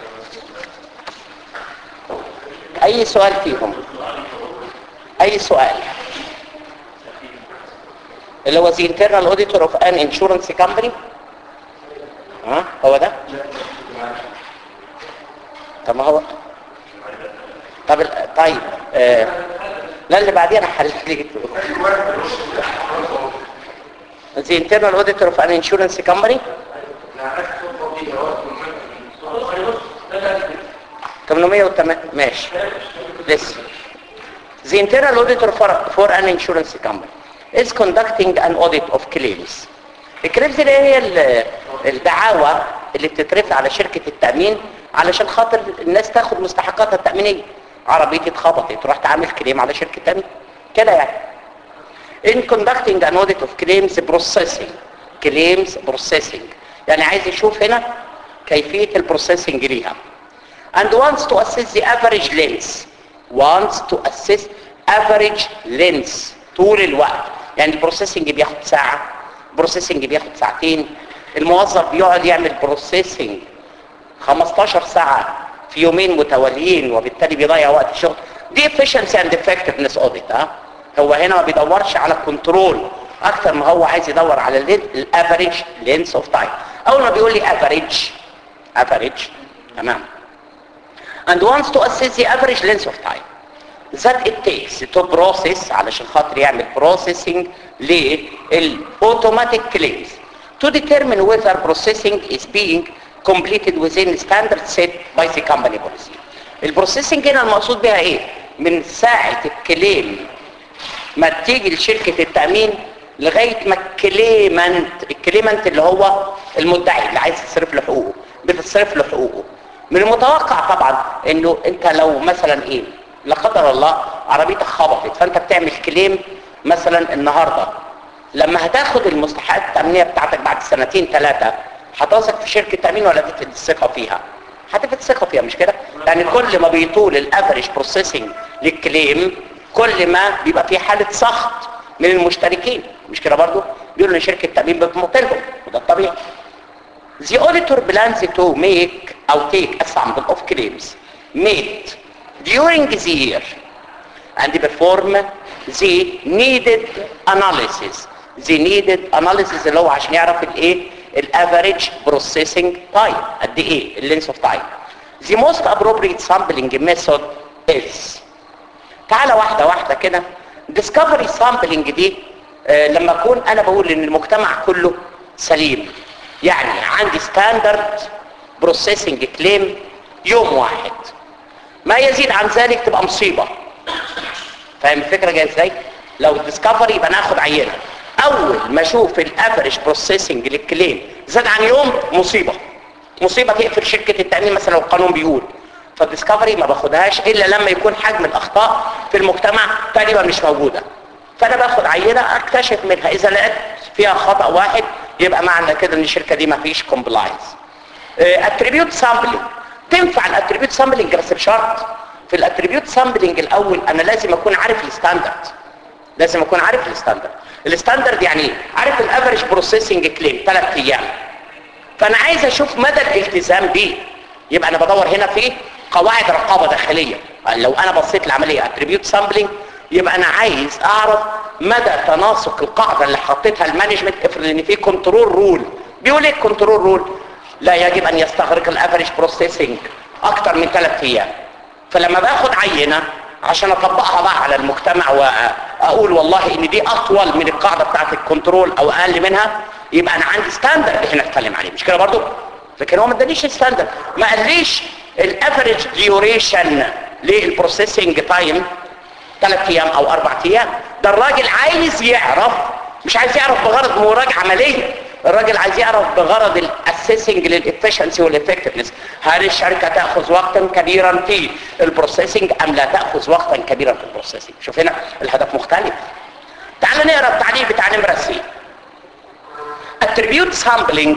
اي سؤال فيهم اي سؤال اللي هو the internal auditor of an insurance company ها هو ده طب ما هو طب ال- طيب آه. لا اللي بعديه انا حلت لي the internal auditor of an insurance company 808 ماشي لسه The internal auditor for, for an insurance company is conducting an audit of claims. الكليمز اللي هي ال- الدعاوى اللي بتترفع على شركة التأمين علشان خاطر الناس تاخد مستحقاتها التأمينية. عربيتي اتخبطت رحت عامل كليم على شركة تأمين. كده يعني. In conducting an audit of claims processing. claims processing. يعني عايز يشوف هنا كيفية البروسيسنج ليها. and wants to assess the average length wants to assess average length طول الوقت يعني البروسيسنج بياخد ساعة بروسيسنج بياخد ساعتين الموظف بيقعد يعمل بروسيسنج 15 ساعة في يومين متواليين وبالتالي بيضيع وقت الشغل دي efficiency and effectiveness audit ها هو هنا ما بيدورش على الكنترول اكتر ما هو عايز يدور على الافريج لينس اوف تايم اول ما بيقول لي افريج افريج تمام and wants to assess the average length of time that it takes to process علشان خاطر يعمل processing للautomatic claims to determine whether processing is being completed within standards set by the company policy. البروسيسنج هنا المقصود بها ايه؟ من ساعة الكليم ما تيجي لشركة التأمين لغاية ما الكليمنت الكليمنت اللي هو المدعي اللي عايز يصرف له حقوقه بتصرف له حقوقه من المتوقع طبعا انه انت لو مثلا ايه لا قدر الله عربيتك خبطت فانت بتعمل كليم مثلا النهارده لما هتاخد المستحقات التامينيه بتاعتك بعد سنتين ثلاثه هتثق في شركه تامين ولا تفقد الثقه فيها هتفقد الثقه فيها مش كده يعني كل ما بيطول الافريج بروسيسنج للكليم كل ما بيبقى في حاله سخط من المشتركين مش كده برضو بيقولوا ان شركه التامين بتمطلهم وده الطبيعي The auditor plans to make or take a sample of claims made during the year and perform the needed analysis. The needed analysis اللي هو عشان يعرف الايه الافريج بروسيسنج تايم قد ايه اللينس اوف تايم. The most appropriate sampling method is تعالى واحدة واحدة كده discovery sampling دي آه لما اكون انا بقول ان المجتمع كله سليم يعني عندي ستاندرد بروسيسنج كليم يوم واحد ما يزيد عن ذلك تبقى مصيبة فاهم الفكرة جاية ازاي لو ديسكفري يبقى ناخد عينة اول ما اشوف الافريج بروسيسنج للكليم زاد عن يوم مصيبة مصيبة تقفل شركة التأمين مثلا لو القانون بيقول فالديسكفري ما باخدهاش الا لما يكون حجم الاخطاء في المجتمع تقريبا مش موجودة فانا باخد عينة اكتشف منها اذا لقيت فيها خطأ واحد يبقى معنى كده ان الشركة دي ما فيش كومبلاينس اتريبيوت سامبلنج تنفع الاتريبيوت سامبلنج بس بشرط في الاتريبيوت سامبلنج الاول انا لازم اكون عارف الستاندرد لازم اكون عارف الستاندرد الستاندرد يعني ايه عارف الافريج بروسيسنج كليم 3 ايام فانا عايز اشوف مدى الالتزام بيه يبقى انا بدور هنا في قواعد رقابه داخليه لو انا بصيت لعمليه اتريبيوت سامبلنج يبقى انا عايز اعرف مدى تناسق القاعده اللي حطيتها المانجمنت افرض ان في كنترول رول بيقول ايه الكنترول رول لا يجب ان يستغرق الافريج بروسيسنج اكتر من 3 ايام فلما باخد عينه عشان اطبقها بقى على المجتمع واقول والله ان دي اطول من القاعده بتاعت الكنترول او اقل منها يبقى انا عندي ستاندرد احنا نتكلم عليه مش كده برضو لكن هو ما ادانيش ستاندرد ما قاليش الافريج ديوريشن للبروسيسنج تايم ثلاث ايام او اربع ايام ده الراجل عايز يعرف مش عايز يعرف بغرض مراجعه عمليه الراجل عايز يعرف بغرض اسيسنج للافشنسي والافكتفنس هل الشركه تاخذ وقتا كبيرا في البروسيسنج ام لا تاخذ وقتا كبيرا في البروسيسنج شوف هنا الهدف مختلف تعال نقرا التعليق بتاع نمره سي attribute sampling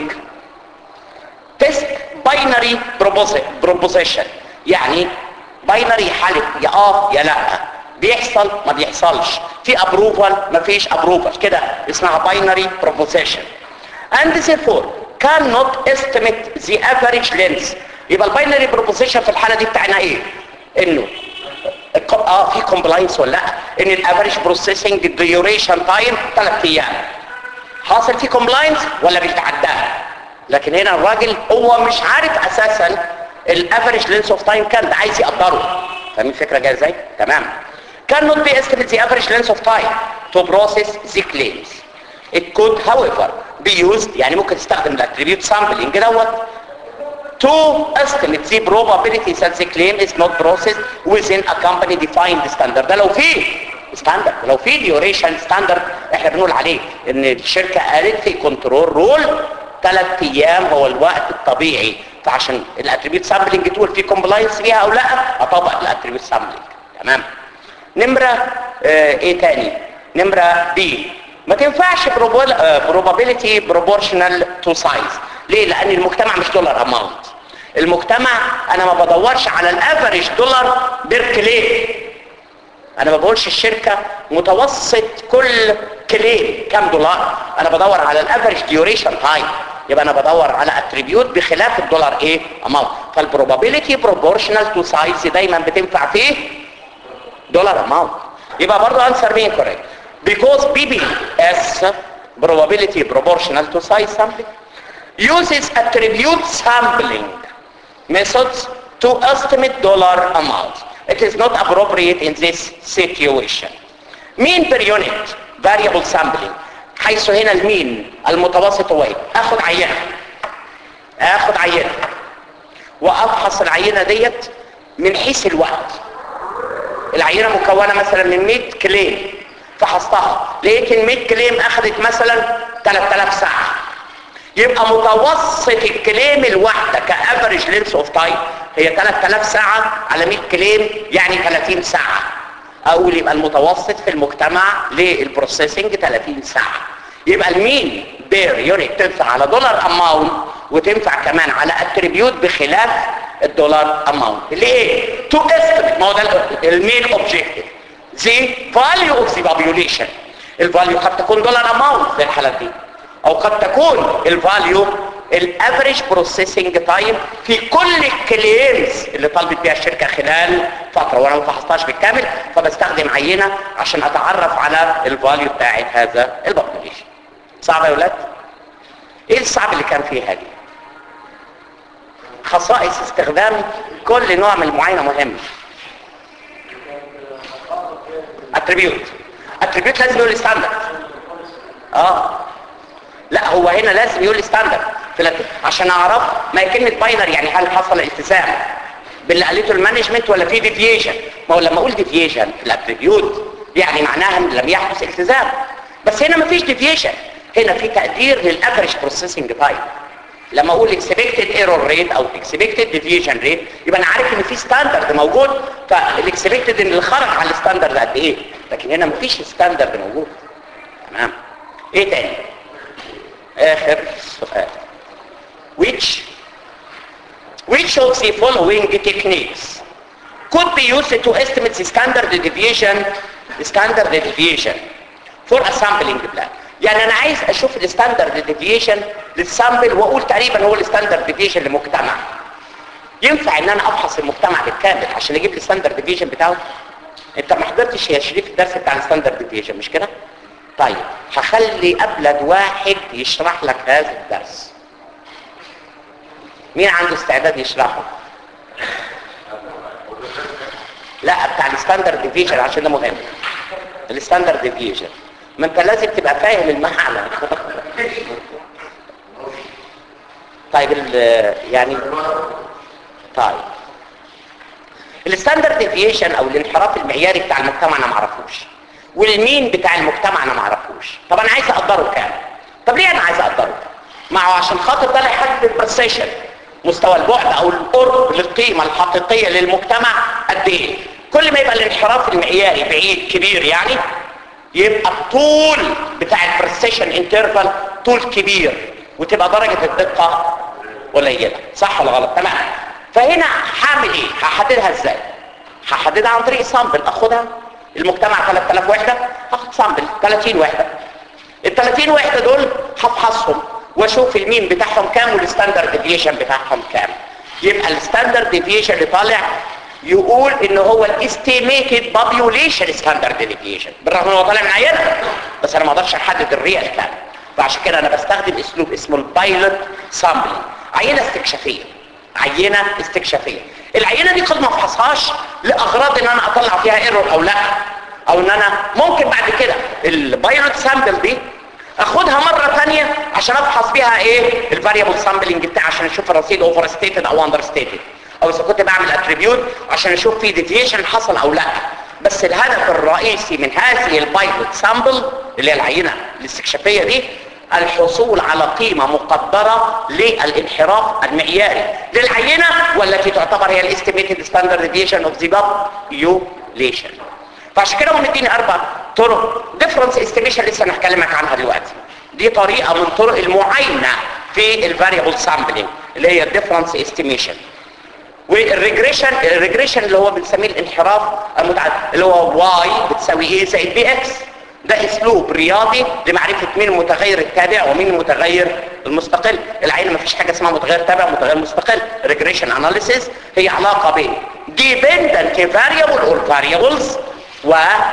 test binary proposi- proposition يعني باينري حالة يا اه يا لا بيحصل ما بيحصلش في ابروفال ما فيش ابروفال كده اسمها باينري بروبوزيشن and therefore cannot estimate the average length يبقى الباينري بروبوزيشن في الحالة دي بتاعنا ايه انه الك- اه في كومبلاينس ولا لا ان الافريج بروسيسنج ديوريشن تايم 3 ايام حاصل في كومبلاينس ولا بيتعداها لكن هنا الراجل هو مش عارف اساسا الافريج لينس اوف تايم كام ده عايز يقدره فاهمين الفكره جايه ازاي تمام cannot be estimate the average length of time to process the claims it could however be used يعني ممكن تستخدم الاتريبيوت سامبلنج دوت to estimate the probability that the claim is not processed within a company defined standard ده لو في ستاندرد لو في ديوريشن ستاندرد احنا بنقول عليه ان الشركه قالت في كنترول رول ثلاث ايام هو الوقت الطبيعي فعشان الاتريبيوت سامبلنج تقول في كومبلاينس فيها او لا اطبق الاتريبيوت سامبلنج تمام نمره اه ايه تاني نمره بي ما تنفعش probability proportional to size ليه لان المجتمع مش دولار اماونت المجتمع انا ما بدورش على الافريج دولار بير كليم انا ما بقولش الشركه متوسط كل كليم كام دولار انا بدور على الافريج ديوريشن تايم يبقى انا بدور على اتريبيوت بخلاف الدولار ايه اماونت فالبروبابيلتي بروبورشنال تو سايز دايما بتنفع فيه دولار اماونت يبقى برضه انسر مين كوريكت because BBS probability proportional to size sampling uses attribute sampling methods to estimate dollar amounts it is not appropriate in this situation mean per unit variable sampling حيث هنا المين المتوسط هو ايه اخد عينه اخد عينه وافحص العينه ديت من حيث الوقت العينه مكونه مثلا من 100 كليم فحصتها لقيت ال 100 كليم اخذت مثلا 3000 ساعه يبقى متوسط الكليم الواحده كافريج لينس اوف تايم هي 3000 ساعه على 100 كليم يعني 30 ساعه اقول يبقى المتوسط في المجتمع للبروسيسنج 30 ساعه يبقى المين بير يونت تنفع على دولار اماونت وتنفع كمان على اتريبيوت بخلاف الدولار اماونت ليه تو استيميت ما هو ده المين اوبجيكتيف the value of the population الفاليو قد تكون دولار اماونت في الحالات دي او قد تكون الفاليو الافريج بروسيسنج تايم في كل الكليمز اللي طلبت بيها الشركه خلال فتره وانا ما فحصتهاش بالكامل فبستخدم عينه عشان اتعرف على الفاليو بتاعت هذا البوبوليشن صعب يا ولاد ايه الصعب اللي كان فيها دي خصائص استخدام كل نوع من المعاينه مهم اتريبيوت اتريبيوت لازم يقول لي ستاندرد اه لا هو هنا لازم يقول لي ستاندرد عشان اعرف ما هي كلمه باينر يعني هل حصل التزام باللي قالته المانجمنت ولا في ديفيشن ما هو لما اقول ديفيشن في الاتريبيوت يعني معناها ان لم يحدث التزام بس هنا ما فيش ديفيشن هنا في تقدير للافريج بروسيسنج تايم لما اقول اكسبكتد ايرور ريت او اكسبكتد ديفيشن ريت يبقى انا عارف ان في ستاندرد موجود فالاكسبكتد ان اللي خرج على الستاندرد قد ايه لكن هنا مفيش ستاندرد موجود تمام ايه تاني اخر سؤال which which of the following techniques could be used to estimate the standard deviation standard deviation for a sampling plan يعني انا عايز اشوف الستاندرد ديفيشن للسامبل واقول تقريبا هو الستاندرد ديفيشن لمجتمع ينفع ان انا افحص المجتمع بالكامل عشان اجيب الستاندرد ديفيشن بتاعه انت ما حضرتش يا شريف الدرس بتاع الستاندرد ديفيشن مش كده طيب هخلي ابلد واحد يشرح لك هذا الدرس مين عنده استعداد يشرحه لا بتاع الستاندرد ديفيشن عشان ده مهم الستاندرد ديفيشن ما انت لازم تبقى فاهم المعنى طيب يعني طيب الستاندرد ديفيشن او الانحراف المعياري بتاع المجتمع انا ما اعرفوش والمين بتاع المجتمع انا ما اعرفوش طب انا عايز اقدره كام طب ليه انا عايز اقدره ما هو عشان خاطر ده اللي يحدد البرسيشن مستوى البعد او القرب للقيمه الحقيقيه للمجتمع قد ايه كل ما يبقى الانحراف المعياري بعيد كبير يعني يبقى الطول بتاع البرسيشن انترفال طول كبير وتبقى درجه الدقه قليله صح ولا غلط تمام فهنا هعمل ايه هحددها ازاي هحددها عن طريق سامبل اخدها المجتمع 3000 وحده هاخد سامبل 30 وحده ال 30 وحده دول هفحصهم واشوف المين بتاعهم كام والستاندرد ديفيشن بتاعهم كام يبقى الستاندرد ديفيشن اللي طالع يقول ان هو الاستيميتد بابيوليشن ستاندرد ديفيشن بالرغم ان هو طالع من عينه بس انا ما اقدرش احدد الريال كام فعشان كده انا بستخدم اسلوب اسمه البايلوت سامبلينج عينه استكشافيه عينه استكشافيه العينه دي قد ما افحصهاش لاغراض ان انا اطلع فيها ايرور او لا او ان انا ممكن بعد كده البايلوت سامبل دي اخدها مرة ثانيه عشان افحص بيها ايه الفاريبل سامبلنج بتاعي عشان اشوف الرصيد اوفر ستيتد او اندر ستيتد او اذا كنت بعمل اتريبيوت عشان اشوف في ديفيشن حصل او لا بس الهدف الرئيسي من هذه البايلوت سامبل اللي هي العينه الاستكشافيه دي الحصول على قيمة مقدرة للانحراف المعياري للعينة والتي تعتبر هي الاستيميتد ستاندرد ديفيشن اوف ذا population فعشان كده مديني اربع طرق ديفرنس استيميشن لسه هنكلمك عنها دلوقتي دي طريقة من طرق المعاينة في الفاريبل سامبلينج اللي هي الديفرنس استيميشن والريجريشن الريجريشن اللي هو بنسميه الانحراف المتعدد اللي هو واي بتساوي ايه زائد بي اكس ده اسلوب رياضي لمعرفة مين المتغير التابع ومين المتغير المستقل العين ما فيش حاجة اسمها متغير تابع ومتغير مستقل regression analysis هي علاقة بين dependent variable or variables و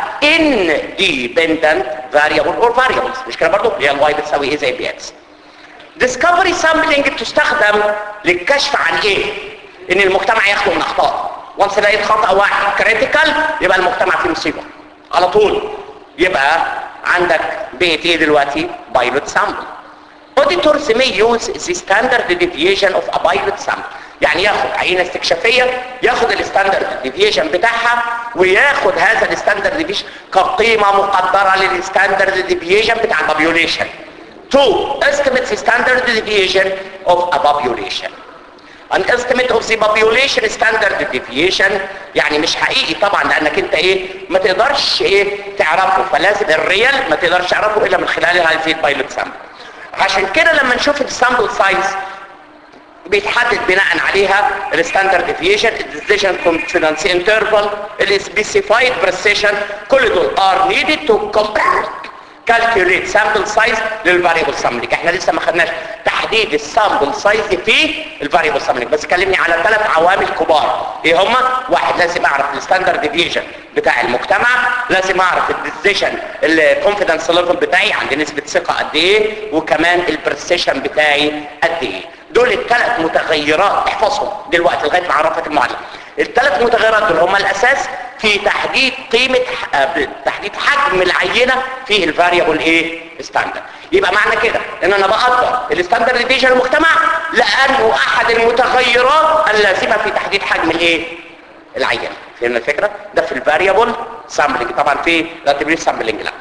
independent variable or variables مش كده برضو هي الواي بتساوي ايه زي بي اكس discovery sampling بتستخدم للكشف عن ايه ان المجتمع يخلو من اخطاء وانس لقيت خطأ واحد كريتيكال يبقى المجتمع فيه مصيبة على طول يبقى عندك بقيت ايه دلوقتي بايلوت سامبل auditors may use the standard deviation of a pilot sample يعني ياخد عينة استكشافية ياخد الستاندرد ديفيشن بتاعها وياخد هذا الستاندرد ديفيشن كقيمة مقدرة للستاندرد ديفيشن بتاع البابيوليشن to estimate the standard deviation of a population an estimate of the population standard deviation يعني مش حقيقي طبعا لانك انت ايه ما تقدرش ايه تعرفه فلازم الريال ما تقدرش تعرفه الا من خلال هذه البايلوت سامبل عشان كده لما نشوف السامبل سايز بيتحدد بناء عليها الستاندرد ديفيشن الديسيشن كونفيدنس انترفال السبيسيفايد بريسيشن كل دول ار نيدد تو كالكوليت سامبل سايز للفاريبل سامبلينج احنا لسه ما خدناش تحديد السامبل سايز في الفاريبل سامبلينج بس كلمني على ثلاث عوامل كبار ايه هما واحد لازم اعرف الستاندرد ديفيشن بتاع المجتمع لازم اعرف الديسيشن الكونفيدنس ليفل بتاعي عندي نسبه ثقه قد ايه وكمان البرسيشن بتاعي قد ايه دول الثلاث متغيرات احفظهم دلوقتي لغايه ما عرفت المعلم الثلاث متغيرات دول هم الاساس في تحديد قيمه تحديد حجم العينه في الفاريبل ايه ستاندرد يبقى معنى كده ان انا بقدر الستاندرد ديفيشن المجتمع لانه احد المتغيرات اللازمه في تحديد حجم الايه العينه فهمنا الفكره ده في الفاريبل سامبلنج طبعا في الاتريبيوت سامبلنج لا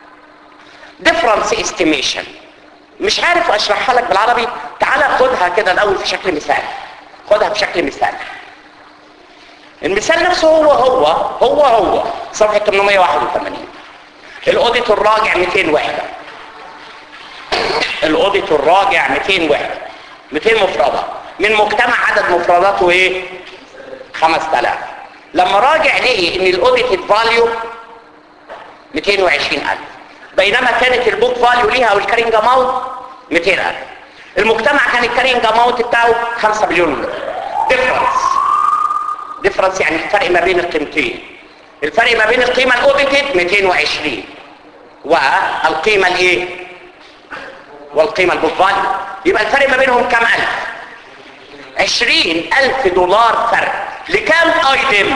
ديفرنس استيميشن مش عارف اشرحها لك بالعربي تعالى خدها كده الاول في شكل مثال خدها في شكل مثال المثال نفسه هو هو هو هو صفحة 881 الاوديت الراجع 200 وحدة الاوديت الراجع 200 وحدة 200 مفردة من مجتمع عدد مفرداته ايه 5000 لما راجع لقي ان الاوديتد فاليو 220000 بينما كانت البوك فاليو ليها او الكارينج اماونت 200000 المجتمع كان الكارينج اماونت بتاعه 5 مليون ديفرنس ديفرنس يعني الفرق ما بين القيمتين الفرق ما بين القيمة الاوديتد 220 والقيمة الايه والقيمة البوك فاليو يبقى الفرق ما بينهم كام الف 20000 دولار فرق لكام ايتم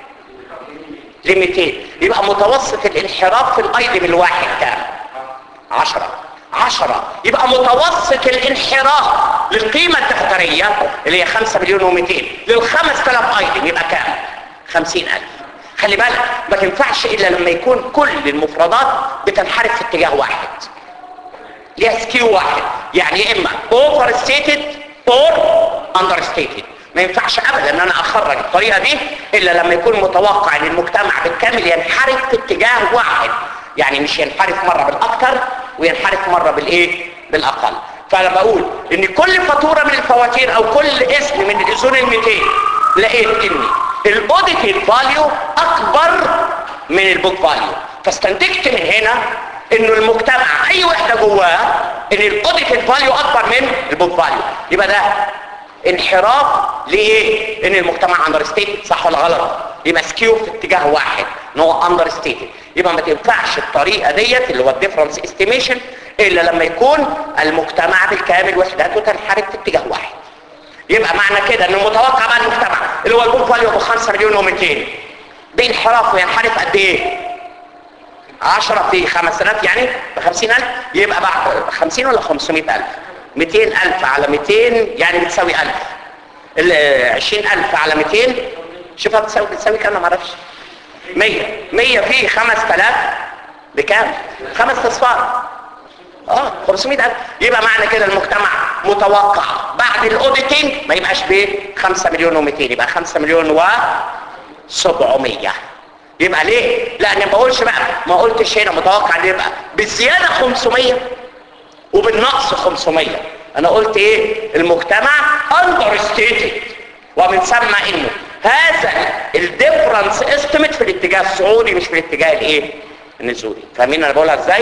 ل 200 يبقى متوسط الانحراف في الايتم الواحد كام 10 10 يبقى متوسط الانحراف للقيمة الدفترية اللي هي 5 مليون و200 لل 5000 ايتم يبقى كام 50000 خلي بالك ما تنفعش الا لما يكون كل المفردات بتنحرف في اتجاه واحد ليها سكيو واحد يعني يا اما اوفر ستيتد اور اندر ستيتد ما ينفعش ابدا ان انا اخرج الطريقه دي الا لما يكون متوقع ان المجتمع بالكامل ينحرف في اتجاه واحد يعني مش ينحرف مره بالاكثر وينحرف مره بالايه بالاقل فانا بقول ان كل فاتوره من الفواتير او كل اسم من الاذون ال 200 لقيت ان الاوديتد فاليو اكبر من البوك فاليو فاستنتجت من هنا انه المجتمع اي وحده جواه ان الاوديتد فاليو اكبر من البوك فاليو يبقى ده انحراف لايه ان المجتمع اندر ستيتد صح ولا غلط يبقى سكيو في اتجاه واحد ان هو اندر ستيتد يبقى ما تنفعش الطريقه ديت اللي هو الديفرنس استيميشن الا لما يكون المجتمع بالكامل وحداته تنحرف في اتجاه واحد يبقى معنى كده ان المتوقع بقى المجتمع اللي هو البوك فاليو ب 5 مليون و200 بانحرافه ينحرف قد ايه 10 في 5000 يعني ب 50000 يبقى بعد 50 ولا 500000 200000 على 200 يعني بتساوي 1000 ال 20000 على 200 شوفها بتساوي بتساوي كام انا ما اعرفش 100 100 في 5000 بكام؟ خمس اصفار اه 500000 يبقى معنى كده المجتمع متوقع بعد الاوديتنج ما يبقاش ب 5 مليون و200 يبقى 5 مليون و 700 يبقى ليه؟ لان ما بقولش بقى ما قلتش هنا متوقع ان يبقى بالزياده 500 وبالنقص 500 انا قلت ايه المجتمع اندر ستيتد ومن ثم انه هذا الديفرنس استيميت في الاتجاه الصعودي مش في الاتجاه الايه النزولي فاهمين انا بقولها ازاي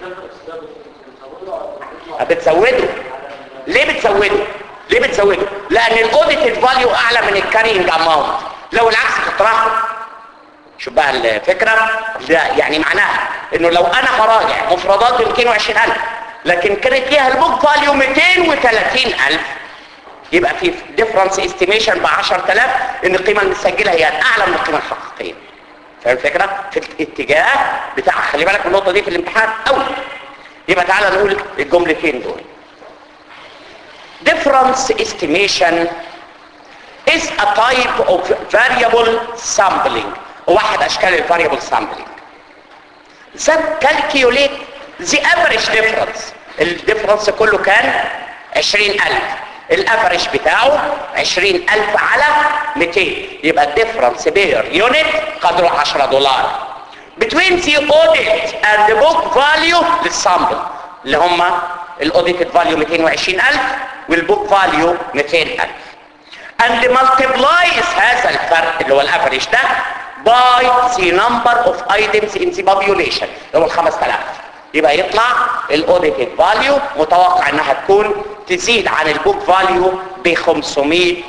بتزوده ليه بتزوده ليه بتزوده لان الاوديتد فاليو اعلى من الكارينج اماونت لو العكس تطرحه شوف بقى الفكره ده يعني معناها انه لو انا هراجع مفردات ب 220000 لكن كانت ليها البوك فاليو 230000 يبقى في ديفرنس استيميشن ب 10000 ان القيمه المسجله هي اعلى من القيمه الحقيقيه فاهم الفكره في الاتجاه بتاع خلي بالك من النقطه دي في الامتحان قوي يبقى تعالى نقول الجملتين دول difference estimation is a type of variable sampling واحد اشكال الفاريبل sampling that calculate the average difference الديفرنس كله كان 20000 الافريج بتاعه 20000 على 200 يبقى الديفرنس بير يونت قدره 10 دولار between the audit and the book value للسامبل اللي هم الاوديتد فاليو 220000 والبوك فاليو 200000 and multiplies هذا الفرق اللي هو الافريج ده by the number of items in the population اللي هو ال 5000 يبقى يطلع الاوديتد فاليو متوقع انها تكون تزيد عن البوك فاليو ب 500000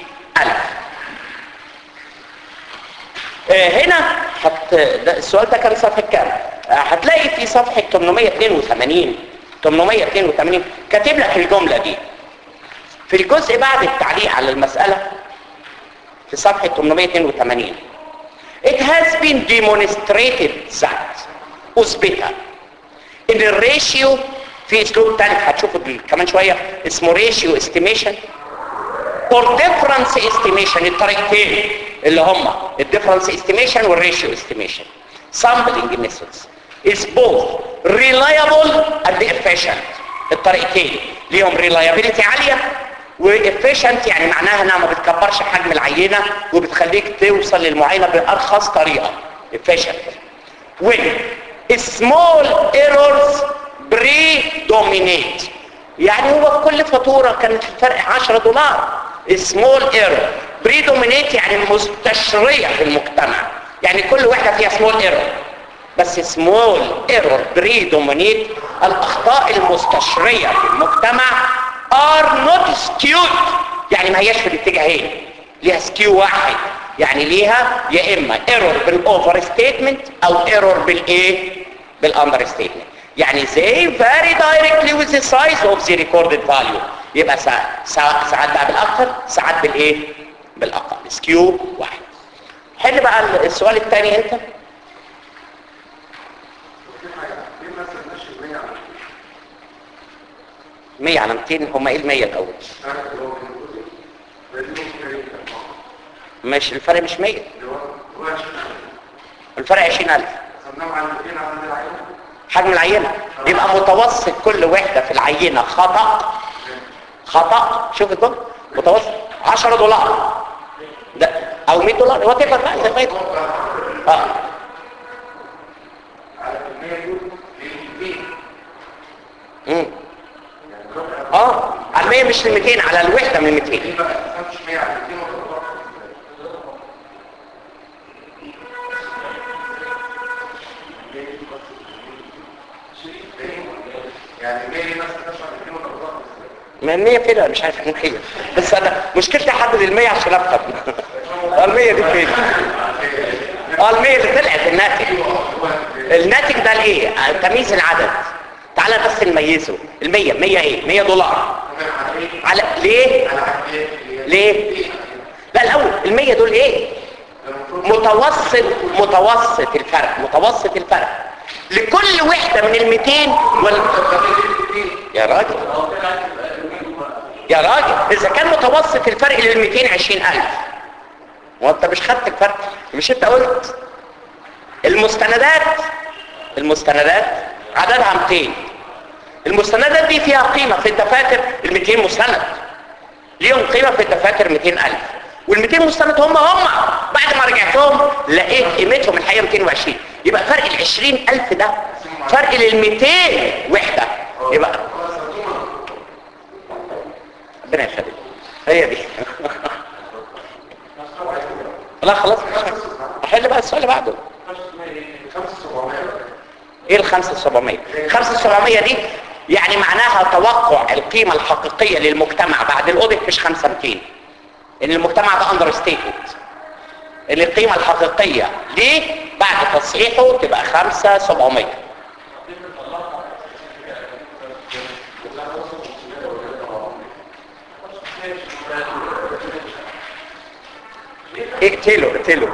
هنا هت... ده السؤال ده كان صفحه كام هتلاقي في صفحه 882 882 كاتب لك الجمله دي في الجزء بعد التعليق على المساله في صفحه 882 it has been demonstrated that اثبت ان الريشيو في اسلوب ثالث هتشوفه كمان شويه اسمه ريشيو استيميشن or difference estimation الطريقتين اللي هم الديفرنس استيميشن والريشيو استيميشن sampling methods is both reliable and efficient الطريقتين ليهم reliability عالية وefficient يعني معناها انها ما بتكبرش حجم العينة وبتخليك توصل للمعاينة بأرخص طريقة efficient when small errors predominate يعني هو في كل فاتورة كانت الفرق 10 دولار small error predominate يعني مستشرية في المجتمع يعني كل واحدة فيها small error بس small error predominate الأخطاء المستشرية في المجتمع are not skewed يعني ما هياش في الاتجاهين ليها سكيو واحد يعني ليها يا إما error بالover statement أو error بالإيه بالunder statement يعني they vary directly with the size of the recorded value يبقى ساعات ساعات بقى بالاكثر ساعات بالايه بالاقل سكيو واحد حل بقى السؤال الثاني انت مية على 200 هم ايه المية الاول مش الفرق مش 100 الفرق 20000 حجم العينة يبقى متوسط كل وحدة في العينة خطأ خطأ شوف الجملة متوسط 10 دولار ده او 100 دولار هو تفر بقى زي ما يكون. اه امم اه على 100 مش ل 200 على الوحدة من 200 يعني مية مثلا تشرح الاثنين وتطلع ما المية فين أنا مش عارف مين هي بس انا مشكلتي احدد المية عشان افهم المية دي فين اه المية اللي طلعت الناتج الناتج ده الايه تمييز العدد تعالى بس نميزه المية مية ايه مية دولار على ليه ليه لا الاول المية دول ايه متوسط متوسط الفرق متوسط الفرق لكل وحدة من الميتين وال... يا راجل يا راجل اذا كان متوسط الفرق لل 220000 ما انت مش خدت الفرق مش انت قلت المستندات المستندات عددها 200 المستندات دي فيها قيمة في الدفاتر ال 200 مستند ليهم قيمة في الدفاتر 200000 وال 200 مستند هم هم بعد ما رجعتهم لقيت قيمتهم الحقيقة 220 يبقى فرق ال 20000 ده فرق لل 200 وحدة يبقى ربنا يخليك هي دي لا خلاص مش هحل. احل بقى السؤال اللي بعده ايه الخمسة السبعمية الخمسة السبعمية دي يعني معناها توقع القيمة الحقيقية للمجتمع بعد الاوديت مش خمسة ميتين ان المجتمع ده اندر ستيتد ان القيمة الحقيقية ليه بعد تصحيحه تبقى خمسة سبعمية اقتله اقتله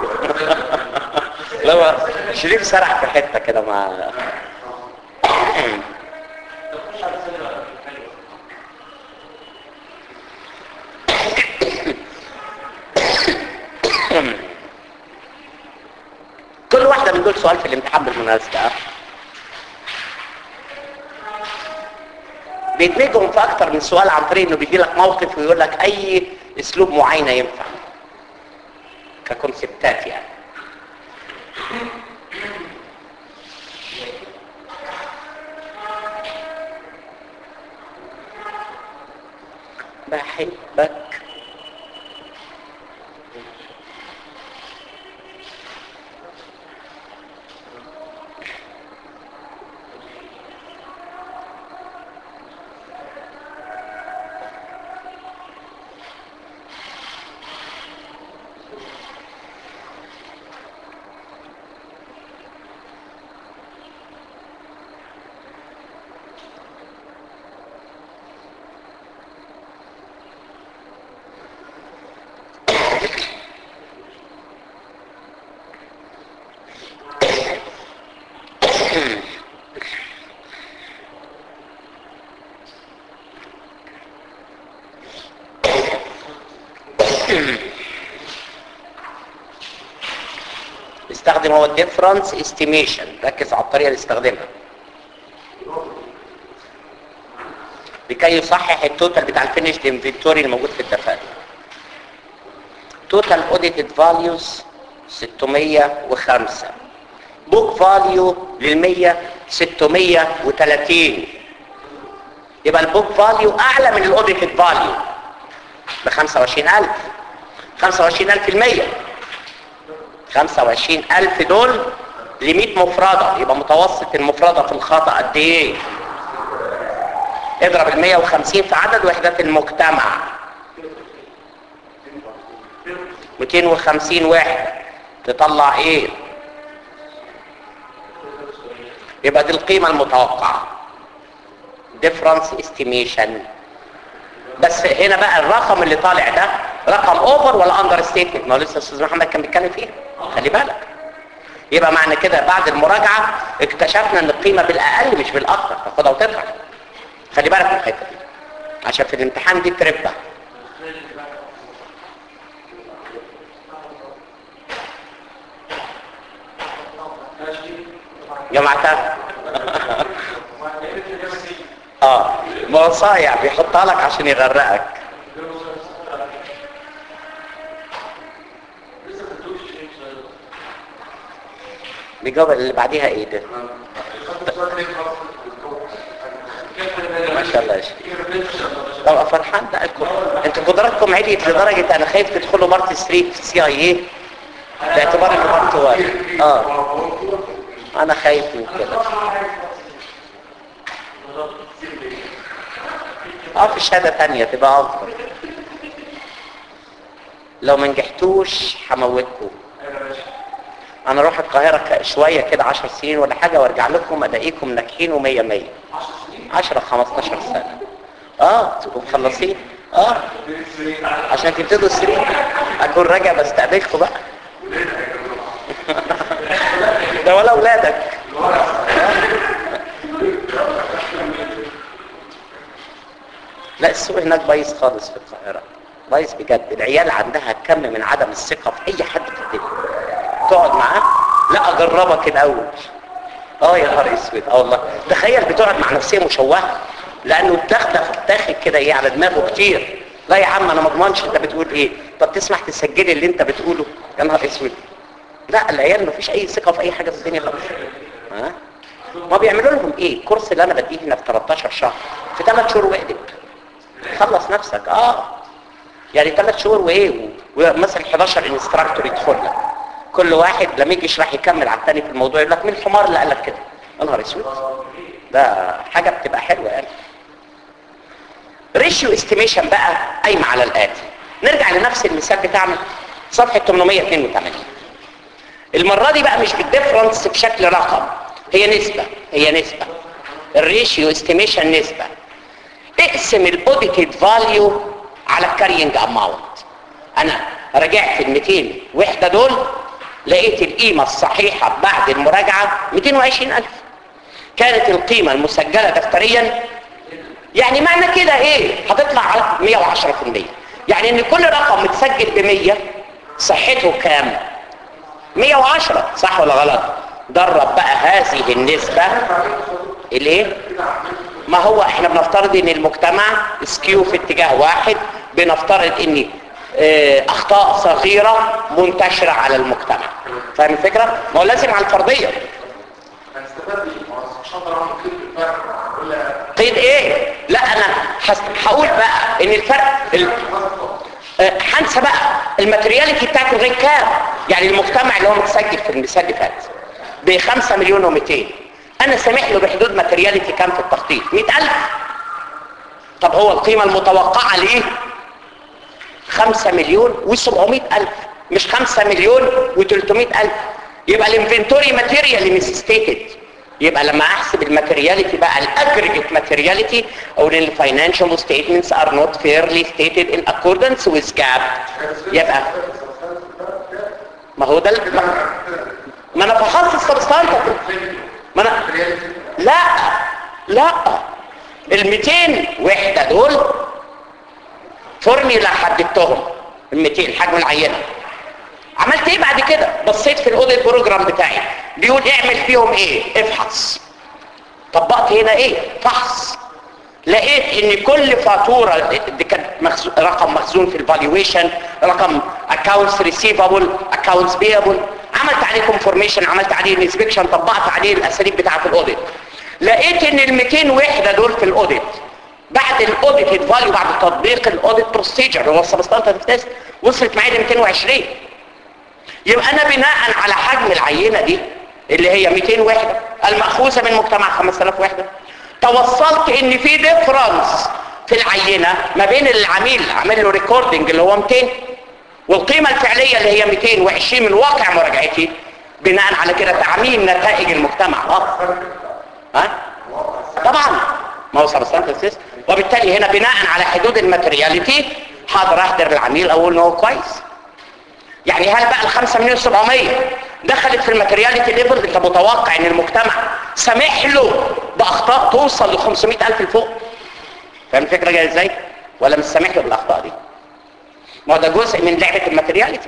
لو شريف سرح في حته كده مع كل واحده من دول سؤال في الامتحان بالمناسبه ها؟ بيدمجهم في اكتر من سؤال عن طريق انه بيدي لك موقف ويقول لك اي اسلوب معين ينفع ككونسبتات يعني بحبك استخدم هو الديفرنس استيميشن ركز على الطريقه اللي استخدمها لكي يصحح التوتال بتاع الفينيشد انفنتوري الموجود في الدفاتر توتال اوديتد فاليوز 605 بوك فاليو لل100 630 يبقى البوك فاليو اعلى من الاوديتد فاليو ب 25000 25000 المية 25000 دول ل 100 مفردة يبقى متوسط المفردة في الخطأ قد ايه اضرب ال 150 في عدد وحدات المجتمع 250 واحد تطلع ايه يبقى دي القيمة المتوقعة difference estimation بس هنا بقى الرقم اللي طالع ده رقم اوفر ولا اندر ستيتمنت ما هو لسه استاذ محمد كان بيتكلم فيها خلي بالك يبقى معنى كده بعد المراجعه اكتشفنا ان القيمه بالاقل مش بالاكثر تاخدها وترجع خلي بالك من الحته دي عشان في الامتحان دي تربه جماعتها اه ما هو صايع بيحطها لك عشان يغرقك الإجابة اللي بعديها ايه ده؟ ما شاء الله يا شيخ طب فرحان بقالكم انتوا قدراتكم عليت لدرجة انا خايف تدخلوا مارت 3 في سي اي اي باعتبار ان مارت واحد اه انا خايف من كده اه في شهادة تانية تبقى افضل لو ما نجحتوش هموتكم انا اروح القاهرة ك- شوية كده 10 سنين ولا حاجة وارجع لكم الاقيكم ناجحين ومية مية 10 15 سنة اه تبقوا مخلصين اه عشان تبتدوا السرير اكون راجع بستقبلكم بقى ده ولا اولادك لا السوق هناك بايظ خالص في القاهرة بايظ بجد العيال عندها كم من عدم الثقة في اي حد في الدنيا تقعد معاه لا اجربك الاول اه يا نهار اسود اه والله تخيل بتقعد مع نفسيه مشوهه لانه الدخله داخل كده ايه على دماغه كتير لا يا عم انا ما اضمنش انت بتقول ايه طب تسمح تسجلي اللي انت بتقوله يا نهار اسود لا العيال ما فيش اي ثقه في اي حاجه في الدنيا خالص ها ما بيعملوا لهم ايه الكورس اللي انا بديه هنا في 13 شهر في 3 شهور وقدك خلص نفسك اه يعني 3 شهور وايه و- ومثلا 11 انستراكتور يدخل لك كل واحد لما يجي يشرح يكمل على الثاني في الموضوع يقول لك مين الحمار اللي قال لك كده يا نهار اسود ده حاجه بتبقى حلوه يعني ريشيو استيميشن بقى قايمه على الاتي نرجع لنفس المثال بتاعنا صفحه 882 المره دي بقى مش بالديفرنس بشكل رقم هي نسبه هي نسبه الريشيو استيميشن نسبه اقسم الاوديتد فاليو على الكارينج اماونت انا رجعت ال 200 وحده دول لقيت القيمه الصحيحه بعد المراجعه 220000 كانت القيمه المسجله دفتريا يعني معنى كده ايه هتطلع على 110% يعني ان كل رقم متسجل ب 100 صحته كام 110 صح ولا غلط درب بقى هذه النسبه الايه ما هو احنا بنفترض ان المجتمع سكيو في اتجاه واحد بنفترض ان اه، اخطاء صغيرة منتشرة على المجتمع فاهم الفكرة؟ ما هو لازم على الفرضية هنستفاد ايه؟ ما هو مش هقدر اعمل كده الفرق ولا قيد ايه؟ لا انا هس- هقول بقى ان الفرق ال- اه، هنسى بقى الماترياليتي بتاعته لغايه كام؟ يعني المجتمع اللي هو متسجل في المثال اللي فات ب 5 مليون و200 انا سامح له بحدود ماترياليتي كام في التخطيط؟ 100000 طب هو القيمة المتوقعة ليه 5 مليون و700 ألف مش 5 مليون و300 ألف يبقى الانفنتوري ماتيريال مش ستيتد يبقى لما احسب الماتيرياليتي بقى الاجريجيت ماتيرياليتي او ان الفاينانشال ستيتمنتس ار نوت فيرلي ستيتد ان accordance with GAAP يبقى ما هو ده ال- ما- ما انا فحصت السبستانتيف ما انا لا لا ال 200 وحده دول فورميلا حددتهم ال 200 حجم العينه عملت ايه بعد كده بصيت في الاوديت بروجرام بتاعي بيقول اعمل فيهم ايه افحص طبقت هنا ايه فحص لقيت ان كل فاتوره دي كانت مخزو... رقم مخزون في الفالويشن رقم اكاونتس ريسيفبل اكاونتس بيبل عملت عليه كونفورميشن عملت عليه انسبكشن طبقت عليه الاساليب بتاعه الاوديت لقيت ان ال 200 وحده دول في الاوديت بعد الاوديت فاليو بعد تطبيق الاوديت بروسيجر اللي هو السبستانتيف تيست وصلت معايا ل 220 يبقى انا بناء على حجم العينه دي اللي هي 200 وحده المأخوذه من مجتمع 5000 وحده توصلت ان في ديفرنس في العينه ما بين العميل عامل له ريكوردنج اللي هو 200 والقيمه الفعليه اللي هي 220 من واقع مراجعتي بناء على كده تعميم نتائج المجتمع اه ها طبعا ما هو سبستانتيف تيست وبالتالي هنا بناء على حدود الماترياليتي هقدر اهدر العميل اقول ان هو كويس يعني هل بقى ال 5 مليون 700 دخلت في الماترياليتي ليفل انت متوقع ان المجتمع سامح له باخطاء توصل ل 500 الف لفوق فاهم الفكره جايه ازاي ولا مش سامح له بالاخطاء دي ما هو ده جزء من لعبه الماترياليتي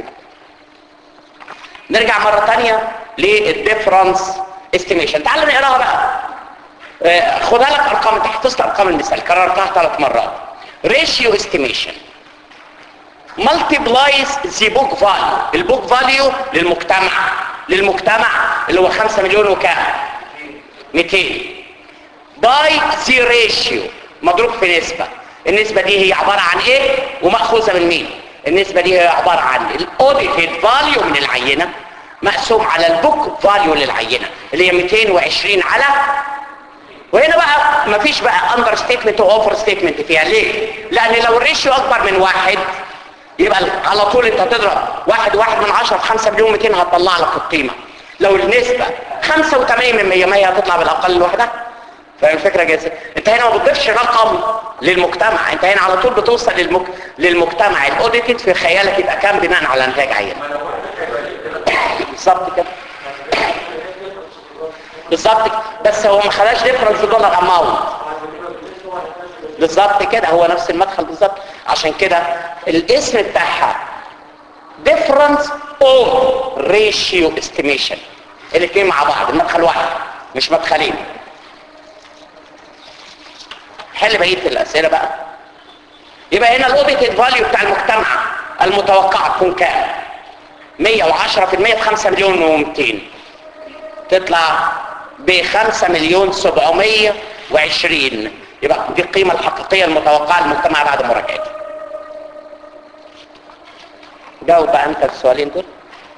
نرجع مره ثانيه للديفرنس استيميشن تعالوا نقراها بقى آه، خدها لك ارقام انت حفظت ارقام المثال كررتها ثلاث مرات ريشيو استيميشن مالتيبلايز ذا بوك فاليو البوك فاليو للمجتمع للمجتمع اللي هو 5 مليون وكام 200 باي ذا ريشيو مضروب في نسبة النسبة دي هي عبارة عن ايه ومأخوذة من مين النسبة دي هي عبارة عن الاوديتد فاليو من العينة مقسوم على البوك فاليو للعينة اللي هي 220 على وهنا بقى مفيش بقى اندر ستيتمنت واوفر ستيتمنت فيها ليه لان لو الريشيو اكبر من واحد يبقى على طول انت هتضرب واحد واحد من عشرة في خمسة مليون 200 هتطلع لك القيمة لو النسبة 85 من 100 100 هتطلع بالاقل لوحدها فاهم الفكرة جايزة انت هنا ما بتضيفش رقم للمجتمع انت هنا على طول بتوصل للمك... للمجتمع الاوديتد في خيالك يبقى كام بناء على نتائج عينة بالظبط كده بالظبط كده. بس هو ما خلاش ديفرنس دولار اماونت بالظبط كده هو نفس المدخل بالظبط عشان كده الاسم بتاعها difference or ratio estimation الاثنين مع بعض المدخل واحد مش مدخلين حل بقيه الاسئله بقى يبقى هنا الاوديتد فاليو بتاع المجتمع المتوقعه تكون كام 110% في 5 مليون و200 تطلع ب 5 مليون 720 يبقى دي القيمة الحقيقية المتوقعة للمجتمع بعد مراجعته جاوب بقى انت السؤالين دول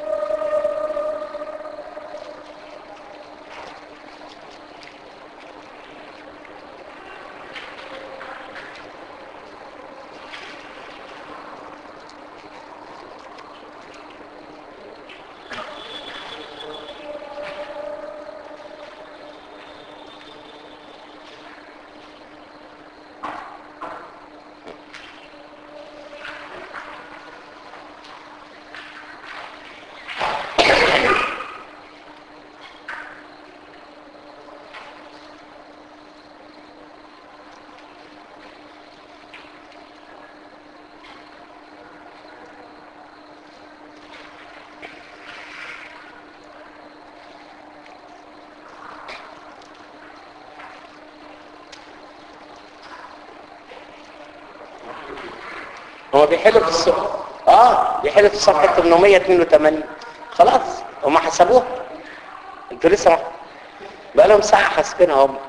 هو بيحل في الصفحة اه بيحل في صفحة 882 خلاص هم حسبوها انتوا لسه ما- بقى لهم ساعة حاسبينها هم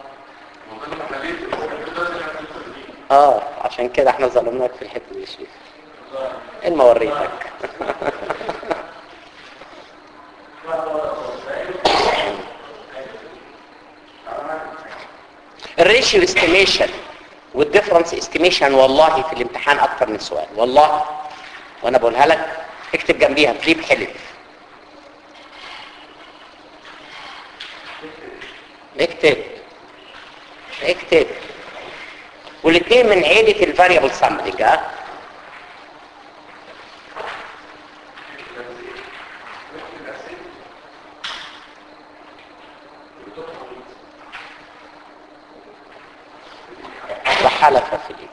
اه عشان كده احنا ظلمناك في الحتة دي شيء ايه ما وريتك الريشيو استيميشن والديفرنس استيميشن والله في الامتحان اكتر من سؤال والله وانا بقولها لك اكتب جنبيها فليب حلف اكتب اكتب والاثنين من عيلة الفاريبل سامبلنج ها وحلف في الإيد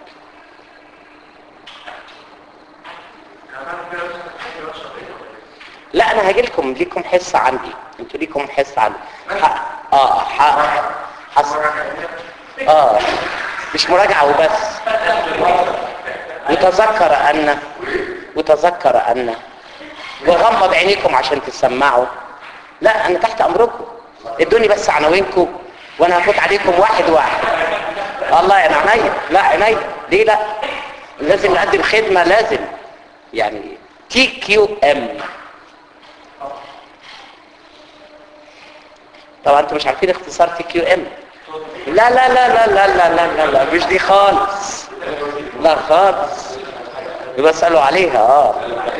لا انا هاجي لكم ليكم حصه عندي انتوا ليكم حصه عندي ح... اه ح... حص... اه مش مراجعه وبس وتذكر ان وتذكر ان وغمض عينيكم عشان تسمعوا لا انا تحت امركم ادوني بس عناوينكم وانا هفوت عليكم واحد واحد الله يا عينيا لا عينيا ليه لا لازم نقدم خدمه لازم يعني تي كيو ام طبعا انتوا مش عارفين اختصار تي كيو ام لا لا لا لا لا لا لا لا, لا مش دي خالص لا خالص يبقى اسالوا عليها اه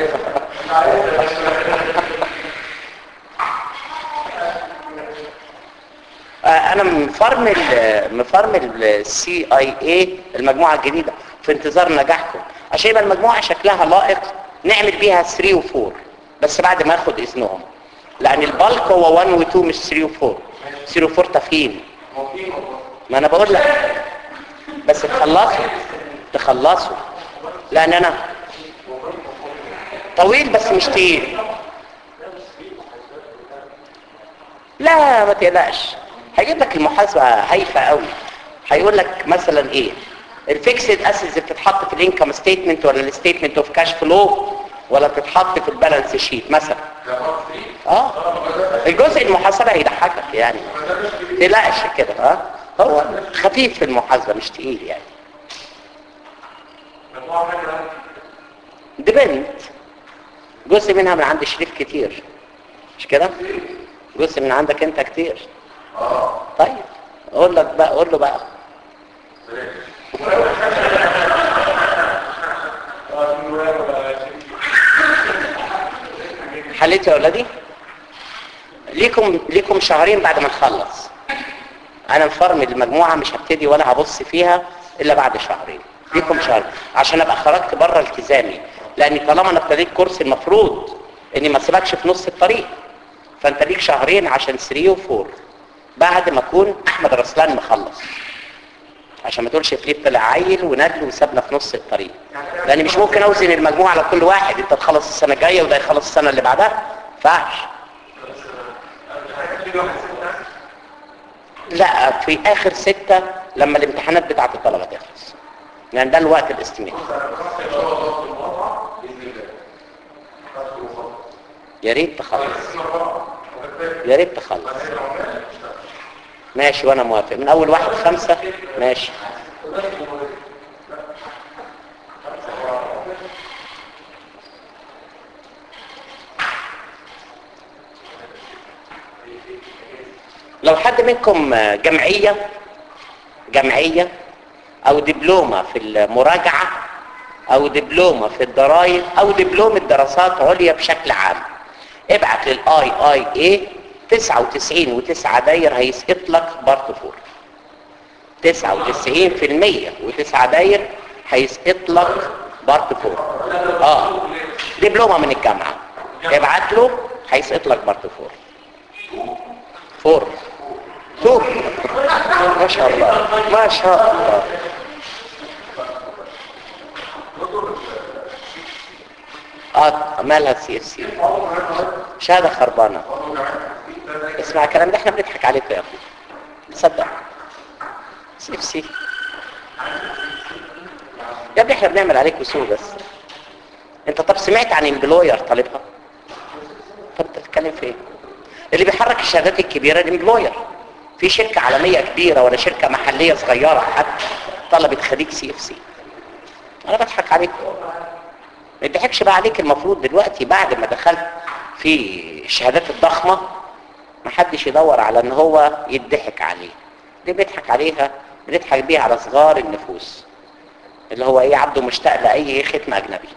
آه، انا مفرمل مفرمل السي اي اي المجموعه الجديده في انتظار نجاحكم عشان يبقى المجموعه شكلها لائق نعمل بيها 3 و4 بس بعد ما اخد اذنهم لان البلك هو 1 و2 مش 3 و4 3 و4 تفهيم ما انا بقول لك بس تخلصوا تخلصوا لان انا طويل بس مش تقيل لا ما تقلقش هيجيب لك المحاسبه هايفه قوي هيقول لك مثلا ايه الفيكسد اسيتس بتتحط في الانكم ستيتمنت ولا الستيتمنت اوف كاش فلو ولا بتتحط في البالانس شيت مثلا اه الجزء المحاسبه هيضحكك يعني تلاقش كده اه هو خفيف في المحاسبه مش تقيل يعني ديبند جزء منها من عند شريف كتير مش كده جزء من عندك انت كتير طيب اقول لك بقى قول له بقى حليت يا ولادي ليكم ليكم شهرين بعد ما نخلص انا مفرمل المجموعه مش هبتدي ولا هبص فيها الا بعد شهرين ليكم شهر عشان ابقى خرجت بره التزامي لان طالما انا ابتديت كورس المفروض اني ما اسيبكش في نص الطريق فانت ليك شهرين عشان 3 و4 بعد ما اكون احمد رسلان مخلص عشان ما تقولش فليب طلع عيل ونجل وسابنا في نص الطريق لان مش ممكن اوزن المجموعه على كل واحد انت تخلص السنه الجايه وده يخلص السنه اللي بعدها فاش لا في اخر ستة لما الامتحانات بتاعت الطلبه تخلص لان ده الوقت الاستماع يا ريت تخلص يا ريت تخلص ماشي وانا موافق من اول واحد خمسة ماشي لو حد منكم جمعية جمعية او دبلومة في المراجعة او دبلومة في الضرائب او دبلومة دراسات عليا بشكل عام ابعت للاي اي اي 99 و9 داير هيسقط لك بارت فور 99% و9 داير هيسقط لك بارت فور اه دبلومة من الجامعة ابعت له هيسقط لك بارت فور فور تو ما شاء الله ما شاء الله اه مالها سي اف سي شهاده خربانه اسمع الكلام ده احنا بنضحك عليكم يا اخي تصدق سي اف سي يا ابني احنا بنعمل عليك وسوء بس انت طب سمعت عن امبلوير طالبها طب انت بتتكلم في ايه اللي بيحرك الشهادات الكبيره الامبلوير في شركه عالميه كبيره ولا شركه محليه صغيره حتى طلبت خريج سي اف سي انا بضحك عليكم ما يضحكش بقى عليك المفروض دلوقتي بعد ما دخلت في الشهادات الضخمه ما حدش يدور على ان هو يضحك عليه دي بيضحك عليها بنضحك بيها على صغار النفوس اللي هو ايه عبده مشتاق لاي ختم اجنبي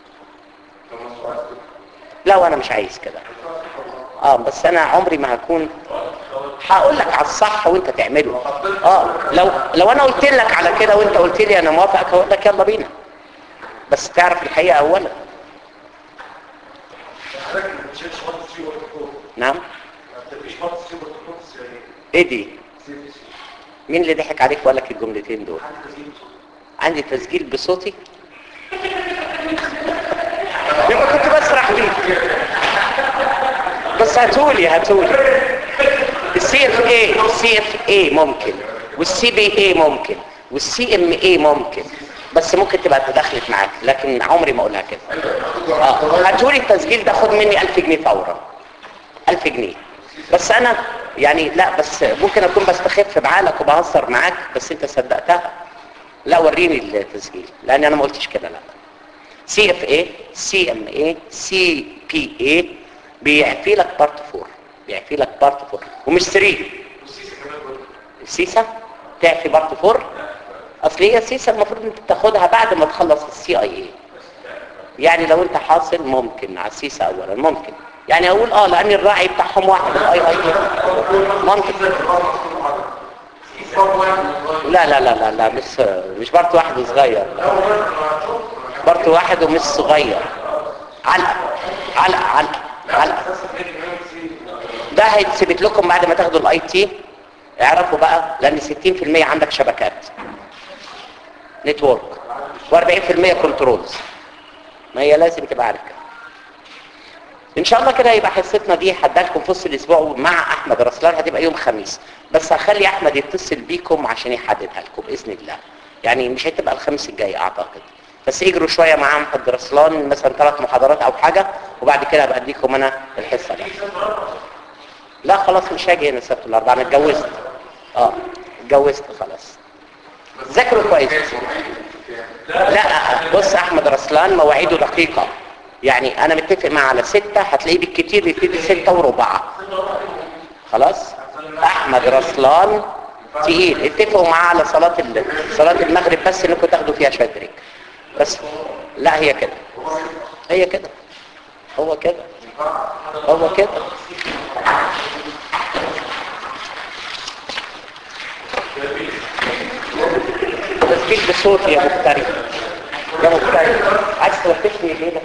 لا وانا مش عايز كده اه بس انا عمري ما هكون هقول لك على الصح وانت تعمله اه لو لو انا قلت لك على كده وانت قلت لي انا موافقك هقول لك يلا بينا بس تعرف الحقيقه اولا نعم ايه دي مين اللي ضحك عليك وقال لك الجملتين دول عندي تسجيل بصوتي يبقى كنت بسرح بيه بس هاتولي هاتولي السي اف اي السي اف اي ممكن والسي بي اي ممكن والسي ام اي ممكن بس ممكن تبقى تدخلت معاك لكن عمري ما اقولها كده اه هاتولي التسجيل ده خد مني 1000 جنيه فورا 1000 جنيه بس انا يعني لا بس ممكن اكون بستخف بعقلك وبهزر معاك بس انت صدقتها لا وريني التسجيل لان انا ما قلتش كده لا سي اف اي سي ام اي سي بي اي بيعفي لك بارت 4 بيعفي لك بارت 4 ومش 3 السيسا تعفي بارت 4 اصل هي السيسا المفروض انت تاخدها بعد ما تخلص السي اي اي يعني لو انت حاصل ممكن على السيسا اولا ممكن يعني اقول اه لان الراعي بتاعهم واحد الاي اي ممكن لا لا لا لا لا مش مش بارت واحد صغير بارت واحد ومش صغير علقه علقه علقه علقه ده هيتثبت لكم بعد ما تاخدوا الاي تي اعرفوا بقى لان 60% عندك شبكات نتورك و40% كنترولز ما هي لازم تبقى عارف كده ان شاء الله كده يبقى حصتنا دي هدالكم في وسط الاسبوع مع احمد رسلان هتبقى يوم خميس بس هخلي احمد يتصل بيكم عشان يحددها لكم باذن الله يعني مش هتبقى الخميس الجاي اعتقد بس اجروا شويه مع احمد رسلان مثلا ثلاث محاضرات او حاجه وبعد كده ابقى اديكم انا الحصه دي لا خلاص مش هاجي هنا السبت الاربعاء انا اتجوزت اه اتجوزت خلاص ذاكروا كويس لا بص احمد رسلان مواعيده دقيقة يعني انا متفق معاه على ستة هتلاقيه بالكتير يبتدي ستة وربع خلاص احمد رسلان تقيل اتفقوا معاه على صلاة ال... صلاة المغرب بس انكم تاخدوا فيها شوية بريك بس لا هي كده هي كده هو كده هو كده تسجيل بصوت يا مفتري يا مفتري عايز توقفني ليه بس